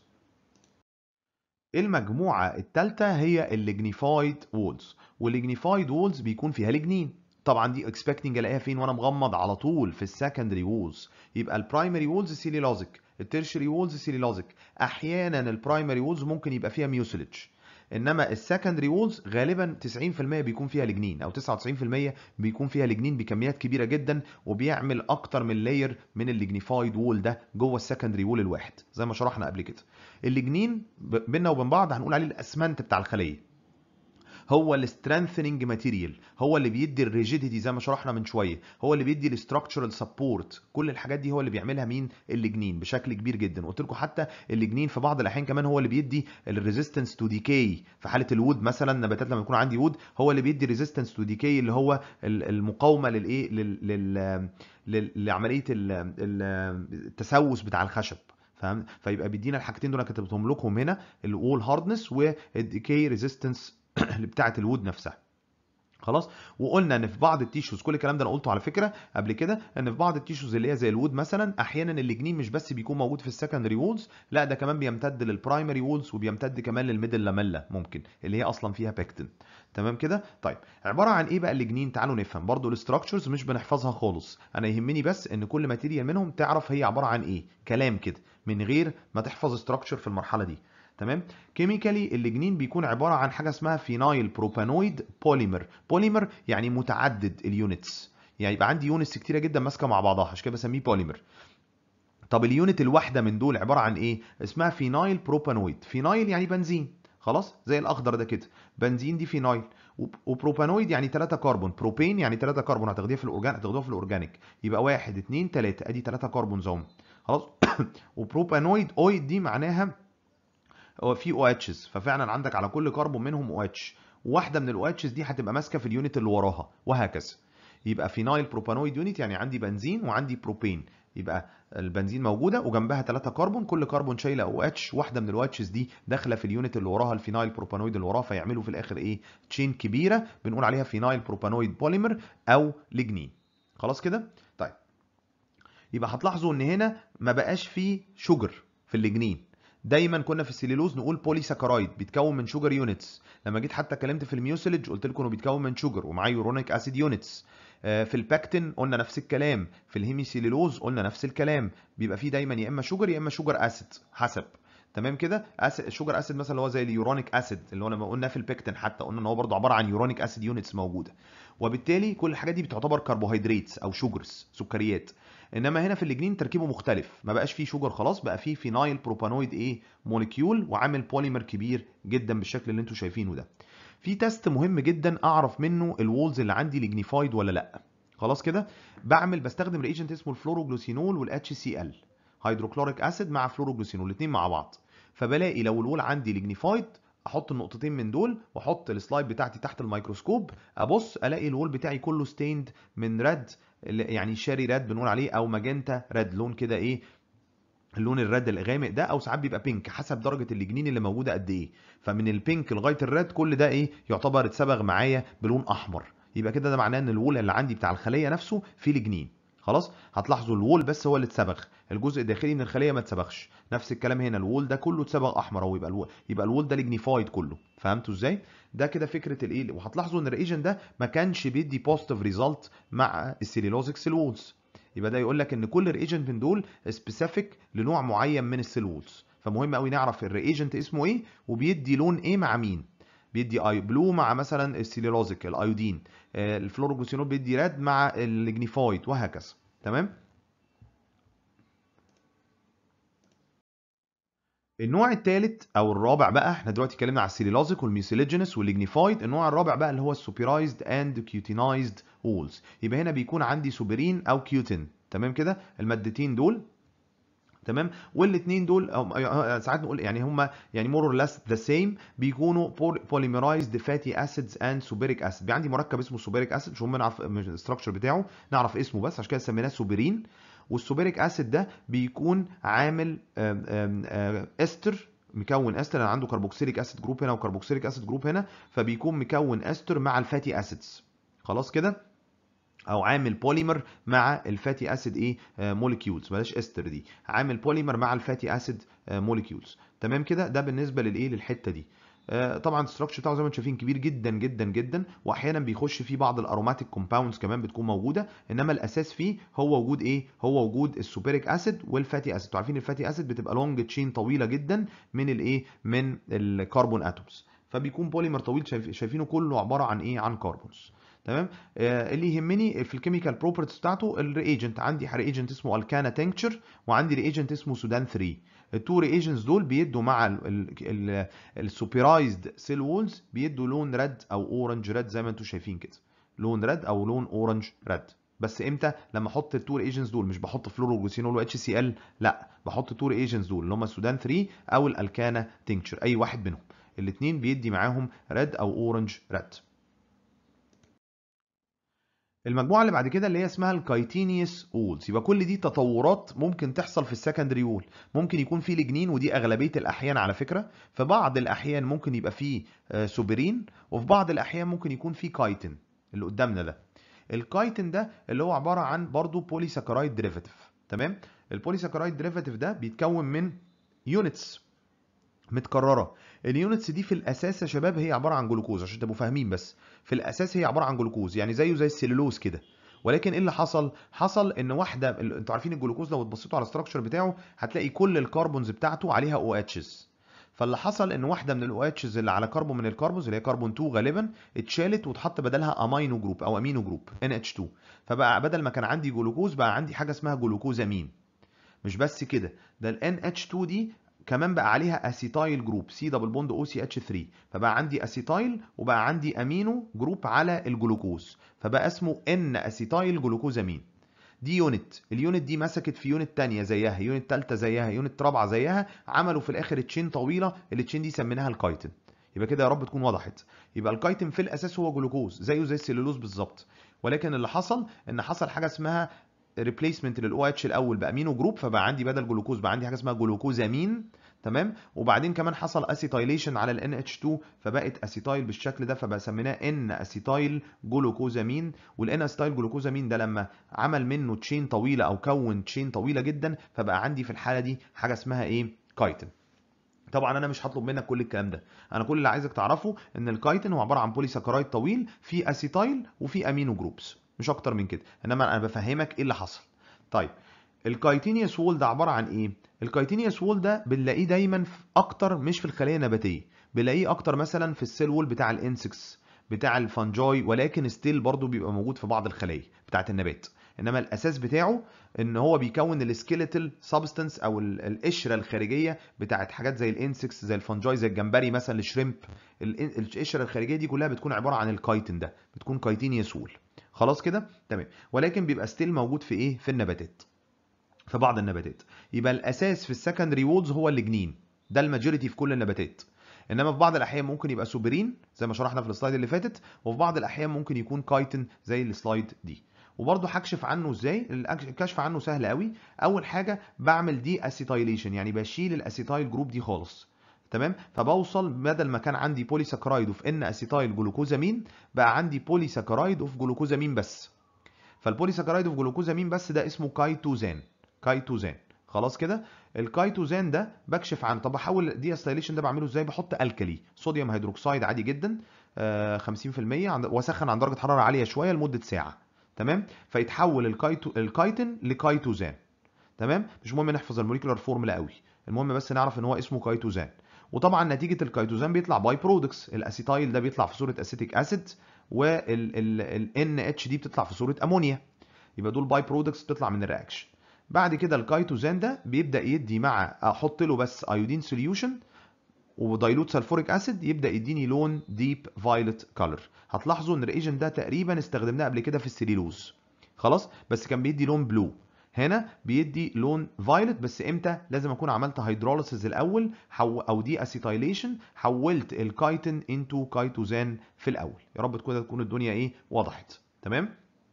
المجموعه الثالثه هي الليجنيفايد وولز والليجنيفايد وولز بيكون فيها لجنين طبعا دي اكسبكتنج الاقيها فين وانا مغمض على طول في السكندري وولز يبقى البرايمري وولز سيلولوزيك التيرشري وولز سيلولوزيك احيانا البرايمري وولز ممكن يبقى فيها ميوسيلج انما السكندري وولز غالبا 90% بيكون فيها لجنين او 99% بيكون فيها لجنين بكميات كبيره جدا وبيعمل اكتر من لاير من الليجنيفايد وول ده جوه السكندري وول الواحد زي ما شرحنا قبل كده اللجنين بيننا وبين بعض هنقول عليه الاسمنت بتاع الخليه هو السترينثنينج ماتيريال هو اللي بيدي الريجيديتي زي ما شرحنا من شويه هو اللي بيدي الاستراكشرال سبورت كل الحاجات دي هو اللي بيعملها مين اللجنين بشكل كبير جدا قلت لكم حتى اللجنين في بعض الاحيان كمان هو اللي بيدي الريزيستنس تو ديكاي في حاله الوود مثلا نباتات لما يكون عندي وود هو اللي بيدي ريزيستنس تو ديكاي اللي هو المقاومه للايه لل لعمليه التسوس بتاع الخشب فاهم فيبقى بيدينا الحاجتين دول انا كتبتهم لكم هنا الوول هاردنس والديكاي ريزيستنس اللي بتاعه الوود نفسها خلاص وقلنا ان في بعض التيشوز كل الكلام ده انا قلته على فكره قبل كده ان في بعض التيشوز اللي هي زي الوود مثلا احيانا الليجنين مش بس بيكون موجود في السكندري وولز لا ده كمان بيمتد للبرايمري وولز وبيمتد كمان للميدل لاميلا ممكن اللي هي اصلا فيها بيكتين تمام كده طيب عباره عن ايه بقى الليجنين تعالوا نفهم برضو الاستراكشرز مش بنحفظها خالص انا يهمني بس ان كل ماتيريال منهم تعرف هي عباره عن ايه كلام كده من غير ما تحفظ استراكشر في المرحله دي تمام كيميكالي الليجنين بيكون عباره عن حاجه اسمها فينايل بروبانويد بوليمر بوليمر يعني متعدد اليونتس يعني يبقى عندي يونتس كتيره جدا ماسكه مع بعضها عشان كده بسميه بوليمر طب اليونت الواحده من دول عباره عن ايه اسمها فينايل بروبانويد فينايل يعني بنزين خلاص زي الاخضر ده كده بنزين دي فينايل وبروبانويد يعني 3 كربون بروبين يعني 3 كربون هتاخديها في الاورجان هتاخدوها في الاورجانيك يبقى 1 2 3 ادي 3 كربون اهم خلاص وبروبانويد اويد دي معناها هو في او اتشز ففعلا عندك على كل كربون منهم او اتش واحده من الاو اتشز دي هتبقى ماسكه في اليونت اللي وراها وهكذا يبقى فينايل بروبانويد يونت يعني عندي بنزين وعندي بروبين يبقى البنزين موجوده وجنبها 3 كربون كل كربون شايله او اتش واحده من الاو اتشز دي داخله في اليونت اللي وراها الفينايل بروبانويد اللي وراها فيعملوا في الاخر ايه تشين كبيره بنقول عليها فينايل بروبانويد بوليمر او ليجنين خلاص كده طيب يبقى هتلاحظوا ان هنا ما بقاش فيه شوجر في الليجنين دايما كنا في السليلوز نقول بولي ساكرايد بيتكون من شوجر يونتس لما جيت حتى اتكلمت في الميوسيلج قلت لكم انه بيتكون من شوجر ومعاه يورونيك اسيد يونتس في الباكتين قلنا نفس الكلام في الهيميسيليلوز قلنا نفس الكلام بيبقى فيه دايما يا اما شوجر يا اما شوجر اسيد حسب تمام كده اسيد شوجر اسيد مثلا اللي هو زي اليورونيك اسيد اللي هو لما قلنا في البيكتين حتى قلنا ان هو برضه عباره عن يورونيك اسيد يونتس موجوده وبالتالي كل الحاجات دي بتعتبر كربوهيدرات او شوجرز سكريات انما هنا في الليجنين تركيبه مختلف ما بقاش فيه شوجر خلاص بقى فيه فينايل بروبانويد ايه موليكيول وعامل بوليمر كبير جدا بالشكل اللي انتم شايفينه ده في تيست مهم جدا اعرف منه الوولز اللي عندي ليجنيفايد ولا لا خلاص كده بعمل بستخدم ريجنت اسمه الفلوروجلوسينول والاتش سي ال هيدروكلوريك اسيد مع فلوروجلوسينول الاثنين مع بعض فبلاقي لو الوول عندي ليجنيفايد احط النقطتين من دول واحط السلايد بتاعتي تحت الميكروسكوب ابص الاقي الوول بتاعي كله ستيند من ريد يعني شاري ريد بنقول عليه او ماجنتا ريد لون كده ايه اللون الريد الغامق ده او ساعات بيبقى بينك حسب درجه الليجنين اللي موجوده قد ايه فمن البينك لغايه الريد كل ده ايه يعتبر اتصبغ معايا بلون احمر يبقى كده ده معناه ان الوول اللي عندي بتاع الخليه نفسه فيه لجنين خلاص هتلاحظوا الوول بس هو اللي اتصبغ الجزء الداخلي من الخليه ما اتصبغش نفس الكلام هنا الوول ده كله اتصبغ احمر اهو يبقى الوول يبقى الوول ده ليجنيفايد كله فهمتوا ازاي ده كده فكره الايه وهتلاحظوا ان الريجن ده ما كانش بيدي بوزيتيف ريزلت مع السيلولوزيك سيل وولز يبقى ده يقول لك ان كل ريجنت من دول سبيسيفيك لنوع معين من السيل وولز فمهم قوي نعرف الريجنت اسمه ايه وبيدي لون ايه مع مين بيدي اي بلو مع مثلا السيلولوزيك الايودين الفلوروجلوسينول بيدي ريد مع الليجنيفايد وهكذا تمام النوع الثالث او الرابع بقى احنا دلوقتي اتكلمنا على السيلولوزيك والميوسيليجينس والليجنيفايد النوع الرابع بقى اللي هو السوبرايزد اند كيوتينايزد وولز يبقى هنا بيكون عندي سوبرين او كيوتين تمام كده المادتين دول تمام والاثنين دول ساعات نقول يعني هم يعني مور اور ليس ذا سيم بيكونوا بوليمرايزد فاتي اسيدز اند سوبريك اسيد عندي مركب اسمه سوبريك اسيد مش مهم نعرف الاستراكشر بتاعه نعرف اسمه بس عشان كده سميناه سوبرين والسوبريك اسيد ده بيكون عامل آم آم آم استر مكون استر انا عنده كربوكسيليك اسيد جروب هنا وكربوكسيليك اسيد جروب هنا فبيكون مكون استر مع الفاتي اسيدز خلاص كده او عامل بوليمر مع الفاتي اسيد ايه موليكيولز بلاش استر دي عامل بوليمر مع الفاتي اسيد موليكيولز تمام كده ده بالنسبه للايه للحته دي طبعا الستراكشر بتاعه زي ما انتم شايفين كبير جدا جدا جدا واحيانا بيخش فيه بعض الاروماتيك كومباوندز كمان بتكون موجوده انما الاساس فيه هو وجود ايه هو وجود السوبريك اسيد والفاتي اسيد انتوا عارفين الفاتي اسيد بتبقى لونج تشين طويله جدا من الايه من الكربون اتومز فبيكون بوليمر طويل شايفينه كله عباره عن ايه عن كربونز تمام آه اللي يهمني في الكيميكال بروبرتيز بتاعته الريجنت عندي ريجنت اسمه الكانا تنكتشر وعندي ريجنت اسمه سودان 3 التو ريجنتس دول بيدوا مع السوبرايزد سيل وولز بيدوا لون ريد او اورنج ريد زي ما انتم شايفين كده لون ريد او لون اورنج ريد بس امتى لما احط التو ريجنتس دول مش بحط فلوروجلوسينول واتش سي ال لا بحط التو ريجنتس دول اللي هم السودان 3 او الالكانا تنكتشر اي واحد منهم الاثنين بيدي معاهم ريد او اورنج ريد المجموعه اللي بعد كده اللي هي اسمها الكايتينيوس وولز يبقى كل دي تطورات ممكن تحصل في السكندري وول ممكن يكون في لجنين ودي اغلبيه الاحيان على فكره في بعض الاحيان ممكن يبقى فيه سوبرين وفي بعض الاحيان ممكن يكون فيه كايتين اللي قدامنا ده الكايتين ده اللي هو عباره عن برضه بوليساكرايد ديريفاتيف تمام البوليساكرايد ديريفاتيف ده بيتكون من يونتس متكرره اليونتس دي في الاساس يا شباب هي عباره عن جلوكوز عشان تبقوا فاهمين بس في الاساس هي عباره عن جلوكوز يعني زيه زي السيلولوز كده ولكن ايه اللي حصل حصل ان واحده انتوا عارفين الجلوكوز لو بصيتوا على الاستراكشر بتاعه هتلاقي كل الكربونز بتاعته عليها او اتشز فاللي حصل ان واحده من الاو اتشز اللي على كربون من الكربونز اللي هي كربون 2 غالبا اتشالت واتحط بدلها امينو جروب او امينو جروب ان اتش 2 فبقى بدل ما كان عندي جلوكوز بقى عندي حاجه اسمها جلوكوزامين مش بس كده ده ال NH2 دي كمان بقى عليها اسيتايل جروب سي دبل بوند او سي اتش 3 فبقى عندي اسيتايل وبقى عندي امينو جروب على الجلوكوز فبقى اسمه ان اسيتايل جلوكوزامين دي يونت اليونت دي مسكت في يونت تانية زيها يونت تالتة زيها يونت رابعة زيها عملوا في الاخر تشين طويلة التشين دي سميناها الكايتن يبقى كده يا رب تكون وضحت يبقى الكايتن في الاساس هو جلوكوز زيه زي السلولوز بالظبط ولكن اللي حصل ان حصل حاجه اسمها ريبليسمنت للاو اتش الاول بامينو جروب فبقى عندي بدل جلوكوز بقى عندي حاجه اسمها جلوكوزامين تمام وبعدين كمان حصل اسيتايليشن على ال NH2 فبقت اسيتايل بالشكل ده فبقى سميناه ان اسيتايل جلوكوزامين والان اسيتايل جلوكوزامين ده لما عمل منه تشين طويله او كون تشين طويله جدا فبقى عندي في الحاله دي حاجه اسمها ايه كايتن طبعا انا مش هطلب منك كل الكلام ده انا كل اللي عايزك تعرفه ان الكايتن هو عباره عن بوليساكرايد طويل فيه اسيتايل وفيه امينو جروبس مش اكتر من كده انما انا بفهمك ايه اللي حصل طيب الكايتينيوس وول ده عباره عن ايه الكايتينيوس وول ده بنلاقيه دايما في اكتر مش في الخليه النباتيه بنلاقيه اكتر مثلا في السيل وول بتاع الانسكس بتاع الفانجاي ولكن ستيل برضو بيبقى موجود في بعض الخلايا بتاعه النبات انما الاساس بتاعه ان هو بيكون السكيلتال سبستانس او القشره الخارجيه بتاعه حاجات زي الانسكس زي الفانجاي زي الجمبري مثلا الشريمب القشره الخارجيه دي كلها بتكون عباره عن الكايتين ده بتكون كايتينيوس وول خلاص كده تمام ولكن بيبقى ستيل موجود في ايه في النباتات في بعض النباتات يبقى الاساس في السكندري وولز هو الجنين ده الماجوريتي في كل النباتات انما في بعض الاحيان ممكن يبقى سوبرين زي ما شرحنا في السلايد اللي فاتت وفي بعض الاحيان ممكن يكون كايتن زي السلايد دي وبرضه هكشف عنه ازاي الكشف عنه سهل قوي اول حاجه بعمل دي اسيتايليشن يعني بشيل الاسيتايل جروب دي خالص تمام فبوصل بدل ما كان عندي بولي ساكرايد اوف ان اسيتايل جلوكوزامين بقى عندي بولي ساكرايد اوف جلوكوزامين بس فالبولي ساكرايد اوف جلوكوزامين بس ده اسمه كايتوزان كايتوزان خلاص كده الكايتوزان ده بكشف عنه طب بحول دي استايليشن ده بعمله ازاي بحط الكلي صوديوم هيدروكسيد عادي جدا آه 50% واسخن عند درجه حراره عاليه شويه لمده ساعه تمام فيتحول الكايتو الكايتين لكايتوزان تمام مش مهم نحفظ الموليكولار فورمولا قوي المهم بس نعرف ان هو اسمه كايتوزان وطبعا نتيجه الكايتوزان بيطلع باي برودكتس الاسيتايل ده بيطلع في صوره اسيتيك اسيد والان اتش دي بتطلع في صوره امونيا يبقى دول باي برودكتس بتطلع من الرياكشن بعد كده الكايتوزان ده بيبدا يدي مع احط له بس ايودين سوليوشن ودايلوت سلفوريك اسيد يبدا يديني لون ديب فايلت كولر هتلاحظوا ان الريجن ده تقريبا استخدمناه قبل كده في السليلوز خلاص بس كان بيدي لون بلو هنا بيدي لون فايلت بس امتى لازم اكون عملت هيدروليسيس الاول حو او دي اسيتايليشن حولت الكايتن انتو كايتوزان في الاول يا رب تكون تكون الدنيا ايه وضحت تمام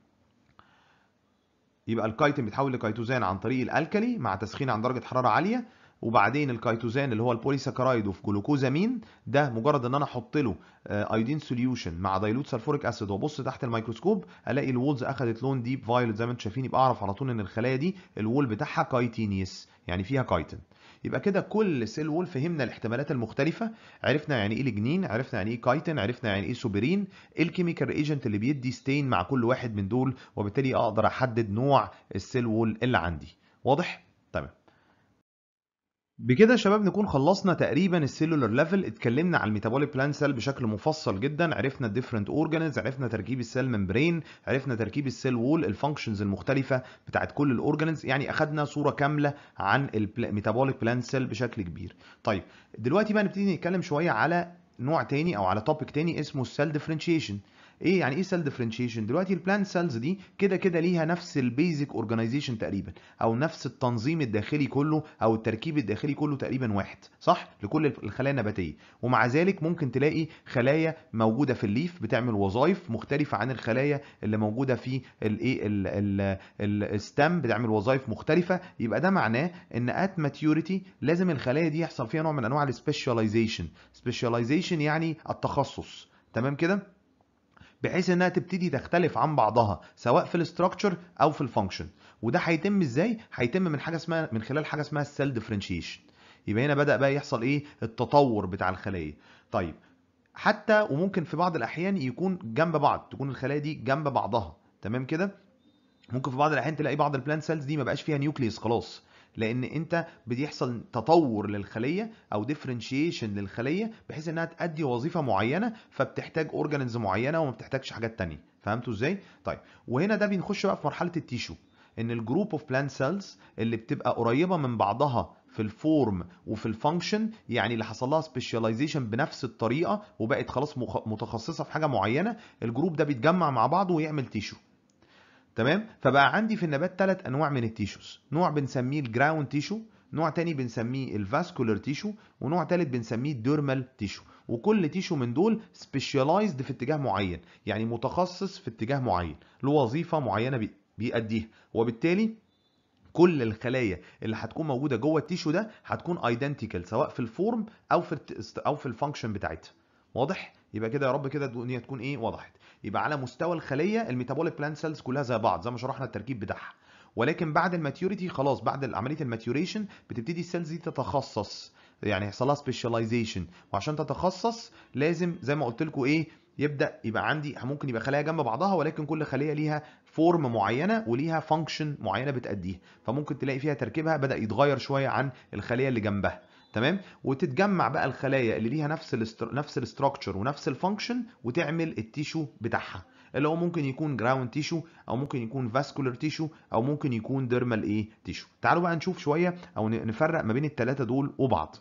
يبقى الكايتن بيتحول لكايتوزان عن طريق الالكلي مع تسخين عن درجه حراره عاليه وبعدين الكايتوزان اللي هو البوليساكرايد اوف جلوكوزامين ده مجرد ان انا احط له ايودين سوليوشن مع دايلوت سلفوريك اسيد وابص تحت الميكروسكوب الاقي الوولز اخذت لون ديب فايولت زي ما انتم شايفين يبقى اعرف على طول ان الخلايا دي الوول بتاعها كايتينيس يعني فيها كايتن يبقى كده كل سيل وول فهمنا الاحتمالات المختلفه عرفنا يعني ايه الجنين عرفنا يعني ايه كايتن عرفنا يعني ايه سوبرين ايه الكيميكال ايجنت اللي بيدي ستين مع كل واحد من دول وبالتالي اقدر احدد نوع السيل وول اللي عندي واضح تمام بكده يا شباب نكون خلصنا تقريبا السيلولر ليفل اتكلمنا على الميتابوليك بلان سيل بشكل مفصل جدا عرفنا الديفرنت اورجانيز عرفنا تركيب السيل ممبرين عرفنا تركيب السيل وول الفانكشنز المختلفه بتاعت كل الاورجانيز يعني اخدنا صوره كامله عن الميتابوليك بلان سيل بشكل كبير طيب دلوقتي بقى نبتدي نتكلم شويه على نوع تاني او على توبيك تاني اسمه السيل ديفرنشيشن ايه يعني ايه سيل ديفرنشيشن دلوقتي البلانت سيلز دي كده كده ليها نفس البيزك اورجانيزيشن تقريبا او نفس التنظيم الداخلي كله او التركيب الداخلي كله تقريبا واحد صح لكل الخلايا النباتيه ومع ذلك ممكن تلاقي خلايا موجوده في الليف بتعمل وظائف مختلفه عن الخلايا اللي موجوده في الايه الستام بتعمل وظائف مختلفه يبقى ده معناه ان ات ماتيوريتي لازم الخلايا دي يحصل فيها نوع من انواع السبيشاليزيشن سبيشاليزيشن يعني التخصص تمام كده بحيث انها تبتدي تختلف عن بعضها سواء في الاستراكشر او في الفانكشن وده هيتم ازاي هيتم من حاجه اسمها من خلال حاجه اسمها السيل ديفرنشيشن يبقى هنا بدا بقى يحصل ايه التطور بتاع الخليه طيب حتى وممكن في بعض الاحيان يكون جنب بعض تكون الخلايا دي جنب بعضها تمام كده ممكن في بعض الاحيان تلاقي بعض البلانت سيلز دي ما بقاش فيها نيوكليوس خلاص لان انت بيحصل تطور للخليه او ديفرنشيشن للخليه بحيث انها تأدي وظيفه معينه فبتحتاج اورجانيز معينه وما بتحتاجش حاجات تانية فهمتوا ازاي طيب وهنا ده بنخش بقى في مرحله التيشو ان الجروب اوف بلانت سيلز اللي بتبقى قريبه من بعضها في الفورم وفي الفانكشن يعني اللي حصل لها سبيشاليزيشن بنفس الطريقه وبقت خلاص متخصصه في حاجه معينه الجروب ده بيتجمع مع بعضه ويعمل تيشو تمام فبقى عندي في النبات ثلاث انواع من التيشوز نوع بنسميه الجراوند تيشو نوع تاني بنسميه الفاسكولار تيشو ونوع تالت بنسميه الديرمال تيشو وكل تيشو من دول سبيشاليزد في اتجاه معين يعني متخصص في اتجاه معين له وظيفه معينه بيأديها وبالتالي كل الخلايا اللي هتكون موجوده جوه التيشو ده هتكون ايدنتيكال سواء في الفورم او في او في الفانكشن بتاعتها واضح يبقى كده يا رب كده الدنيا تكون ايه وضحت يبقى على مستوى الخليه الميتابوليك بلانت سيلز كلها زي بعض زي ما شرحنا التركيب بتاعها ولكن بعد الماتيوريتي خلاص بعد عمليه الماتيوريشن بتبتدي السيلز دي تتخصص يعني يحصل لها سبيشاليزيشن وعشان تتخصص لازم زي ما قلت لكم ايه يبدا يبقى عندي ممكن يبقى خلايا جنب بعضها ولكن كل خليه ليها فورم معينه وليها فانكشن معينه بتاديها فممكن تلاقي فيها تركيبها بدا يتغير شويه عن الخليه اللي جنبها تمام وتتجمع بقى الخلايا اللي ليها نفس الاستر... نفس الاستراكشر ونفس الفانكشن وتعمل التيشو بتاعها اللي هو ممكن يكون جراوند تيشو او ممكن يكون فاسكولار تيشو او ممكن يكون ديرمال ايه تيشو تعالوا بقى نشوف شويه او نفرق ما بين الثلاثه دول وبعض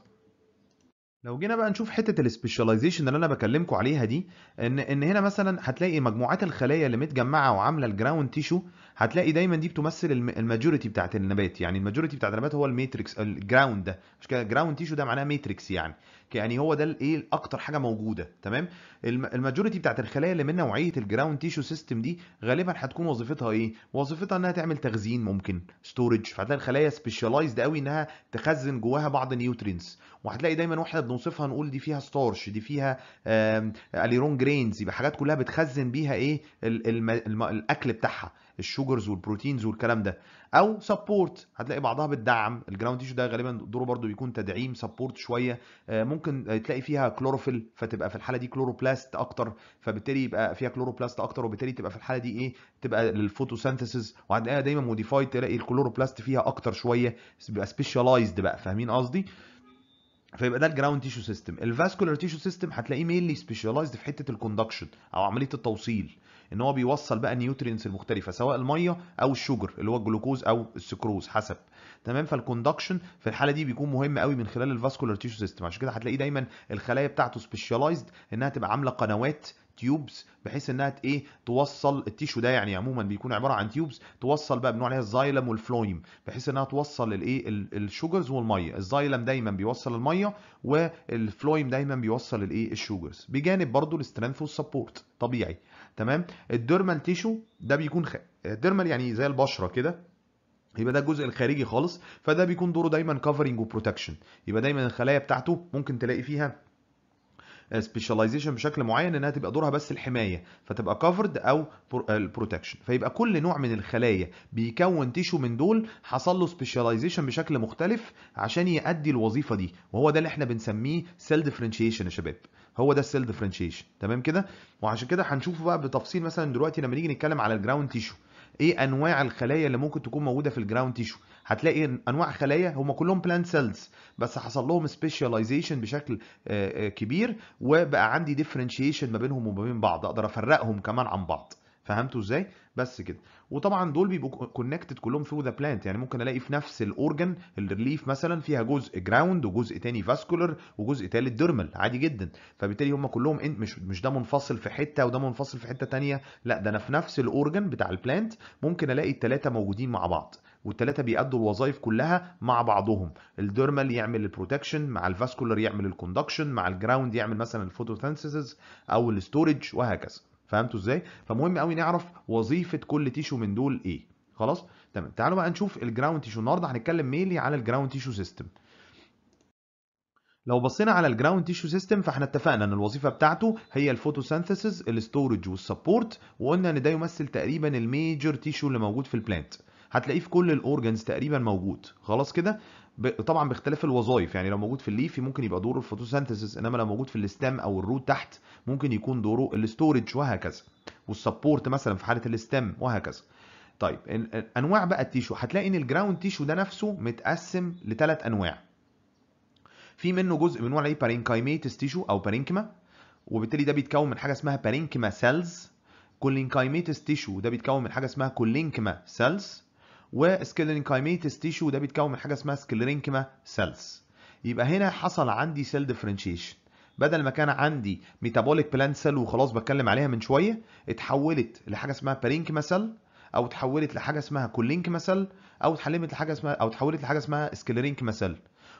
لو جينا بقى نشوف حته السبيشاليزيشن اللي انا بكلمكم عليها دي ان ان هنا مثلا هتلاقي مجموعات الخلايا اللي متجمعه وعامله الجراوند تيشو هتلاقي دايما دي بتمثل الماجوريتي بتاعت النبات يعني الماجوريتي بتاعت النبات هو الماتريكس الجراوند ده مش كده جراوند تيشو ده معناه ماتريكس يعني يعني هو ده الايه اكتر حاجه موجوده تمام الماجوريتي بتاعت الخلايا اللي من نوعيه الجراوند تيشو سيستم دي غالبا هتكون وظيفتها ايه وظيفتها انها تعمل تخزين ممكن ستورج فهتلاقي الخلايا سبيشاليزد قوي انها تخزن جواها بعض النيوترينز وهتلاقي دايما واحنا بنوصفها نقول دي فيها ستارش دي فيها اليرون جرينز يبقى حاجات كلها بتخزن بيها ايه الم... الم... الاكل بتاعها الشوجرز والبروتينز والكلام ده او سبورت هتلاقي بعضها بتدعم الجراوند تيشو ده غالبا دوره برده بيكون تدعيم سبورت شويه ممكن تلاقي فيها كلوروفيل فتبقى في الحاله دي كلوروبلاست اكتر فبالتالي يبقى فيها كلوروبلاست اكتر وبالتالي تبقى في الحاله دي ايه تبقى للفوتوسينثيسيس وهتلاقيها دايما موديفايد تلاقي الكلوروبلاست فيها اكتر شويه بيبقى سبيشاليزد بقى فاهمين قصدي فيبقى ده الجراوند تيشو سيستم الفاسكولار تيشو سيستم هتلاقيه مينلي سبيشاليزد في حته الكوندكشن او عمليه التوصيل ان هو بيوصل بقى النيوترينز المختلفه سواء الميه او الشوجر اللي هو الجلوكوز او السكروز حسب تمام فالكوندكشن في الحاله دي بيكون مهم قوي من خلال الفاسكولار تيشو سيستم عشان كده هتلاقيه دايما الخلايا بتاعته سبيشاليزد انها تبقى عامله قنوات تيوبز بحيث انها ايه توصل التيشو ده يعني عموما بيكون عباره عن تيوبز توصل بقى بنوع عليها الزايلم والفلويم بحيث انها توصل الايه الشوجرز والميه الزايلم دايما بيوصل الميه والفلويم دايما بيوصل الايه الشوجرز بجانب برضو السترينث والسبورت طبيعي تمام الديرمال تيشو ده بيكون خ... الديرمال يعني زي البشره كده يبقى ده الجزء الخارجي خالص فده بيكون دوره دايما كفرنج وبروتكشن يبقى دايما الخلايا بتاعته ممكن تلاقي فيها سبيشاليزيشن بشكل معين انها تبقى دورها بس الحمايه فتبقى كفرد او البروتكشن فيبقى كل نوع من الخلايا بيكون تيشو من دول حصل له سبيشاليزيشن بشكل مختلف عشان يؤدي الوظيفه دي وهو ده اللي احنا بنسميه سيل ديفرنشيشن يا شباب هو ده السيل ديفرنشيشن تمام كده وعشان كده هنشوفه بقى بتفصيل مثلا دلوقتي لما نيجي نتكلم على الجراوند تيشو ايه انواع الخلايا اللي ممكن تكون موجوده في الجراوند تيشو هتلاقي انواع خلايا هم كلهم بلانت سيلز بس حصل لهم سبيشاليزيشن بشكل كبير وبقى عندي ديفرنشيشن ما بينهم وما بين بعض اقدر افرقهم كمان عن بعض فهمتوا ازاي بس كده وطبعا دول بيبقوا كونكتد كلهم ثرو ذا بلانت يعني ممكن الاقي في نفس الاورجن الريليف مثلا فيها جزء جراوند وجزء تاني فاسكولار وجزء تالت ديرمال عادي جدا فبالتالي هم كلهم مش مش ده منفصل في حته وده منفصل في حته تانية لا ده انا في نفس الاورجن بتاع البلانت ممكن الاقي الثلاثه موجودين مع بعض والثلاثه بيأدوا الوظائف كلها مع بعضهم الديرمال يعمل البروتكشن مع الفاسكولار يعمل الكوندكشن مع الجراوند يعمل مثلا الفوتوسينثيسيس او الاستورج وهكذا فهمتوا ازاي فمهم قوي نعرف وظيفه كل تيشو من دول ايه خلاص تمام تعالوا بقى نشوف الجراوند تيشو النهارده هنتكلم ميلي على الجراوند تيشو سيستم لو بصينا على الجراوند تيشو سيستم فاحنا اتفقنا ان الوظيفه بتاعته هي الفوتوسينثيسيس الاستورج والسبورت وقلنا ان ده يمثل تقريبا الميجر تيشو اللي موجود في البلانت هتلاقيه في كل الاورجنز تقريبا موجود خلاص كده ب... طبعا باختلاف الوظائف يعني لو موجود في الليفي ممكن يبقى دوره الفوتوسينثيسيس انما لو موجود في الستام او الروت تحت ممكن يكون دوره الاستورج وهكذا والسبورت مثلا في حاله الستام وهكذا طيب انواع بقى التيشو هتلاقي ان الجراوند تيشو ده نفسه متقسم لثلاث انواع في منه جزء بنقول عليه بارينكايميتس تيشو او بارينكما وبالتالي ده بيتكون من حاجه اسمها بارينكما سيلز كولينكايميتس تيشو ده بيتكون من حاجه اسمها كولينكما سيلز وسكلينكايميتس تيشو ده بيتكون من حاجه اسمها سكلينكما سيلز يبقى هنا حصل عندي سيل ديفرنشيشن بدل ما كان عندي ميتابوليك بلانت سيل وخلاص بتكلم عليها من شويه اتحولت لحاجه اسمها بارينكما سيل او اتحولت لحاجه اسمها كولينكما سيل او اتحولت لحاجه اسمها او اتحولت لحاجه اسمها سكليرينكما سيل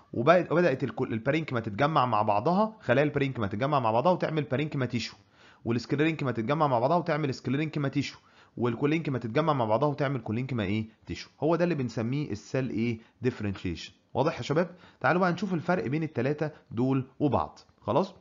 وبدات البارينكما تتجمع مع بعضها خلايا البارينكما تتجمع مع بعضها وتعمل بارينكما تيشو والسكليرينكما تتجمع مع بعضها وتعمل سكليرينكما تيشو والكولينكما تتجمع مع بعضها وتعمل كولينكما ايه تيشو هو ده اللي بنسميه السيل ايه ديفرنشيشن واضح يا شباب تعالوا بقى نشوف الفرق بين الثلاثه دول وبعض خلاص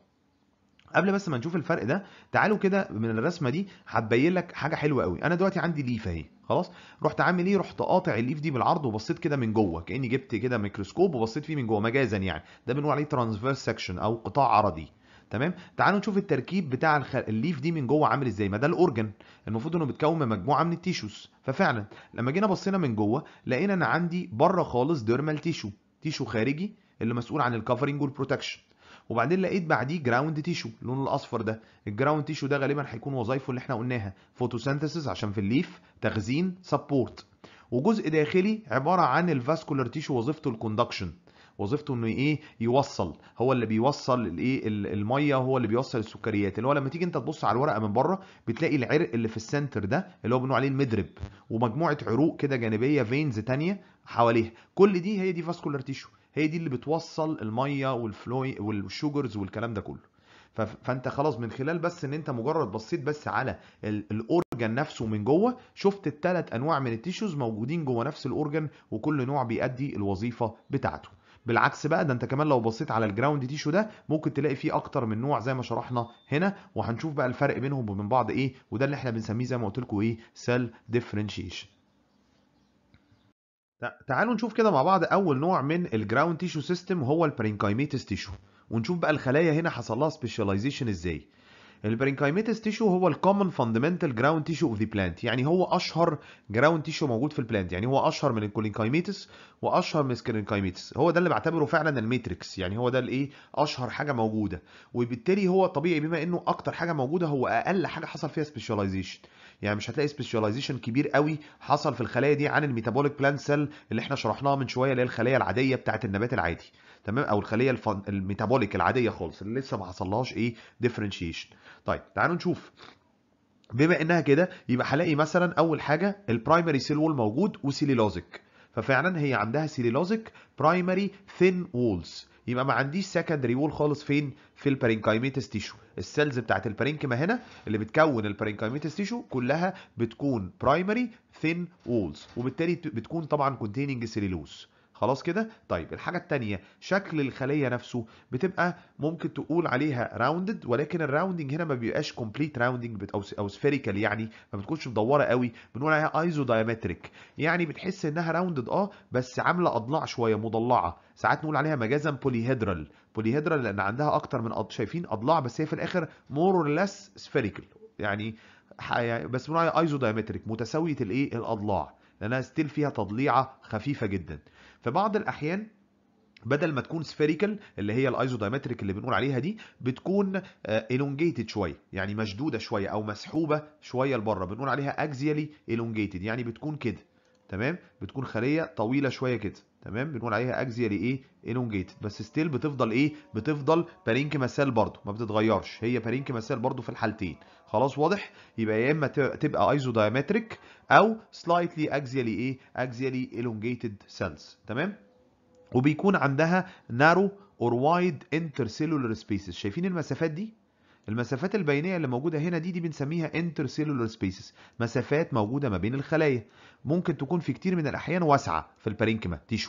قبل بس ما نشوف الفرق ده تعالوا كده من الرسمه دي هتبين لك حاجه حلوه قوي انا دلوقتي عندي ليف اهي خلاص رحت عامل ايه رحت قاطع الليف دي بالعرض وبصيت كده من جوه كاني جبت كده ميكروسكوب وبصيت فيه من جوه مجازا يعني ده بنقول عليه ترانسفيرس سكشن او قطاع عرضي تمام تعالوا نشوف التركيب بتاع الخ... الليف دي من جوه عامل ازاي ما ده الاورجن المفروض انه بيتكون من مجموعه من التيشوز ففعلا لما جينا بصينا من جوه لقينا ان عندي بره خالص ديرمال تيشو تيشو خارجي اللي مسؤول عن الكفرنج والبروتكشن وبعدين لقيت بعديه جراوند تيشو اللون الاصفر ده الجراوند تيشو ده غالبا هيكون وظايفه اللي احنا قلناها فوتوسينثيسيس عشان في الليف تخزين سبورت وجزء داخلي عباره عن الفاسكولار تيشو وظيفته الكوندكشن وظيفته انه ايه يوصل هو اللي بيوصل الايه الميه هو اللي بيوصل السكريات اللي هو لما تيجي انت تبص على الورقه من بره بتلاقي العرق اللي في السنتر ده اللي هو بنقول عليه المدرب ومجموعه عروق كده جانبيه فينز تانية حواليها كل دي هي دي فاسكولار تيشو هي دي اللي بتوصل الميه والفلوي والشوجرز والكلام ده كله فانت خلاص من خلال بس ان انت مجرد بصيت بس على الاورجن نفسه من جوه شفت الثلاث انواع من التيشوز موجودين جوه نفس الاورجن وكل نوع بيأدي الوظيفه بتاعته بالعكس بقى ده انت كمان لو بصيت على الجراوند تيشو ده ممكن تلاقي فيه اكتر من نوع زي ما شرحنا هنا وهنشوف بقى الفرق بينهم وبين بعض ايه وده اللي احنا بنسميه زي ما قلت لكم ايه سيل ديفرنشيشن تعالوا نشوف كده مع بعض اول نوع من الجراوند تيشو سيستم وهو البرينكايميتس تيشو ونشوف بقى الخلايا هنا حصل لها سبيشاليزيشن ازاي البرينكايميتس تيشو هو الكومن فاندمنتال جراوند تيشو اوف ذا بلانت يعني هو اشهر جراوند تيشو موجود في البلانت يعني هو اشهر من الكولينكايميتس واشهر من السكرينكايميتس هو ده اللي بعتبره فعلا الماتريكس يعني هو ده الايه اشهر حاجه موجوده وبالتالي هو طبيعي بما انه اكتر حاجه موجوده هو اقل حاجه حصل فيها سبيشاليزيشن يعني مش هتلاقي سبيشاليزيشن كبير قوي حصل في الخلايا دي عن الميتابوليك بلانت سيل اللي احنا شرحناها من شويه اللي هي الخلايا العاديه بتاعه النبات العادي تمام او الخليه الفن... الميتابوليك العاديه خالص اللي لسه ما حصلهاش ايه ديفرنشيشن طيب تعالوا نشوف بما انها كده يبقى هلاقي مثلا اول حاجه البرايمري سيل وول موجود وسيليلوزيك ففعلا هي عندها سيليلوزيك برايمري ثين وولز يبقى ما عنديش سكندري وول خالص فين في البارينكايميتس تيشو السيلز بتاعت البارينكما هنا اللي بتكون البارينكايميتس تيشو كلها بتكون برايمري ثين وولز وبالتالي بتكون طبعا كونتيننج سيليلوز خلاص كده طيب الحاجه الثانيه شكل الخليه نفسه بتبقى ممكن تقول عليها راوندد ولكن الراوندنج هنا ما بيبقاش كومبليت راوندنج او او سفيريكال يعني ما بتكونش مدوره قوي بنقول عليها ايزو دايمتريك يعني بتحس انها راوندد اه بس عامله اضلاع شويه مضلعه ساعات نقول عليها مجازا بوليهيدرال بوليهيدرال لان عندها اكتر من أض... شايفين اضلاع بس هي في الاخر مور اور ليس سفيريكال يعني بس بنقول عليها ايزو دايمتريك متساويه الايه الاضلاع لانها ستيل فيها تضليعه خفيفه جدا في بعض الاحيان بدل ما تكون سفيريكال اللي هي الايزودايمتريك اللي بنقول عليها دي بتكون الونجيتد شويه يعني مشدوده شويه او مسحوبه شويه لبره بنقول عليها اكزيالي الونجيتد يعني بتكون كده تمام بتكون خليه طويله شويه كده تمام بنقول عليها اكزيالي ايه الونجيتد بس ستيل بتفضل ايه بتفضل بارينكيما سيل برضه ما بتتغيرش هي بارينكيما سيل برضه في الحالتين خلاص واضح يبقى يا اما تبقى ايزو دايمتريك او سلايتلي اكزيالي ايه اكزيالي الونجيتد سيلز تمام وبيكون عندها نارو اور وايد انترسيلولر سبيسز شايفين المسافات دي المسافات البينيه اللي موجوده هنا دي دي بنسميها انترسيلولر سبيسز مسافات موجوده ما بين الخلايا ممكن تكون في كتير من الاحيان واسعه في البارينكيما تيشو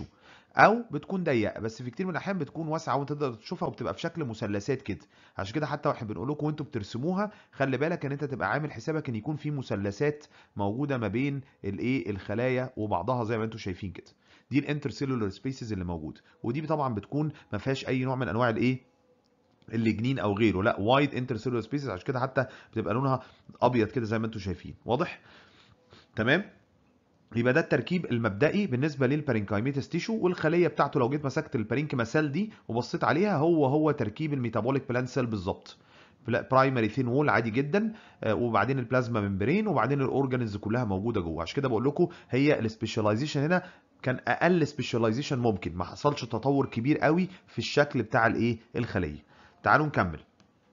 او بتكون ضيقه بس في كتير من الاحيان بتكون واسعه وانت تقدر تشوفها وبتبقى في شكل مثلثات كده عشان كده حتى واحنا بنقول لكم وانتوا بترسموها خلي بالك ان انت تبقى عامل حسابك ان يكون في مثلثات موجوده ما بين الايه الخلايا وبعضها زي ما انتوا شايفين كده دي الانترسيلولار سبيسز اللي موجوده ودي طبعا بتكون ما فيهاش اي نوع من انواع الايه الليجنين او غيره لا وايد انترسيلولار سبيسز عشان كده حتى بتبقى لونها ابيض كده زي ما انتم شايفين واضح تمام يبقى ده التركيب المبدئي بالنسبه للبارينكايميتس تيشو والخليه بتاعته لو جيت مسكت البارينكيما سيل دي وبصيت عليها هو هو تركيب الميتابوليك بلانت سيل بالظبط برايمري ثين وول عادي جدا وبعدين البلازما ممبرين وبعدين الاورجانيز كلها موجوده جوه عشان كده بقول لكم هي السبيشاليزيشن هنا كان اقل سبيشاليزيشن ممكن ما حصلش تطور كبير قوي في الشكل بتاع الايه الخليه تعالوا نكمل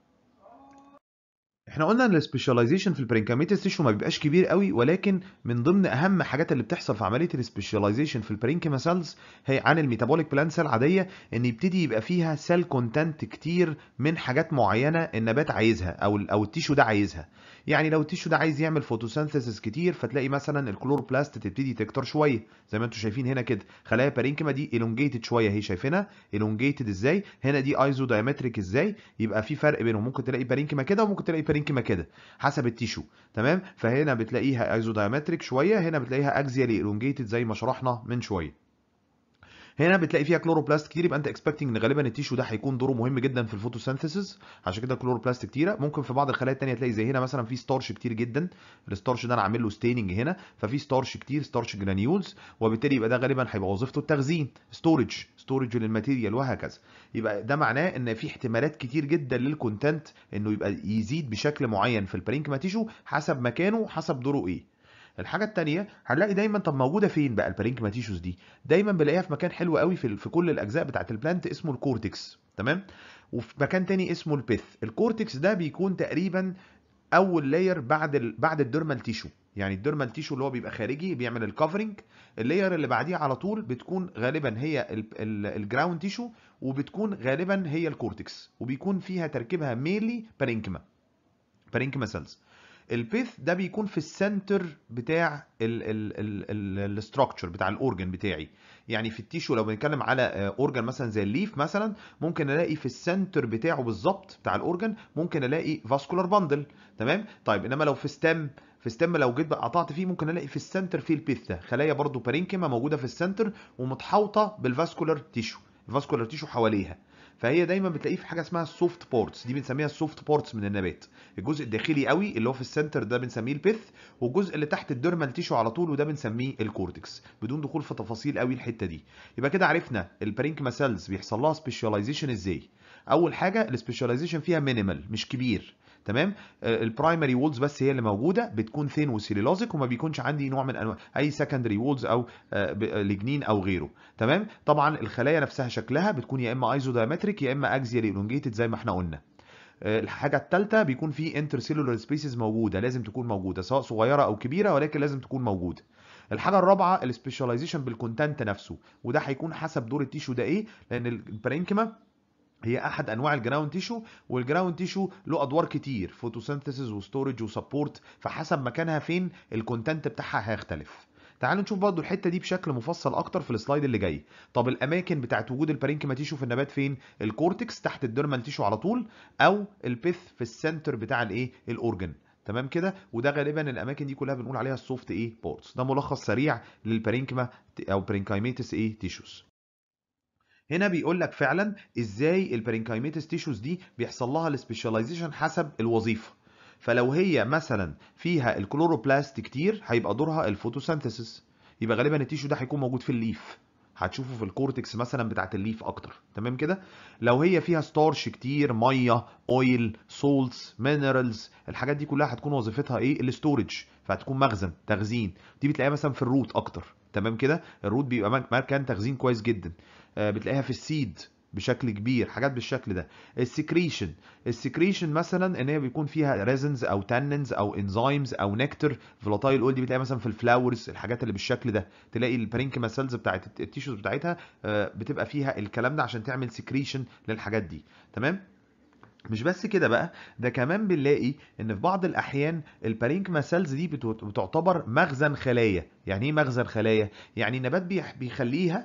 احنا قلنا ان السبيشاليزيشن في البرينكاميتس تيشو ما بيبقاش كبير قوي ولكن من ضمن اهم حاجات اللي بتحصل في عمليه السبيشاليزيشن في البرينكيما سيلز هي عن الميتابوليك بلان سيل عاديه ان يبتدي يبقى فيها سيل كونتنت كتير من حاجات معينه النبات عايزها او او التيشو ده عايزها يعني لو التيشو ده عايز يعمل فوتوسينثيسيس كتير فتلاقي مثلا الكلوروبلاست تبتدي تكتر شويه زي ما انتم شايفين هنا كده خلايا بارينكيما دي elongated شويه هي شايفينها elongated ازاي هنا دي ايزو دايمتريك ازاي يبقى في فرق بينهم ممكن تلاقي بارينكيما كده وممكن تلاقي بارينكيما كده حسب التيشو تمام فهنا بتلاقيها ايزو دايمتريك شويه هنا بتلاقيها اكزيالي elongated زي ما شرحنا من شويه هنا بتلاقي فيها كلوروبلاست كتير يبقى انت اكسبكتنج ان غالبا التيشو ده هيكون دوره مهم جدا في الفوتوسينثيسيس عشان كده كلوروبلاست كتيره ممكن في بعض الخلايا الثانيه تلاقي زي هنا مثلا في ستارش كتير جدا الستارش ده انا عامل له ستيننج هنا ففي ستارش كتير ستارش جرانيولز وبالتالي يبقى ده غالبا هيبقى وظيفته التخزين ستورج ستورج للماتيريال وهكذا يبقى ده معناه ان في احتمالات كتير جدا للكونتنت انه يبقى يزيد بشكل معين في البرينكما تيشو حسب مكانه حسب دوره ايه الحاجه الثانيه هنلاقي دايما طب موجوده فين بقى البارينكما تيشوز دي دايما بلاقيها في مكان حلو قوي في في كل الاجزاء بتاعه البلانت اسمه الكورتكس تمام وفي مكان تاني اسمه البيث الكورتكس ده بيكون تقريبا اول لاير بعد ال... بعد الديرمال تيشو يعني الديرمال تيشو اللي هو بيبقى خارجي بيعمل الكفرنج اللاير اللي بعديه على طول بتكون غالبا هي الجراوند تيشو وبتكون غالبا هي الكورتكس وبيكون فيها تركيبها ميلي بارينكما بارينكما سيلز البيث ده بيكون في السنتر بتاع الاستراكشر بتاع الاورجن بتاعي يعني في التيشو لو بنتكلم على اورجن مثلا زي الليف مثلا ممكن الاقي في السنتر بتاعه بالظبط بتاع الاورجن ممكن الاقي فاسكولار باندل تمام طيب انما لو في ستيم في ستيم لو جيت بقى قطعت فيه ممكن الاقي في السنتر فيه البيث ده خلايا برضو بارينكيما موجوده في السنتر ومتحوطه بالفاسكولار تيشو الفاسكولار تيشو حواليها فهي دايما بتلاقيه في حاجه اسمها السوفت بورتس دي بنسميها السوفت بورتس من النبات الجزء الداخلي قوي اللي هو في السنتر ده بنسميه البيث والجزء اللي تحت الديرمال تيشو على طول وده بنسميه الكورتكس بدون دخول في تفاصيل قوي الحته دي يبقى كده عرفنا البارينكما سيلز بيحصل لها سبيشاليزيشن ازاي اول حاجه السبيشاليزيشن فيها مينيمال مش كبير تمام البرايمري وولز بس هي اللي موجوده بتكون ثين وسيلولوزيك وما بيكونش عندي نوع من انواع اي سكندري وولز او لجنين او غيره تمام طبعا الخلايا نفسها شكلها بتكون يا اما ايزو دايمتريك يا اما اكزيالي الونجيتد زي ما احنا قلنا الحاجه الثالثه بيكون في انترسيلولار سبيسيز موجوده لازم تكون موجوده سواء صغيره او كبيره ولكن لازم تكون موجوده الحاجه الرابعه السبيشاليزيشن بالكونتنت نفسه وده هيكون حسب دور التيشو ده ايه لان البرينكيما هي احد انواع الجراوند تيشو والجراوند تيشو له ادوار كتير فوتوسينثيسيس وستورج وسبورت فحسب مكانها فين الكونتنت بتاعها هيختلف تعالوا نشوف برضو الحته دي بشكل مفصل اكتر في السلايد اللي جاي طب الاماكن بتاعت وجود البارينكيما تيشو في النبات فين الكورتكس تحت الديرمال تيشو على طول او البيث في السنتر بتاع الايه الاورجن تمام كده وده غالبا الاماكن دي كلها بنقول عليها السوفت ايه بورتس ده ملخص سريع للبارينكيما او برينكايميتس ايه تيشوز هنا بيقول لك فعلا ازاي البارينكايميتس تيشوز دي بيحصل لها السبيشاليزيشن حسب الوظيفه فلو هي مثلا فيها الكلوروبلاست كتير هيبقى دورها الفوتوسينثيسيس يبقى غالبا التيشو ده هيكون موجود في الليف هتشوفه في الكورتكس مثلا بتاعت الليف اكتر تمام كده لو هي فيها ستارش كتير ميه اويل سولتس مينرالز الحاجات دي كلها هتكون وظيفتها ايه الاستورج فهتكون مخزن تخزين دي بتلاقيها مثلا في الروت اكتر تمام كده الروت بيبقى مكان تخزين كويس جدا بتلاقيها في السيد بشكل كبير حاجات بالشكل ده السكريشن السكريشن مثلا ان هي بيكون فيها ريزنز او تاننز او انزيمز او نكتر فولاتايل اول دي بتلاقيها مثلا في الفلاورز الحاجات اللي بالشكل ده تلاقي البارينكيما سيلز بتاعت التيشوز بتاعتها بتبقى فيها الكلام ده عشان تعمل سكريشن للحاجات دي تمام مش بس كده بقى ده كمان بنلاقي ان في بعض الاحيان البارينكما سيلز دي بتعتبر مخزن خلايا يعني ايه مخزن خلايا يعني النبات بيخليها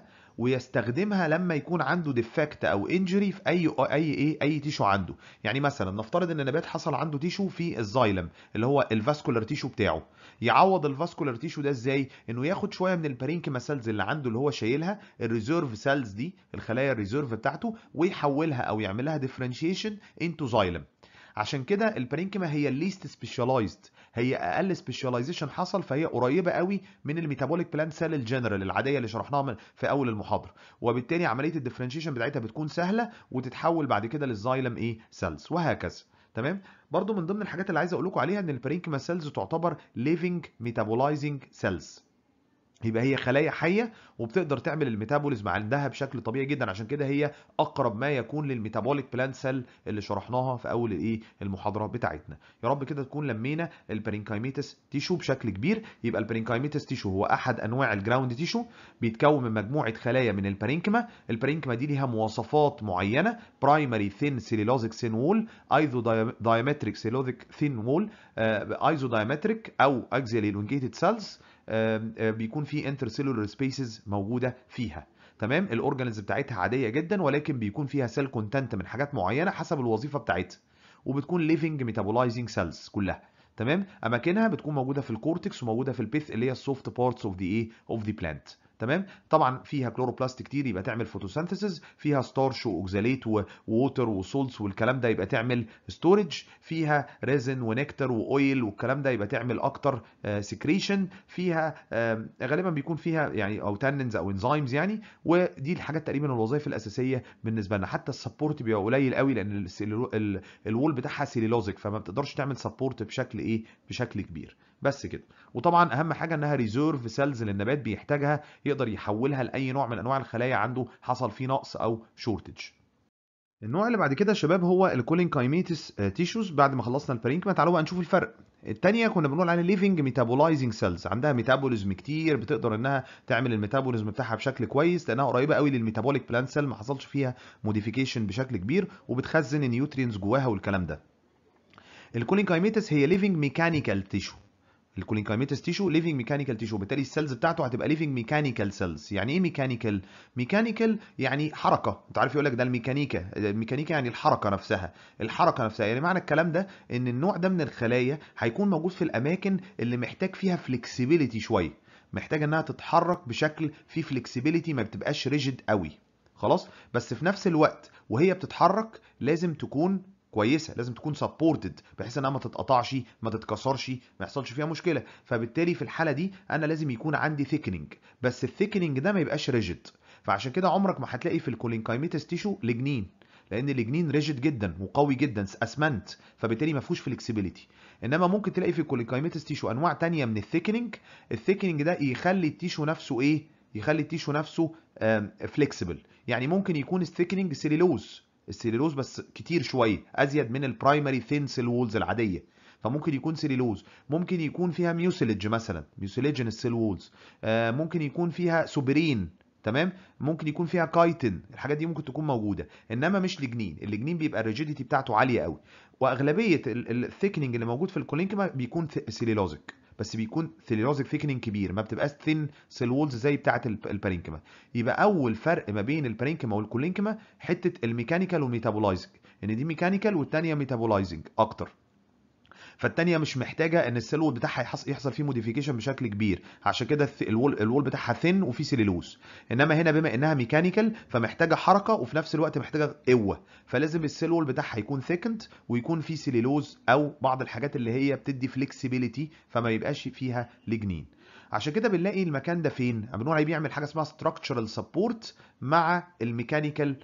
ويستخدمها لما يكون عنده ديفكت او انجري في اي اي ايه اي تيشو عنده يعني مثلا نفترض ان النبات حصل عنده تيشو في الزايلم اللي هو الفاسكولار تيشو بتاعه يعوض الفاسكولار تيشو ده ازاي انه ياخد شويه من البارينكيما سيلز اللي عنده اللي هو شايلها الريزيرف سيلز دي الخلايا الريزيرف بتاعته ويحولها او يعملها ديفرنشيشن انتو زايلم عشان كده البارينكيما هي الليست سبيشاليزد هي اقل سبيشاليزيشن حصل فهي قريبه قوي من الميتابوليك بلانت سيل الجنرال العاديه اللي شرحناها في اول المحاضره وبالتالي عمليه الديفرنشيشن بتاعتها بتكون سهله وتتحول بعد كده للزايلم ايه سيلز وهكذا تمام برضو من ضمن الحاجات اللي عايز اقول لكم عليها ان البارينكيما سيلز تعتبر ليفنج ميتابولايزنج سيلز يبقى هي خلايا حيه وبتقدر تعمل الميتابوليزم عندها بشكل طبيعي جدا عشان كده هي اقرب ما يكون للميتابوليك بلانت سيل اللي شرحناها في اول الايه المحاضره بتاعتنا يا رب كده تكون لمينا البرينكايميتس تيشو بشكل كبير يبقى البرينكايميتس تيشو هو احد انواع الجراوند تيشو بيتكون من مجموعه خلايا من البارينكما البارينكما دي ليها مواصفات معينه برايمري ثين سيلولوزيك ثين وول ايزو دايمتريك سيلولوزيك ثين وول ايزو دايمتريك او اكزيال الونجيتد سيلز بيكون في انترسيلولر سبيسز موجوده فيها تمام الاورجانيز بتاعتها عاديه جدا ولكن بيكون فيها سيل كونتنت من حاجات معينه حسب الوظيفه بتاعتها وبتكون ليفنج ميتابولايزنج سيلز كلها تمام اماكنها بتكون موجوده في الكورتكس وموجوده في البيث اللي هي السوفت بارتس اوف ذا ايه اوف ذا بلانت تمام طبعا فيها كلوروبلاست كتير يبقى تعمل فوتوسينثيسيس فيها ستارش واوكزاليت ووتر وسولتس والكلام ده يبقى تعمل ستورج فيها ريزن ونكتر واويل والكلام ده يبقى تعمل اكتر سكريشن فيها غالبا بيكون فيها يعني او تاننز او انزيمز يعني ودي الحاجات تقريبا الوظائف الاساسيه بالنسبه لنا حتى السبورت بيبقى قليل قوي لان الوول بتاعها سيلولوزيك فما بتقدرش تعمل سبورت بشكل ايه بشكل كبير بس كده وطبعا اهم حاجه انها ريزيرف سيلز للنبات بيحتاجها يقدر يحولها لاي نوع من انواع الخلايا عنده حصل فيه نقص او شورتج النوع اللي بعد كده يا شباب هو الكولين كايميتس تيشوز بعد ما خلصنا البارينكما تعالوا بقى نشوف الفرق الثانيه كنا بنقول عليها ليفنج ميتابولايزنج سيلز عندها ميتابوليزم كتير بتقدر انها تعمل الميتابوليزم بتاعها بشكل كويس لانها قريبه قوي للميتابوليك بلانت سيل ما حصلش فيها موديفيكيشن بشكل كبير وبتخزن النيوترينز جواها والكلام ده الكولين كايميتس هي ليفنج ميكانيكال تيشو الكولينكايميتس تيشو ليفنج ميكانيكال تيشو بالتالي السيلز بتاعته هتبقى ليفنج ميكانيكال سيلز يعني ايه ميكانيكال ميكانيكال يعني حركه انت عارف يقول لك ده الميكانيكا الميكانيكا يعني الحركه نفسها الحركه نفسها يعني معنى الكلام ده ان النوع ده من الخلايا هيكون موجود في الاماكن اللي محتاج فيها فلكسبيليتي شويه محتاجه انها تتحرك بشكل فيه فلكسبيليتي ما بتبقاش ريجيد قوي خلاص بس في نفس الوقت وهي بتتحرك لازم تكون كويسه لازم تكون سبورتد بحيث انها ما تتقطعش ما تتكسرش ما يحصلش فيها مشكله فبالتالي في الحاله دي انا لازم يكون عندي ثيكننج بس الثيكننج ده ما يبقاش ريجيد فعشان كده عمرك ما هتلاقي في الكولينكايميتس تيشو لجنين لان اللجنين ريجيد جدا وقوي جدا اسمنت فبالتالي ما فيهوش فلكسبيليتي انما ممكن تلاقي في الكولينكايميتس تيشو انواع تانية من الثيكننج الثيكننج ده يخلي التيشو نفسه ايه يخلي التيشو نفسه فليكسبل يعني ممكن يكون الثيكننج سيلولوز السيلولوز بس كتير شويه ازيد من البرايمري ثين سيل وولز العاديه فممكن يكون سيلولوز ممكن يكون فيها ميوسيلج مثلا ميوسيليجن السيل وولز آه ممكن يكون فيها سوبرين تمام ممكن يكون فيها كايتن الحاجات دي ممكن تكون موجوده انما مش لجنين اللجنين بيبقى الريجيديتي بتاعته عاليه قوي واغلبيه الثيكننج اللي موجود في الكولينكما بيكون سيلولوزيك بس بيكون سيلولوزيك ثيكننج كبير ما بتبقاش ثين سيل وولز زي بتاعه البارينكما يبقى اول فرق ما بين البارينكما والكولينكما حته الميكانيكال والميتابولايزنج ان دي ميكانيكال والثانيه ميتابولايزنج اكتر فالتانية مش محتاجة ان السيل وول بتاعها يحصل فيه موديفيكيشن بشكل كبير عشان كده الوول الوول بتاعها ثين وفي سيلولوز انما هنا بما انها ميكانيكال فمحتاجة حركة وفي نفس الوقت محتاجة قوة فلازم السيل وول بتاعها يكون ثيكند ويكون فيه سيلولوز او بعض الحاجات اللي هي بتدي فليكسيبيليتي فما يبقاش فيها لجنين عشان كده بنلاقي المكان ده فين بنقول عليه بيعمل حاجه اسمها structural support مع الميكانيكال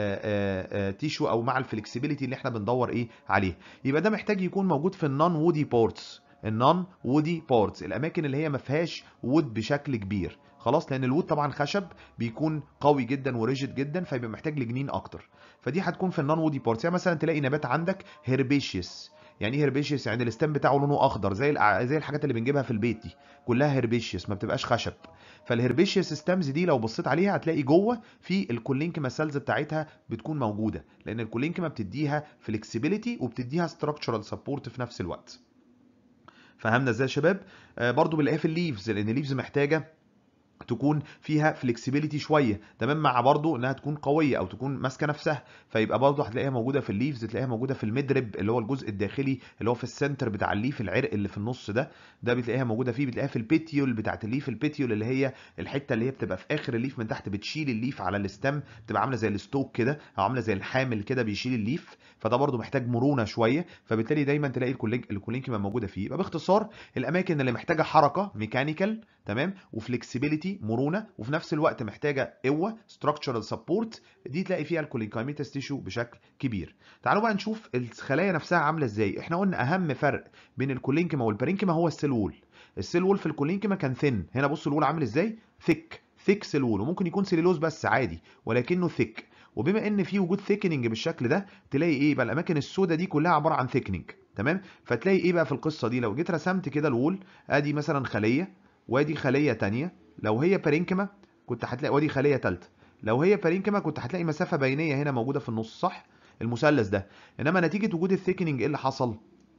تيشو او مع الفلكسبيليتي اللي احنا بندور ايه عليه يبقى ده محتاج يكون موجود في النون وودي بورتس النون وودي بورتس الاماكن اللي هي ما فيهاش وود بشكل كبير خلاص لان الوود طبعا خشب بيكون قوي جدا وريجيد جدا فيبقى محتاج لجنين اكتر فدي هتكون في النون وودي بورتس يعني مثلا تلاقي نبات عندك هيربيشيس يعني ايه هيربيشيس يعني الستام بتاعه لونه اخضر زي زي الحاجات اللي بنجيبها في البيت دي كلها هيربيشيس ما بتبقاش خشب فالهيربيشيس ستامز دي لو بصيت عليها هتلاقي جوه في الكولينكما سيلز بتاعتها بتكون موجوده لان الكولينكما بتديها فلكسبيليتي وبتديها ستراكشرال سبورت في نفس الوقت فهمنا ازاي يا شباب آه برضو بنلاقيها في الليفز لان الليفز محتاجه تكون فيها فلكسبيليتي شويه تمام مع برضو انها تكون قويه او تكون ماسكه نفسها فيبقى برضو هتلاقيها موجوده في الليفز تلاقيها موجوده في المدرب اللي هو الجزء الداخلي اللي هو في السنتر بتاع الليف العرق اللي في النص ده ده بتلاقيها موجوده فيه بتلاقيها في البيتيول بتاعت الليف البيتيول اللي هي الحته اللي هي بتبقى في اخر الليف من تحت بتشيل الليف على الستم بتبقى عامله زي الستوك كده او عامله زي الحامل كده بيشيل الليف فده برضو محتاج مرونه شويه فبالتالي دايما تلاقي الكولينكيما موجوده فيه يبقى باختصار الاماكن اللي محتاجه حركه ميكانيكال تمام وفلكسبيليتي مرونه وفي نفس الوقت محتاجه قوه ستراكشرال سبورت دي تلاقي فيها الكولينكايميتس تيشو بشكل كبير تعالوا بقى نشوف الخلايا نفسها عامله ازاي احنا قلنا اهم فرق بين الكولينكيما والبارينكيما هو السيل وول السيل وول في الكولينكيما كان ثين هنا بصوا الوول عامل ازاي ثيك ثيك سيل وول وممكن يكون سيلولوز بس عادي ولكنه ثيك وبما ان في وجود ثيكننج بالشكل ده تلاقي ايه بقى الاماكن السوداء دي كلها عباره عن ثيكننج تمام فتلاقي ايه بقى في القصه دي لو جيت رسمت كده الوول ادي مثلا خليه وادي خليه تانية لو هي بارينكيما كنت هتلاقي وادي خليه ثالثه لو هي بارينكيما كنت هتلاقي مسافه بينيه هنا موجوده في النص صح المثلث ده انما نتيجه وجود الثيكننج ايه اللي حصل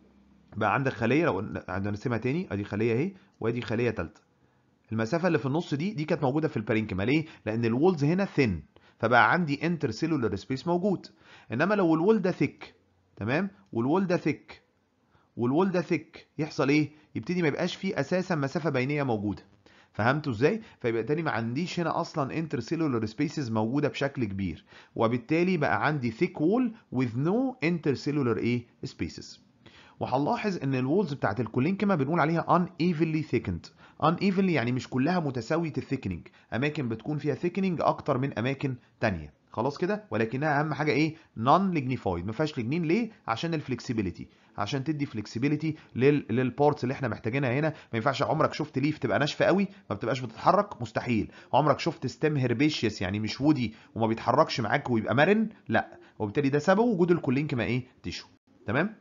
بقى عندك خليه لو هنرسمها تاني ادي خليه اهي وادي خليه ثالثه المسافه اللي في النص دي دي كانت موجوده في البارينكيما ليه لان الوولز هنا ثين فبقى عندي انتر سيلولار سبيس موجود انما لو الوول ده ثيك تمام والوول ده ثيك والوول ده ثيك يحصل ايه يبتدي ما يبقاش فيه اساسا مسافه بينيه موجوده فهمتوا ازاي فيبقى تاني ما عنديش هنا اصلا انتر سيلولار سبيسز موجوده بشكل كبير وبالتالي بقى عندي ثيك وول with no intercellular ايه سبيسز وهنلاحظ ان الوولز بتاعت الكولينكما بنقول عليها unevenly thickened unevenly يعني مش كلها متساويه الثيكننج اماكن بتكون فيها ثيكننج اكتر من اماكن تانية خلاص كده ولكنها اهم حاجه ايه نون ليجنيفايد ما فيهاش ليجنين ليه عشان الفلكسبيليتي عشان تدي فلكسبيليتي للبارتس اللي احنا محتاجينها هنا ما ينفعش عمرك شفت ليف تبقى ناشفه قوي ما بتبقاش بتتحرك مستحيل عمرك شفت ستيم هربيشيس يعني مش وودي وما بيتحركش معاك ويبقى مرن لا وبالتالي ده سببه وجود الكولينكما ايه تيشو تمام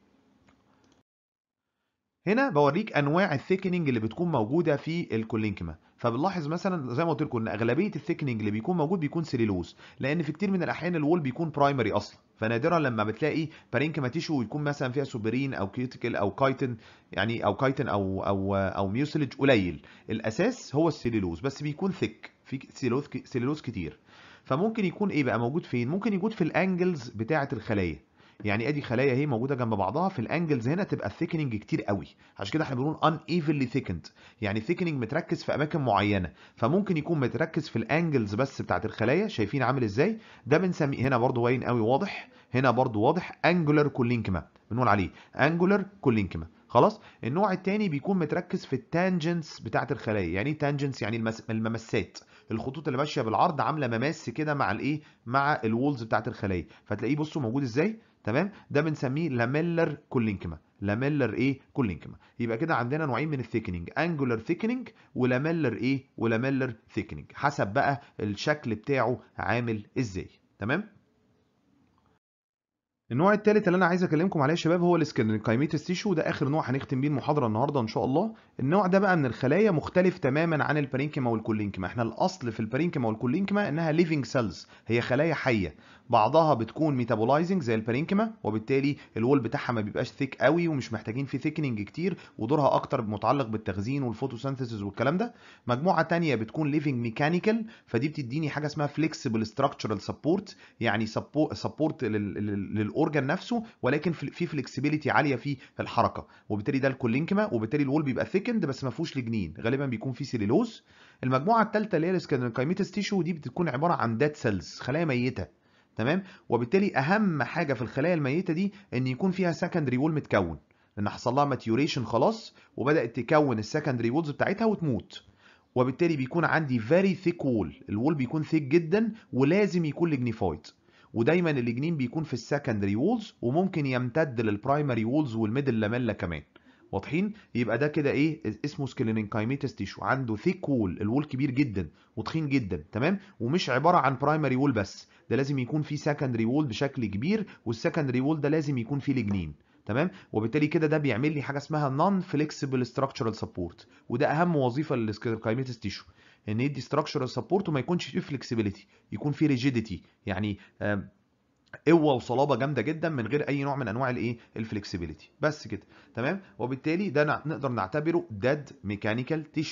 هنا بوريك انواع الثيكننج اللي بتكون موجوده في الكولينكما فبنلاحظ مثلا زي ما قلت لكم ان اغلبيه الثيكننج اللي بيكون موجود بيكون سيلولوز لان في كتير من الاحيان الوول بيكون برايمري اصلا فنادرا لما بتلاقي بارينكما تيشو ويكون مثلا فيها سوبرين او كيوتيكل او كايتن يعني او كايتن او او او ميوسلج قليل الاساس هو السيلولوز بس بيكون ثيك في سيلولوز سيلولوز كتير فممكن يكون ايه بقى موجود فين ممكن يكون في الانجلز بتاعه الخلايا يعني ادي خلايا اهي موجوده جنب بعضها في الانجلز هنا تبقى الثيكننج كتير قوي عشان كده احنا بنقول ان ايفنلي ثيكند يعني ثيكننج متركز في اماكن معينه فممكن يكون متركز في الانجلز بس بتاعت الخلايا شايفين عامل ازاي ده بنسميه هنا برضو باين قوي واضح هنا برضو واضح انجولار كولينكما بنقول عليه انجولار كولينكما خلاص النوع الثاني بيكون متركز في التانجنس بتاعت الخلايا يعني ايه تانجنس يعني المس... الممسات الخطوط اللي ماشيه بالعرض عامله مماس كده مع الايه مع الوولز بتاعت الخلايا فتلاقيه بصوا موجود ازاي تمام ده بنسميه لاميلر كولينكما لاميلر ايه كولينكما يبقى كده عندنا نوعين من الثيكننج انجولار ثيكننج ولاميلر ايه ولاميلر ثيكننج حسب بقى الشكل بتاعه عامل ازاي تمام النوع الثالث اللي انا عايز اكلمكم عليه يا شباب هو السكلينكايميتس تيشو ده اخر نوع هنختم بيه المحاضره النهارده ان شاء الله النوع ده بقى من الخلايا مختلف تماما عن البارينكيما والكولينكيما احنا الاصل في البارينكيما والكولينكيما انها ليفنج سيلز هي خلايا حيه بعضها بتكون ميتابولايزنج زي البارينكيما وبالتالي الوول بتاعها ما بيبقاش ثيك قوي ومش محتاجين فيه ثيكننج كتير ودورها اكتر متعلق بالتخزين والفوتوسينثيسيس والكلام ده مجموعه تانية بتكون ليفنج ميكانيكال فدي بتديني حاجه اسمها فليكسبل ستراكشرال سبورت يعني سبورت للاورجن نفسه ولكن في فلكسبيليتي عاليه في الحركه وبالتالي ده الكولينكيما وبالتالي الوول بيبقى ثيكند بس ما فيهوش لجنين غالبا بيكون فيه سيلولوز المجموعه الثالثه اللي هي السكلينكايميتس تيشو دي بتكون عباره عن ديد سيلز خلايا ميته تمام وبالتالي اهم حاجه في الخلايا الميته دي ان يكون فيها سكندري وول متكون لان حصل لها ماتيوريشن خلاص وبدات تكون السكندري وولز بتاعتها وتموت وبالتالي بيكون عندي فيري ثيك وول الوول بيكون ثيك جدا ولازم يكون ليجنيفايد ودايما الليجنين بيكون في السكندري وولز وممكن يمتد للبرايمري وولز والميدل لاميلا كمان واضحين يبقى ده كده ايه اسمه سكلينكايميتس تيشو عنده ثيك وول الوول كبير جدا وتخين جدا تمام ومش عباره عن برايمري وول بس ده لازم يكون فيه سكندري وول بشكل كبير والسكندري وول ده لازم يكون فيه لجنين تمام وبالتالي كده ده بيعمل لي حاجه اسمها نون فليكسبل ستراكشرال سبورت وده اهم وظيفه للسكلينكايميتس تيشو ان يدي ستراكشرال سبورت وما يكونش فيه فلكسبيليتي يكون فيه ريجيديتي يعني قوه وصلابه جامده جدا من غير اي نوع من انواع الايه الفلكسبيليتي بس كده تمام وبالتالي ده نقدر نعتبره ديد ميكانيكال تيشو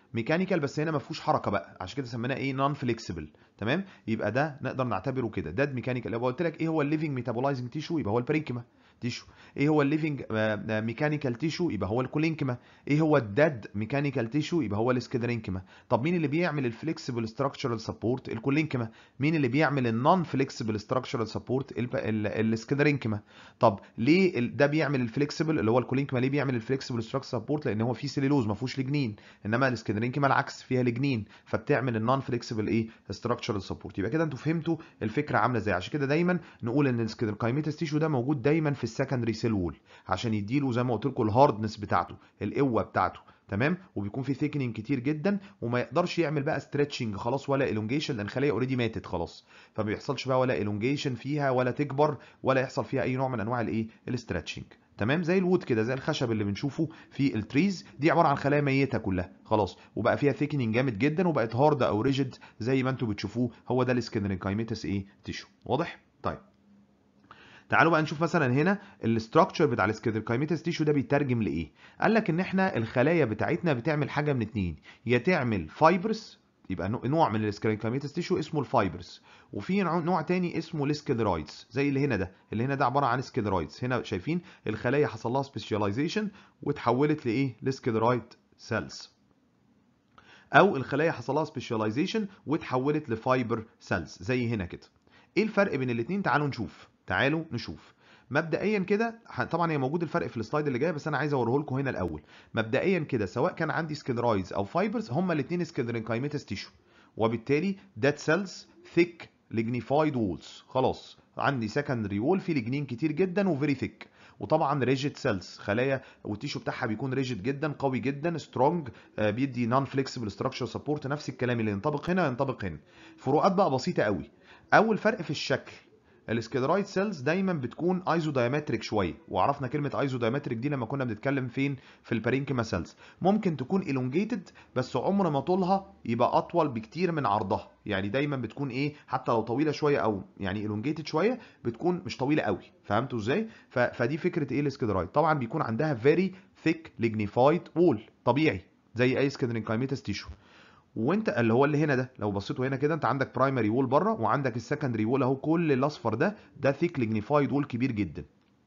ميكانيكال بس هنا ما فيهوش حركه بقى عشان كده سميناه ايه نون فليكسبل تمام يبقى ده نقدر نعتبره كده داد ميكانيكال لو قلت لك ايه هو الليفنج ميتابولايزنج تيشو يبقى هو البرينكيما تيشو ايه هو الليفنج ميكانيكال تيشو يبقى هو الكولينكيما ايه هو الداد ميكانيكال تيشو يبقى هو السكيدرينكيما طب مين اللي بيعمل الفليكسبل ستراكشرال سبورت الكولينكيما مين اللي بيعمل النون فليكسبل ستراكشرال سبورت السكيدرينكيما طب ليه ده بيعمل الفليكسبل اللي هو الكولينكيما ليه بيعمل الفليكسبل ستراكشرال سبورت لان هو فيه سيلولوز ما فيهوش لجنين انما السكيدرينكيما العكس فيها لجنين فبتعمل النون فليكسبل ايه ستراكشرال سبورت يبقى كده انتوا فهمتوا الفكره عامله ازاي عشان كده دايما نقول ان السكيدرينكيميتس تيشو ده موجود دايما في السكندري سيل وول عشان يديله زي ما قلت لكم الهاردنس بتاعته القوه بتاعته تمام وبيكون في ثيكنينج كتير جدا وما يقدرش يعمل بقى ستريتشنج خلاص ولا الونجيشن لان الخليه اوريدي ماتت خلاص فما بيحصلش بقى ولا الونجيشن فيها ولا تكبر ولا يحصل فيها اي نوع من انواع الايه الاسترتشنج تمام زي الوود كده زي الخشب اللي بنشوفه في التريز دي عباره عن خلايا ميته كلها خلاص وبقى فيها ثيكنينج جامد جدا وبقت هارد او ريجيد زي ما انتم بتشوفوه هو ده السكندرينكايميتس ايه تيشو واضح طيب تعالوا بقى نشوف مثلا هنا الاستراكشر بتاع السكيدركايميتس تيشو ده بيترجم لايه قال لك ان احنا الخلايا بتاعتنا بتعمل حاجه من اتنين يا تعمل فايبرز يبقى نوع من السكيدركايميتس تيشو اسمه الفايبرز وفي نوع تاني اسمه السكيدرايدز زي اللي هنا ده اللي هنا ده عباره عن سكيدرايدز هنا شايفين الخلايا حصل لها سبيشاليزيشن واتحولت لايه لسكيدرايد سيلز او الخلايا حصل لها سبيشاليزيشن واتحولت لفايبر سيلز زي هنا كده ايه الفرق بين الاثنين تعالوا نشوف تعالوا نشوف مبدئيا كده طبعا هي موجود الفرق في السلايد اللي جاي بس انا عايز اوريه لكم هنا الاول مبدئيا كده سواء كان عندي سكيدرايدز او فايبرز هما الاثنين سكيدرينكايميتس تيشو وبالتالي دات سيلز ثيك ليجنيفايد وولز خلاص عندي سكندري وول فيه لجنين كتير جدا وفيري ثيك وطبعا ريجيد سيلز خلايا والتيشو بتاعها بيكون ريجيد جدا قوي جدا سترونج بيدي نون فليكسبل ستراكشر سبورت نفس الكلام اللي ينطبق هنا ينطبق هنا فروقات بقى بسيطه قوي اول فرق في الشكل السكيدرايد سيلز دايما بتكون ايزو دايمتريك شويه وعرفنا كلمه ايزو دايمتريك دي لما كنا بنتكلم فين في البارينكيما سيلز ممكن تكون elongated بس عمر ما طولها يبقى اطول بكتير من عرضها يعني دايما بتكون ايه حتى لو طويله شويه او يعني elongated شويه بتكون مش طويله قوي فهمتوا ازاي فدي فكره ايه السكيدرايد طبعا بيكون عندها فيري ثيك ليجنيفايد وول طبيعي زي اي سكيدرينكايميتس تيشو وانت اللي هو اللي هنا ده لو بصيتوا هنا كده انت عندك برايمري وول بره وعندك السكندري وول اهو كل الاصفر ده ده ثيك ليجنيفايد وول كبير جدا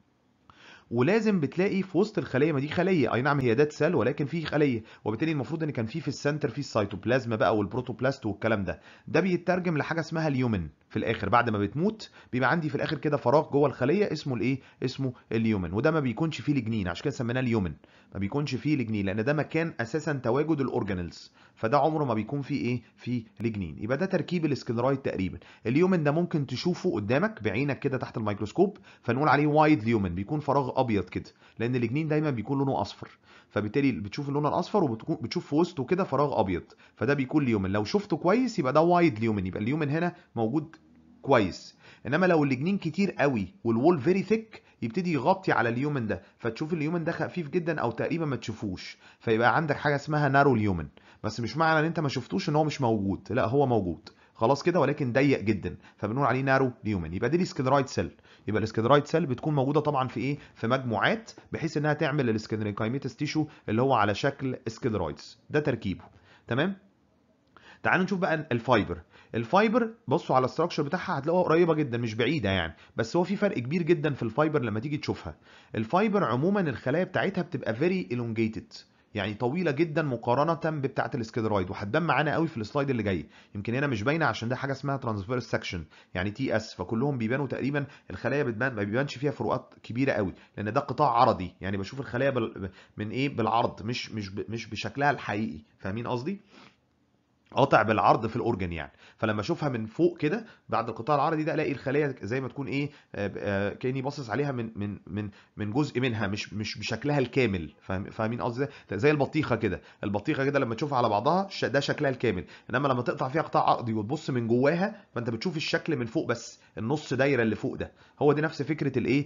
ولازم بتلاقي في وسط الخليه ما دي خليه اي نعم هي دات سيل ولكن في خليه وبالتالي المفروض ان كان في في السنتر في السيتوبلازم بقى والبروتوبلاست والكلام ده ده بيترجم لحاجه اسمها اليومن في الاخر بعد ما بتموت بيبقى عندي في الاخر كده فراغ جوه الخليه اسمه الايه اسمه اليومن وده ما بيكونش فيه لجنين عشان كده سميناه اليومن ما بيكونش فيه لجنين لان ده مكان اساسا تواجد الاورجانيلز فده عمره ما بيكون فيه ايه فيه لجنين يبقى ده تركيب السكلرايد تقريبا اليومن ده ممكن تشوفه قدامك بعينك كده تحت الميكروسكوب فنقول عليه وايد ليومن بيكون فراغ ابيض كده لان الجنين دايما بيكون لونه اصفر فبالتالي بتشوف اللون الاصفر وبتشوف في وسطه كده فراغ ابيض فده بيكون ليومن لو شفته كويس يبقى ده وايد ليومن يبقى اليومن هنا موجود كويس انما لو الجنين كتير قوي والوول فيري ثيك يبتدي يغطي على اليومن ده فتشوف اليومن ده خفيف جدا او تقريبا ما تشوفوش فيبقى عندك حاجه اسمها نارو اليومن بس مش معنى ان انت ما شفتوش ان هو مش موجود لا هو موجود خلاص كده ولكن ضيق جدا فبنقول عليه نارو ليومن يبقى دي السكيدرايد سيل يبقى السكيدرايد سيل بتكون موجوده طبعا في ايه في مجموعات بحيث انها تعمل السكيدرينكايميتس تيشو اللي هو على شكل سكيدرايدز ده تركيبه تمام تعالوا نشوف بقى الفايبر الفايبر بصوا على الستراكشر بتاعها هتلاقوها قريبه جدا مش بعيده يعني بس هو في فرق كبير جدا في الفايبر لما تيجي تشوفها الفايبر عموما الخلايا بتاعتها بتبقى فيري elongated يعني طويله جدا مقارنه ببتاعه السكيدرايد وهتبان معانا قوي في السلايد اللي جاي يمكن هنا مش باينه عشان ده حاجه اسمها ترانسفيرس سكشن يعني تي اس فكلهم بيبانوا تقريبا الخلايا بتبان ما بيبانش فيها فروقات كبيره قوي لان ده قطاع عرضي يعني بشوف الخلايا بال... من ايه بالعرض مش مش مش بشكلها الحقيقي فاهمين قصدي قاطع بالعرض في الاورجن يعني فلما اشوفها من فوق كده بعد القطاع العرضي ده الاقي الخليه زي ما تكون ايه كاني باصص عليها من من من من جزء منها مش مش بشكلها الكامل فاهمين قصدي زي البطيخه كده البطيخه كده لما تشوفها على بعضها ده شكلها الكامل انما لما تقطع فيها قطاع عرضي وتبص من جواها فانت بتشوف الشكل من فوق بس النص دايره اللي فوق ده هو دي نفس فكره الايه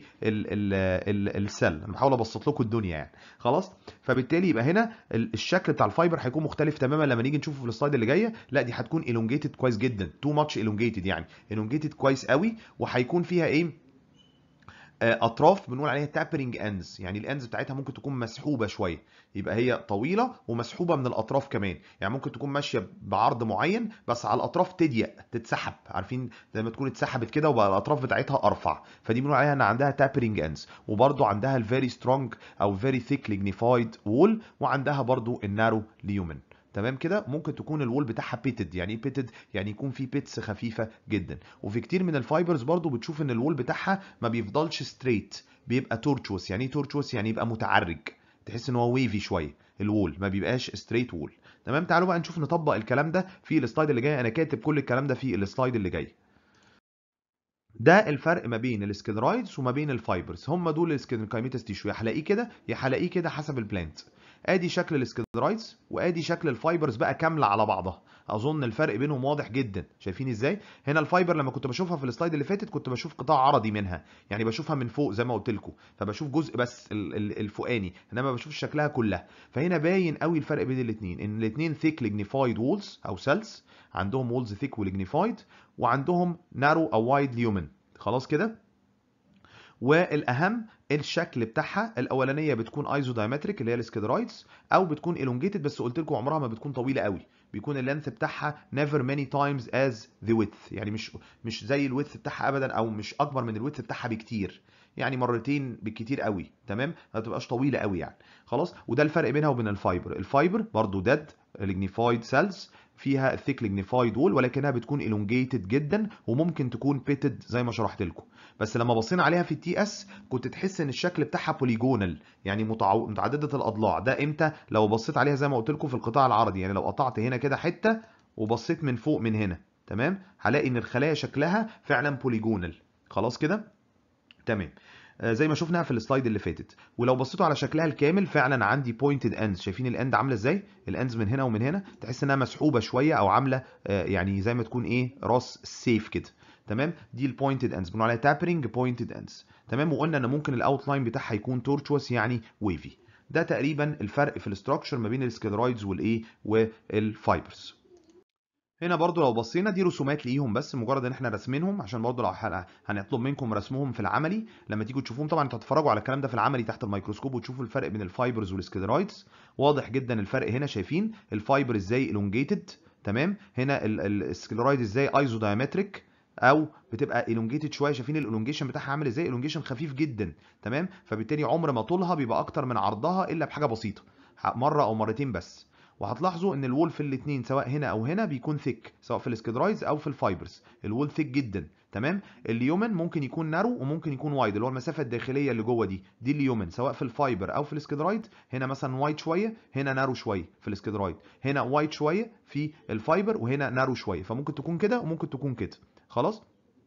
السل انا بحاول ابسط لكم الدنيا يعني خلاص فبالتالي يبقى هنا الشكل بتاع الفايبر هيكون مختلف تماما لما نيجي نشوفه في السلايد اللي جايه لا دي هتكون elongated كويس جدا تو ماتش elongated يعني elongated كويس قوي وهيكون فيها ايه اطراف بنقول عليها تابرنج اندز يعني الاندز بتاعتها ممكن تكون مسحوبه شويه يبقى هي طويله ومسحوبه من الاطراف كمان يعني ممكن تكون ماشيه بعرض معين بس على الاطراف تضيق تتسحب عارفين زي ما تكون اتسحبت كده وبقى الاطراف بتاعتها ارفع فدي بنقول عليها ان عندها تابرنج اندز وبرده عندها الفيري سترونج او فيري ثيك ليجنيفايد وول وعندها برده النارو ليومن تمام كده ممكن تكون الوول بتاعها بيتد يعني ايه بيتد يعني يكون في بيتس خفيفه جدا وفي كتير من الفايبرز برضو بتشوف ان الوول بتاعها ما بيفضلش ستريت بيبقى تورتشوس يعني ايه تورتشوس يعني يبقى متعرج تحس ان هو ويفي شويه الوول ما بيبقاش ستريت وول تمام تعالوا بقى نشوف نطبق الكلام ده في السلايد اللي جاي انا كاتب كل الكلام ده في السلايد اللي جاي ده الفرق ما بين السكلرايدز وما بين الفايبرز هم دول السكلرايميتس تيشو يا هلاقيه كده يا هلاقيه كده حسب البلانت ادي شكل السكلرايدز وادي شكل الفايبرز بقى كامله على بعضها اظن الفرق بينهم واضح جدا شايفين ازاي هنا الفايبر لما كنت بشوفها في السلايد اللي فاتت كنت بشوف قطاع عرضي منها يعني بشوفها من فوق زي ما قلت لكم فبشوف جزء بس الفوقاني انما بشوف شكلها كلها فهنا باين قوي الفرق بين الاثنين ان الاثنين ثيك ليجنيفايد وولز او سيلز عندهم وولز ثيك وليجنيفايد وعندهم نارو او وايد ليومن خلاص كده والاهم الشكل بتاعها الاولانيه بتكون ايزو دايمتريك اللي هي السكيدرايدز او بتكون elongated بس قلت لكم عمرها ما بتكون طويله قوي بيكون اللينث بتاعها never many times as the width يعني مش مش زي الويدث بتاعها ابدا او مش اكبر من الويدث بتاعها بكتير يعني مرتين بالكتير قوي تمام ما بتبقاش طويله قوي يعني خلاص وده الفرق بينها وبين الفايبر الفايبر برضو ديد lignified سيلز فيها ثيك lignified وول ولكنها بتكون elongated جدا وممكن تكون بيتد زي ما شرحت لكم بس لما بصينا عليها في التي اس كنت تحس ان الشكل بتاعها بوليجونال يعني متعو... متعدده الاضلاع ده امتى لو بصيت عليها زي ما قلت لكم في القطاع العرضي يعني لو قطعت هنا كده حته وبصيت من فوق من هنا تمام هلاقي ان الخلايا شكلها فعلا بوليجونال خلاص كده تمام زي ما شفنا في السلايد اللي فاتت ولو بصيتوا على شكلها الكامل فعلا عندي بوينتد اندز شايفين الاند عامله ازاي الاندز من هنا ومن هنا تحس انها مسحوبه شويه او عامله يعني زي ما تكون ايه راس سيف كده تمام دي البوينتد اندز بنقول عليها تابرنج بوينتد اندز تمام وقلنا ان ممكن الاوتلاين بتاعها يكون تورتشوس يعني ويفي ده تقريبا الفرق في الاستراكشر ما بين السكلرايدز والايه والفايبرز هنا برضو لو بصينا دي رسومات ليهم بس مجرد ان احنا راسمينهم عشان برضو لو هنطلب منكم رسمهم في العملي لما تيجوا تشوفوهم طبعا انتوا هتتفرجوا على الكلام ده في العملي تحت الميكروسكوب وتشوفوا الفرق بين الفايبرز والسكلرايدز واضح جدا الفرق هنا شايفين الفايبر ازاي elongated تمام هنا السكلرايد ازاي ايزو دايمتريك او بتبقى elongated شويه شايفين الالونجيشن بتاعها عامل ازاي الالونجيشن خفيف جدا تمام فبالتالي عمر ما طولها بيبقى اكتر من عرضها الا بحاجه بسيطه مره او مرتين بس وهتلاحظوا ان الوول في الاثنين سواء هنا او هنا بيكون ثيك سواء في السكيدرايدز او في الفايبرز الوول ثيك جدا تمام اليومن ممكن يكون نارو وممكن يكون وايد اللي هو المسافه الداخليه اللي جوه دي دي اليومن سواء في الفايبر او في السكيدرايد هنا مثلا وايد شويه هنا نارو شويه في السكيدرايد هنا وايد شويه في الفايبر وهنا نارو شويه فممكن تكون كده وممكن تكون كده خلاص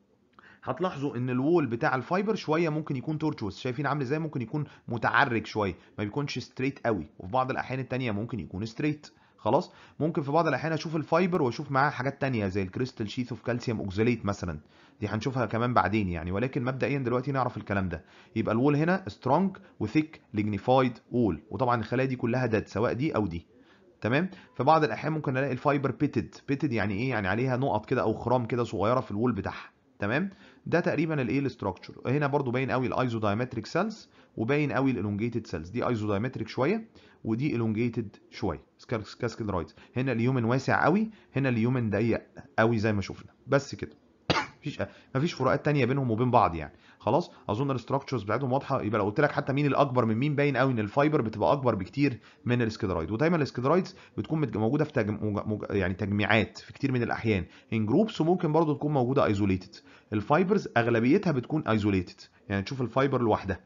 هتلاحظوا ان الوول بتاع الفايبر شويه ممكن يكون تورتشوس شايفين عامل ازاي ممكن يكون متعرج شويه ما بيكونش ستريت قوي وفي بعض الاحيان التانية ممكن يكون ستريت خلاص ممكن في بعض الاحيان اشوف الفايبر واشوف معاه حاجات تانية زي الكريستال شيث اوف كالسيوم اوكزاليت مثلا دي هنشوفها كمان بعدين يعني ولكن مبدئيا دلوقتي نعرف الكلام ده يبقى الوول هنا سترونج وثيك ليجنيفايد وول وطبعا الخلايا دي كلها ديد سواء دي او دي تمام في بعض الاحيان ممكن الاقي الفايبر بيتد بيتد يعني ايه يعني عليها نقط كده او خرام كده صغيره في الوول بتاعها تمام ده تقريبا الايه الاستراكشر هنا برضو باين قوي الايزو دايمتريك سيلز وباين قوي الالونجيتد سيلز دي ايزو دايمتريك شويه ودي الونجيتد شويه كاسكيد رايتس هنا اليومن واسع قوي هنا اليومن ضيق قوي زي ما شفنا بس كده مفيش مفيش فروقات تانية بينهم وبين بعض يعني خلاص اظن الاستراكشرز بتاعتهم واضحه يبقى لو قلت لك حتى مين الاكبر من مين باين قوي ان الفايبر بتبقى اكبر بكتير من السكيدرايد ودايما السكيدرايدز بتكون موجوده في تجم... مج... يعني تجميعات في كتير من الاحيان ان جروبس وممكن برضو تكون موجوده ايزوليتد الفايبرز اغلبيتها بتكون ايزوليتد يعني تشوف الفايبر لوحدها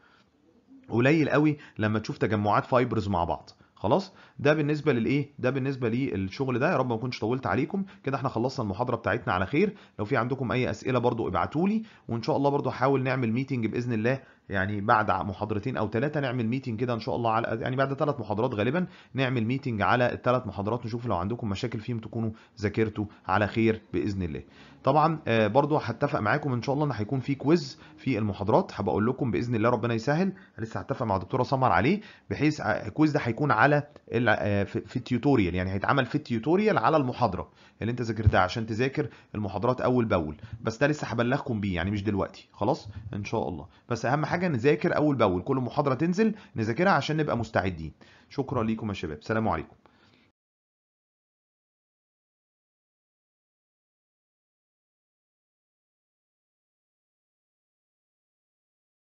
قليل قوي لما تشوف تجمعات فايبرز مع بعض خلاص ده بالنسبه للايه ده بالنسبه للشغل ده يا رب ما اكونش طولت عليكم كده احنا خلصنا المحاضره بتاعتنا على خير لو في عندكم اي اسئله برضو ابعتوا لي وان شاء الله برضو هحاول نعمل ميتنج باذن الله يعني بعد محاضرتين او ثلاثه نعمل ميتنج كده ان شاء الله على يعني بعد ثلاث محاضرات غالبا نعمل ميتنج على الثلاث محاضرات نشوف لو عندكم مشاكل فيهم تكونوا ذاكرتوا على خير باذن الله طبعا آه، برضو هتفق معاكم ان شاء الله ان هيكون في كويز في المحاضرات هبقى اقول لكم باذن الله ربنا يسهل لسه هتفق مع الدكتوره سمر عليه بحيث ع- الكويز ده هيكون على ال- آه، في في التيوتوريال يعني هيتعمل في التيوتوريال على المحاضره اللي انت ذاكرتها عشان تذاكر المحاضرات اول باول بس ده لسه هبلغكم بيه يعني مش دلوقتي خلاص ان شاء الله بس اهم حاجه نذاكر اول باول كل محاضره تنزل نذاكرها عشان نبقى مستعدين شكرا ليكم يا شباب سلام عليكم